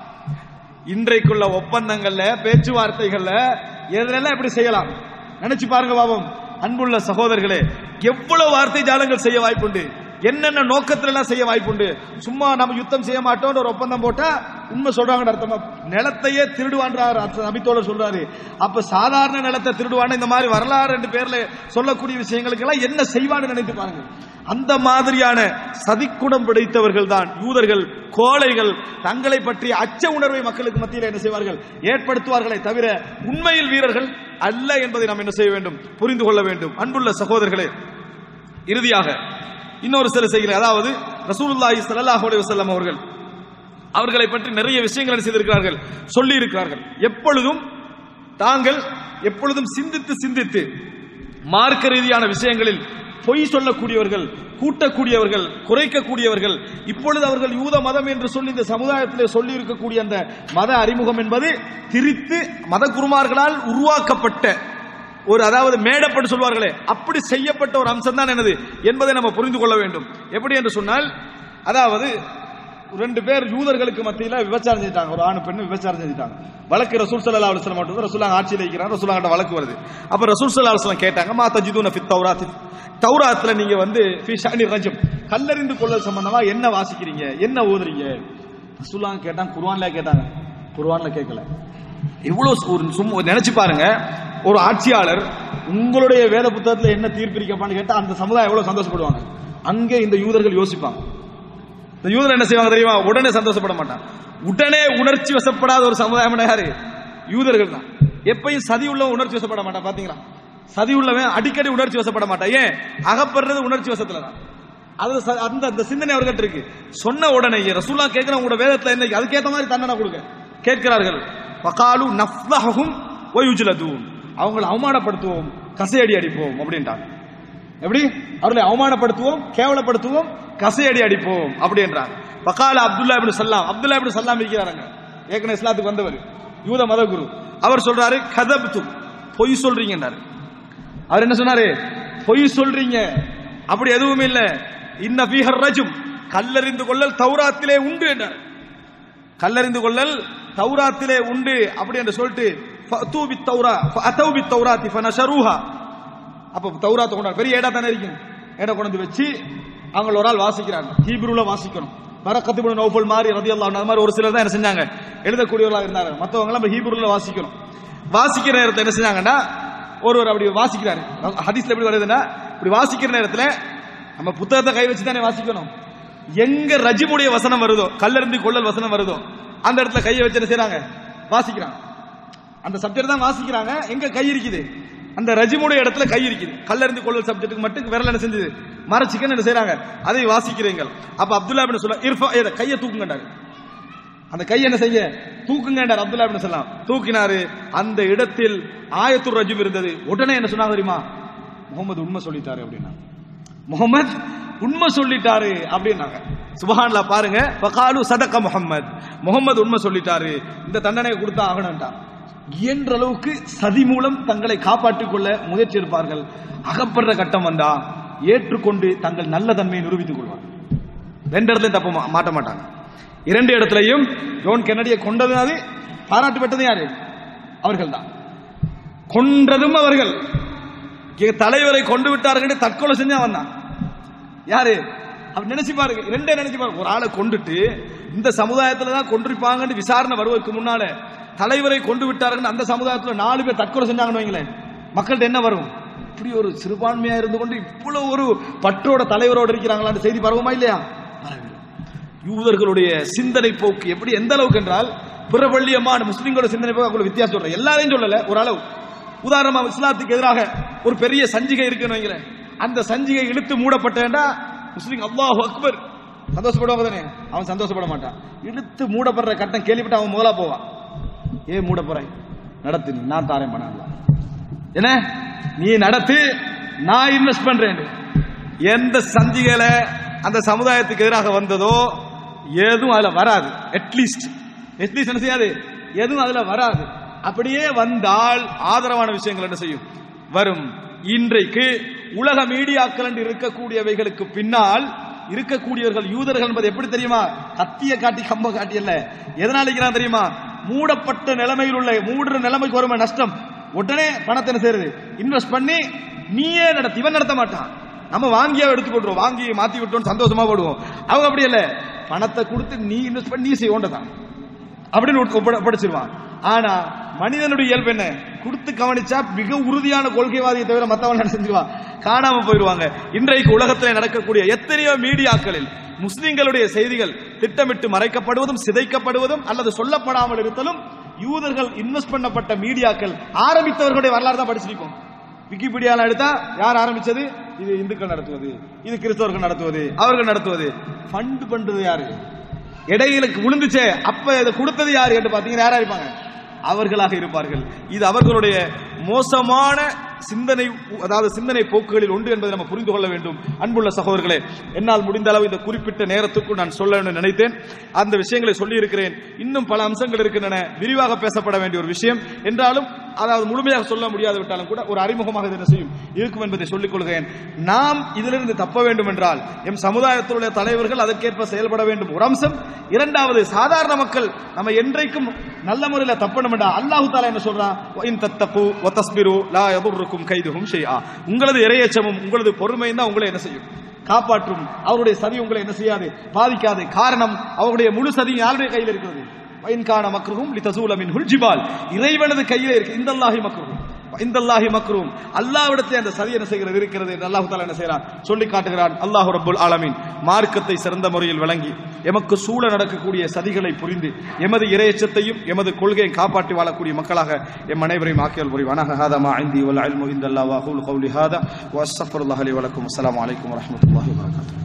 இன்றைக்குள்ள ஒப்பந்தங்கள்ல பேச்சுவார்த்தைகள்ல எதிரெல்லாம் எப்படி செய்யலாம் நினைச்சு பாருங்க பாவம் அன்புள்ள சகோதரர்களே எவ்வளவு வார்த்தை ஜாலங்கள் செய்ய வாய்ப்புண்டு என்னென்ன நோக்கத்துல எல்லாம் செய்ய வாய்ப்புண்டு சும்மா நம்ம யுத்தம் செய்ய மாட்டோம்னு ஒரு ஒப்பந்தம் போட்டா உண்மை சொல்றாங்கன்னு அர்த்தமா நிலத்தையே திருடுவான்றார் நபித்தோழர் சொல்றாரு அப்ப சாதாரண நிலத்தை திருடுவான்னு இந்த மாதிரி வரலாறு ரெண்டு பேர்ல சொல்லக்கூடிய விஷயங்களுக்கு எல்லாம் என்ன செய்வான்னு நினைத்து பாருங்க அந்த மாதிரியான சதிக்குணம் பிடித்தவர்கள் தான் யூதர்கள் கோழைகள் தங்களை பற்றிய அச்ச உணர்வை மக்களுக்கு மத்தியில் என்ன செய்வார்கள் ஏற்படுத்துவார்களே தவிர உண்மையில் வீரர்கள் அல்ல என்பதை நாம் என்ன செய்ய வேண்டும் புரிந்து கொள்ள வேண்டும் அன்புள்ள சகோதரர்களே இறுதியாக இன்னொரு சில செய்கிறேன் அதாவது ரசூலுல்லாஹி ஸல்லல்லாஹு அலைஹி வஸல்லம் அவர்கள் அவர்களை பற்றி நிறைய விஷயங்களை செய்திருக்கிறார்கள் சொல்லி இருக்கிறார்கள் எப்பொழுதும் தாங்கள் எப்பொழுதும் சிந்தித்து சிந்தித்து மார்க்க ரீதியான விஷயங்களில் பொய் சொல்லக்கூடியவர்கள் கூட்டக்கூடியவர்கள் குறைக்கக்கூடியவர்கள் இப்பொழுது அவர்கள் யூத மதம் என்று சொல்லி இந்த சமுதாயத்திலே சொல்லி இருக்கக்கூடிய அந்த மத அறிமுகம் என்பது திரித்து மத குருமார்களால் உருவாக்கப்பட்ட ஒரு அதாவது மேடப்பட்டு சொல்வார்களே அப்படி செய்யப்பட்ட ஒரு அம்சம் தான் என்னது என்பதை நம்ம புரிந்து கொள்ள வேண்டும் எப்படி என்று சொன்னால் அதாவது ரெண்டு பேர் யூதர்களுக்கு மத்தியில விபச்சாரம் செஞ்சிட்டாங்க ஒரு ஆணு பெண்ணு விபச்சாரம் செஞ்சிட்டாங்க வழக்கு ரசூல் சல்லா அலுவலம் மட்டும் ரசூலாங்க ஆட்சியில் இருக்கிறாங்க ரசூலாங்கிட்ட வழக்கு வருது அப்ப ரசூல் சல்லா அலுவலம் கேட்டாங்க மா தஜிதூன ஃபித் தௌராத் தௌராத்துல நீங்க வந்து ஃபி ஷானி ரஜம் கல்லறிந்து கொள்ளல் சம்பந்தமா என்ன வாசிக்கிறீங்க என்ன ஓதுறீங்க ரசூலாங்க கேட்டாங்க குர்ஆன்ல கேட்டாங்க குர்ஆன்ல கேட்கல இவ்வளவு ஒரு சும்மா நினைச்சு பாருங்க ஒரு ஆட்சியாளர் உங்களுடைய வேத புத்தகத்துல என்ன தீர்ப்பிரிக்கப்பான்னு கேட்டா அந்த சமுதாயம் எவ்வளவு சந்தோஷப்படுவாங்க அங்கே இந்த யூதர்கள் யோசிப்பாங்க இந்த யூதர் என்ன செய்வாங்க தெரியுமா உடனே சந்தோஷப்பட மாட்டான் உடனே உணர்ச்சி வசப்படாத ஒரு சமுதாயம் யாரு யூதர்கள் தான் எப்பயும் சதி உள்ள உணர்ச்சி வசப்பட மாட்டான் பாத்தீங்களா சதி உள்ளவன் அடிக்கடி உணர்ச்சி வசப்பட மாட்டான் ஏன் அகப்படுறது உணர்ச்சி வசத்துல தான் அது ச- அந்த அந்த சிந்தனை அவர்கிட்ட இருக்கு சொன்ன உடனே ரசூலா கேட்கிற உங்களோட வேதத்துல என்ன அதுக்கேத்த மாதிரி தண்டனை கொடுங்க கேட்கிறார்கள் வகாலு நஃப்லஹும் வயுஜ்லதூன் அவங்களை அவமானப்படுத்துவோம் கசையடி அடிப்போம் அப்படின்ட்டாங்க எப்படி அவர்களை அவமானப்படுத்துவோம் கேவலப்படுத்துவோம் கசையடி அடிப்போம் அப்படி என்றாங்க வகால அப்துல்லா இப்னு சல்லாம் அப்துல்லா இப்னு சல்லாம் இருக்கிறாங்க ஏற்கனவே இஸ்லாத்துக்கு வந்தவர் யூத மத குரு அவர் சொல்றாரு கதப்து பொய் சொல்றீங்கன்றாரு அவர் என்ன சொன்னாரு பொய் சொல்றீங்க அப்படி எதுவும் இல்ல இன்ன ஃபீஹர் ரஜும் கல்லறிந்து கொள்ளல் தௌராத்திலே உண்டு என்றார் கல்லறிந்து கொள்ளல் தௌராத்திலே உண்டு அப்படி என்று சொல்லிட்டு ஃபஅதூ பித் தௌரா ஃபஅதௌ பித் தௌராத்தி ஃபனஷருஹா அப்ப தௌராத்தை கொண்டாடு பெரிய ஏடா தானே இருக்கும் ஏடா கொண்டு வந்து வச்சு அவங்க ஒரு ஆள் வாசிக்கிறாங்க ஹீப்ரூல வாசிக்கணும் பரக்கத்து பின் நௌஃபல் மாதிரி ரதியல்லாஹு அன்ஹு, அது மாதிரி ஒரு சிலர் தான் என்ன செஞ்சாங்க எழுதக்கூடியவர்களாக இருந்தாங்க மத்தவங்க எல்லாம் ஹீப்ரூல வாசிக்கணும் வாசிக்கிற நேரத்தை என்ன செஞ்சாங்கன்னா ஒருவர் அப்படி வாசிக்கிறாரு ஹதீஸ்ல எப்படி வருதுன்னா இப்படி வாசிக்கிற நேரத்துல நம்ம புத்தகத்தை கை வச்சு தானே வாசிக்கணும் எங்க ரஜிமுடைய வசனம் வருதோ கல்லறிந்து கொள்ளல் வசனம் வருதோ அந்த இடத்துல கையை வச்சு என்ன செய்றாங்க வாசிக்கிறாங்க அந்த சப்ஜெக்ட் தான் வாசிக்கிறாங்க எங்க கை இருக்குது அந்த ரஜிமுடைய இடத்துல கை இருக்குது கல்லறிந்து கொள்ளல் சப்ஜெக்ட்டுக்கு மட்டும் விரல் என்ன செஞ்சது மறைச்சிக்கன்னு என்ன செய்றாங்க அதை வாசிக்கிறீங்கள் அப்ப அப்துல்லா பின் சொல்ல இர்ஃபா இத கையை தூக்குங்கண்டாரு அந்த கை என்ன செய்ய தூக்குங்கண்டார் அப்துல்லா பின் சொல்லலாம் தூக்கினாரு அந்த இடத்தில் ஆயத்துர் ரஜும் இருந்தது உடனே என்ன சொன்னாங்க தெரியுமா முகமது உண்மை சொல்லிட்டாரு அப்படின்னா முகமது உண்மை சொல்லிட்டாரு அப்படின்னாங்க சுபஹான்லா பாருங்க ஃபகாலு சதக முகமது முகமது உண்மை சொல்லிட்டாரு இந்த தண்டனை கொடுத்தா ஆகணும்டா இயன்ற அளவுக்கு சதி மூலம் தங்களை காப்பாற்றிக் கொள்ள முயற்சி எடுப்பார்கள் அகப்படுற கட்டம் வந்தா ஏற்றுக்கொண்டு தங்கள் நல்ல தன்மையை நிரூபித்துக் கொள்வார் ரெண்டு இடத்துலயும் தப்ப மா- மாட்ட மாட்டாங்க இரண்டு இடத்துலையும் ஜோன் கென்னடியை கொண்டது அது பாராட்டு பெற்றது யாரு அவர்கள் தான் கொன்றதும் அவர்கள் எங்க தலைவரை கொண்டு விட்டார்கள் தற்கொலை செஞ்சு அவன் தான் யாரு அப்படி நினைச்சு பாருங்க ரெண்டே நினைச்சு பாருங்க ஒரு ஆளை கொண்டுட்டு இந்த சமுதாயத்துல தான் கொண்டிருப்பாங்கன்னு விசாரணை வருவதற்கு முன்னால தலைவரை கொண்டு விட்டார்கள் அந்த சமுதாயத்துல நாலு பேர் தற்கொலை செஞ்சாங்கன்னு வைங்களேன் மக்கள்கிட்ட என்ன வரும் இப்படி ஒரு சிறுபான்மையா இருந்து கொண்டு இவ்வளவு ஒரு பற்றோட தலைவரோட இருக்கிறாங்களான்னு செய்தி பரவுமா இல்லையா வரவில்லை. யூதர்களுடைய சிந்தனை போக்கு எப்படி எந்த அளவுக்கு என்றால் பிரபல்யமான முஸ்லிம்களோட சிந்தனை போக்கு அவ்வளவு வித்தியாசம் சொல்றேன் எல்லாரையும் சொல்லல ஒரு அளவு உதாரணமா இஸ்லாத்துக்கு எதிராக ஒரு பெரிய சஞ்சிகை இருக்குன்னு வைங்களேன் அந்த சஞ்சிகை இழுத்து மூடப்பட்டேன்டா முஸ்லிம் அல்லாஹ் அக்பர் சந்தோஷப்படுவாங்க தானே அவன் சந்தோஷப்பட மாட்டான் இழுத்து மூடப்படுற கட்டம் கேள்விப்பட்டு அவன் முதலா போவான் ஏன் மூட போறேன் நடத்து நீ நான் தாரேன் பண்ணலாம் என்ன நீ நடத்து நான் இன்வெஸ்ட் பண்றேன் எந்த சந்திகளை அந்த சமுதாயத்துக்கு எதிராக வந்ததோ எதுவும் அதுல வராது அட்லீஸ்ட் அட்லீஸ்ட் என்ன செய்யாது எதுவும் அதுல வராது அப்படியே வந்தால் ஆதரவான விஷயங்கள் என்ன செய்யும் வரும் இன்றைக்கு உலக மீடியாக்கள் என்று இருக்கக்கூடியவைகளுக்கு பின்னால் இருக்கக்கூடியவர்கள் யூதர்கள் என்பது எப்படி தெரியுமா கத்திய காட்டி கம்ப காட்டி அல்ல எதனால இருக்கிறான் தெரியுமா மூடப்பட்ட நிலைமையில் உள்ள மூடுற நிலைமைக்கு வரும் நஷ்டம் உடனே பணத்தை என்ன செய்யறது இன்வெஸ்ட் பண்ணி நீயே நடத்தி இவன் நடத்த மாட்டான் நம்ம வாங்கியா எடுத்து போட்டுருவோம் வாங்கி மாத்தி விட்டோம் சந்தோஷமா போடுவோம் அவங்க அப்படி இல்ல பணத்தை கொடுத்து நீ இன்வெஸ்ட் பண்ணி நீ செய்ய வேண்டதான் அப்படின்னு ஒப்ப- ஒப்படைச்சிருவான் ஆனா மனிதனுடைய இயல்பு என்ன கொடுத்து கவனிச்சா மிக உறுதியான கொள்கைவாதியை தவிர மத்தவன் என்ன செஞ்சுருவான் காணாம போயிடுவாங்க இன்றைக்கு உலகத்தில் நடக்கக்கூடிய எத்தனையோ மீடியாக்களில் முஸ்லிம்களுடைய செய்திகள் திட்டமிட்டு மறைக்கப்படுவதும் சிதைக்கப்படுவதும் அல்லது சொல்லப்படாமல் இருத்தலும் யூதர்கள் இன்வெஸ்ட் பண்ணப்பட்ட மீடியாக்கள் ஆரம்பித்தவர்களுடைய வரலாறு தான் படிச்சிருக்கோம் விக்கிபீடியால எடுத்தா யார் ஆரம்பிச்சது இது இந்துக்கள் நடத்துவது இது கிறிஸ்தவர்கள் நடத்துவது அவர்கள் நடத்துவது ஃபண்ட் பண்றது யாரு இடையில விழுந்துச்சே அப்ப இதை கொடுத்தது யாரு என்று பாத்தீங்கன்னா யாரா இருப்பாங்க அவர்களாக இருப்பார்கள் இது அவர்களுடைய மோசமான சிந்தனை அதாவது சிந்தனை போக்குகளில் உண்டு என்பதை நம்ம புரிந்து கொள்ள வேண்டும் அன்புள்ள சகோதரர்களே என்னால் முடிந்த அளவு இந்த குறிப்பிட்ட நேரத்துக்குள் நான் சொல்ல வேண்டும் நினைத்தேன் அந்த விஷயங்களை சொல்லி இருக்கிறேன் இன்னும் பல அம்சங்கள் இருக்கின்றன விரிவாக பேசப்பட வேண்டிய ஒரு விஷயம் என்றாலும் அதாவது முழுமையாக சொல்ல முடியாது விட்டாலும் கூட ஒரு அறிமுகமாக இது என்ன செய்யும் இருக்கும் என்பதை சொல்லிக் கொள்கிறேன் நாம் இதிலிருந்து தப்ப வேண்டும் என்றால் எம் சமுதாயத்தில் உள்ள தலைவர்கள் அதற்கேற்ப செயல்பட வேண்டும் ஒரு அம்சம் இரண்டாவது சாதாரண மக்கள் நம்ம என்றைக்கும் நல்ல முறையில் தப்பணும் என்றால் அல்லாஹு தாலா என்ன சொல்றான் "வஇன் தத்தகு வதஸ்பிரு லா யதுர்ருக்கும் கைதுஹும் ஷைஆ உங்களது இறையச்சமும் உங்களது பொறுமையும் தான் உங்களை என்ன செய்யும் காப்பாற்றும் அவருடைய சதி உங்களை என்ன செய்யாது பாதிக்காது காரணம் அவருடைய முழு சதி யாருடைய கையில் இருக்கிறது வைன்கான மக்ருஹும் லிதசூல மின்ஹுல் ஜிபால் இறைவனது கையில இருக்கு இந்தல்லாஹி மக்ருஹும் இந்தல்லாஹி மக்ரூம் அல்லாஹ்விடத்தில் அந்த சதி என்ன செய்கிறது இருக்கிறது என்று அல்லாஹ் தாலா என்ன செய்கிறான் சொல்லி காட்டுகிறான் அல்லாஹ் ரப்புல் ஆலமீன் மார்க்கத்தை சிறந்த முறையில் வழங்கி எமக்கு சூழ நடக்கக்கூடிய சதிகளை புரிந்து எமது இறையச்சத்தையும் எமது கொள்கையை காப்பாற்றி வாழக்கூடிய மக்களாக எம் அனைவரையும் ஆக்கியல் புரிவானாக ஹாதா மா ஐந்தி வல் இல்மு இந்தல்லாஹ் வ அகூலு கௌலி ஹாதா வ அஸ்தக்ஃபிருல்லாஹ் லி வ லக்கும் அஸ்ஸலாமு அலைக்கும் வ ரஹ்மத்துல்லாஹி வ பரகாத்துஹு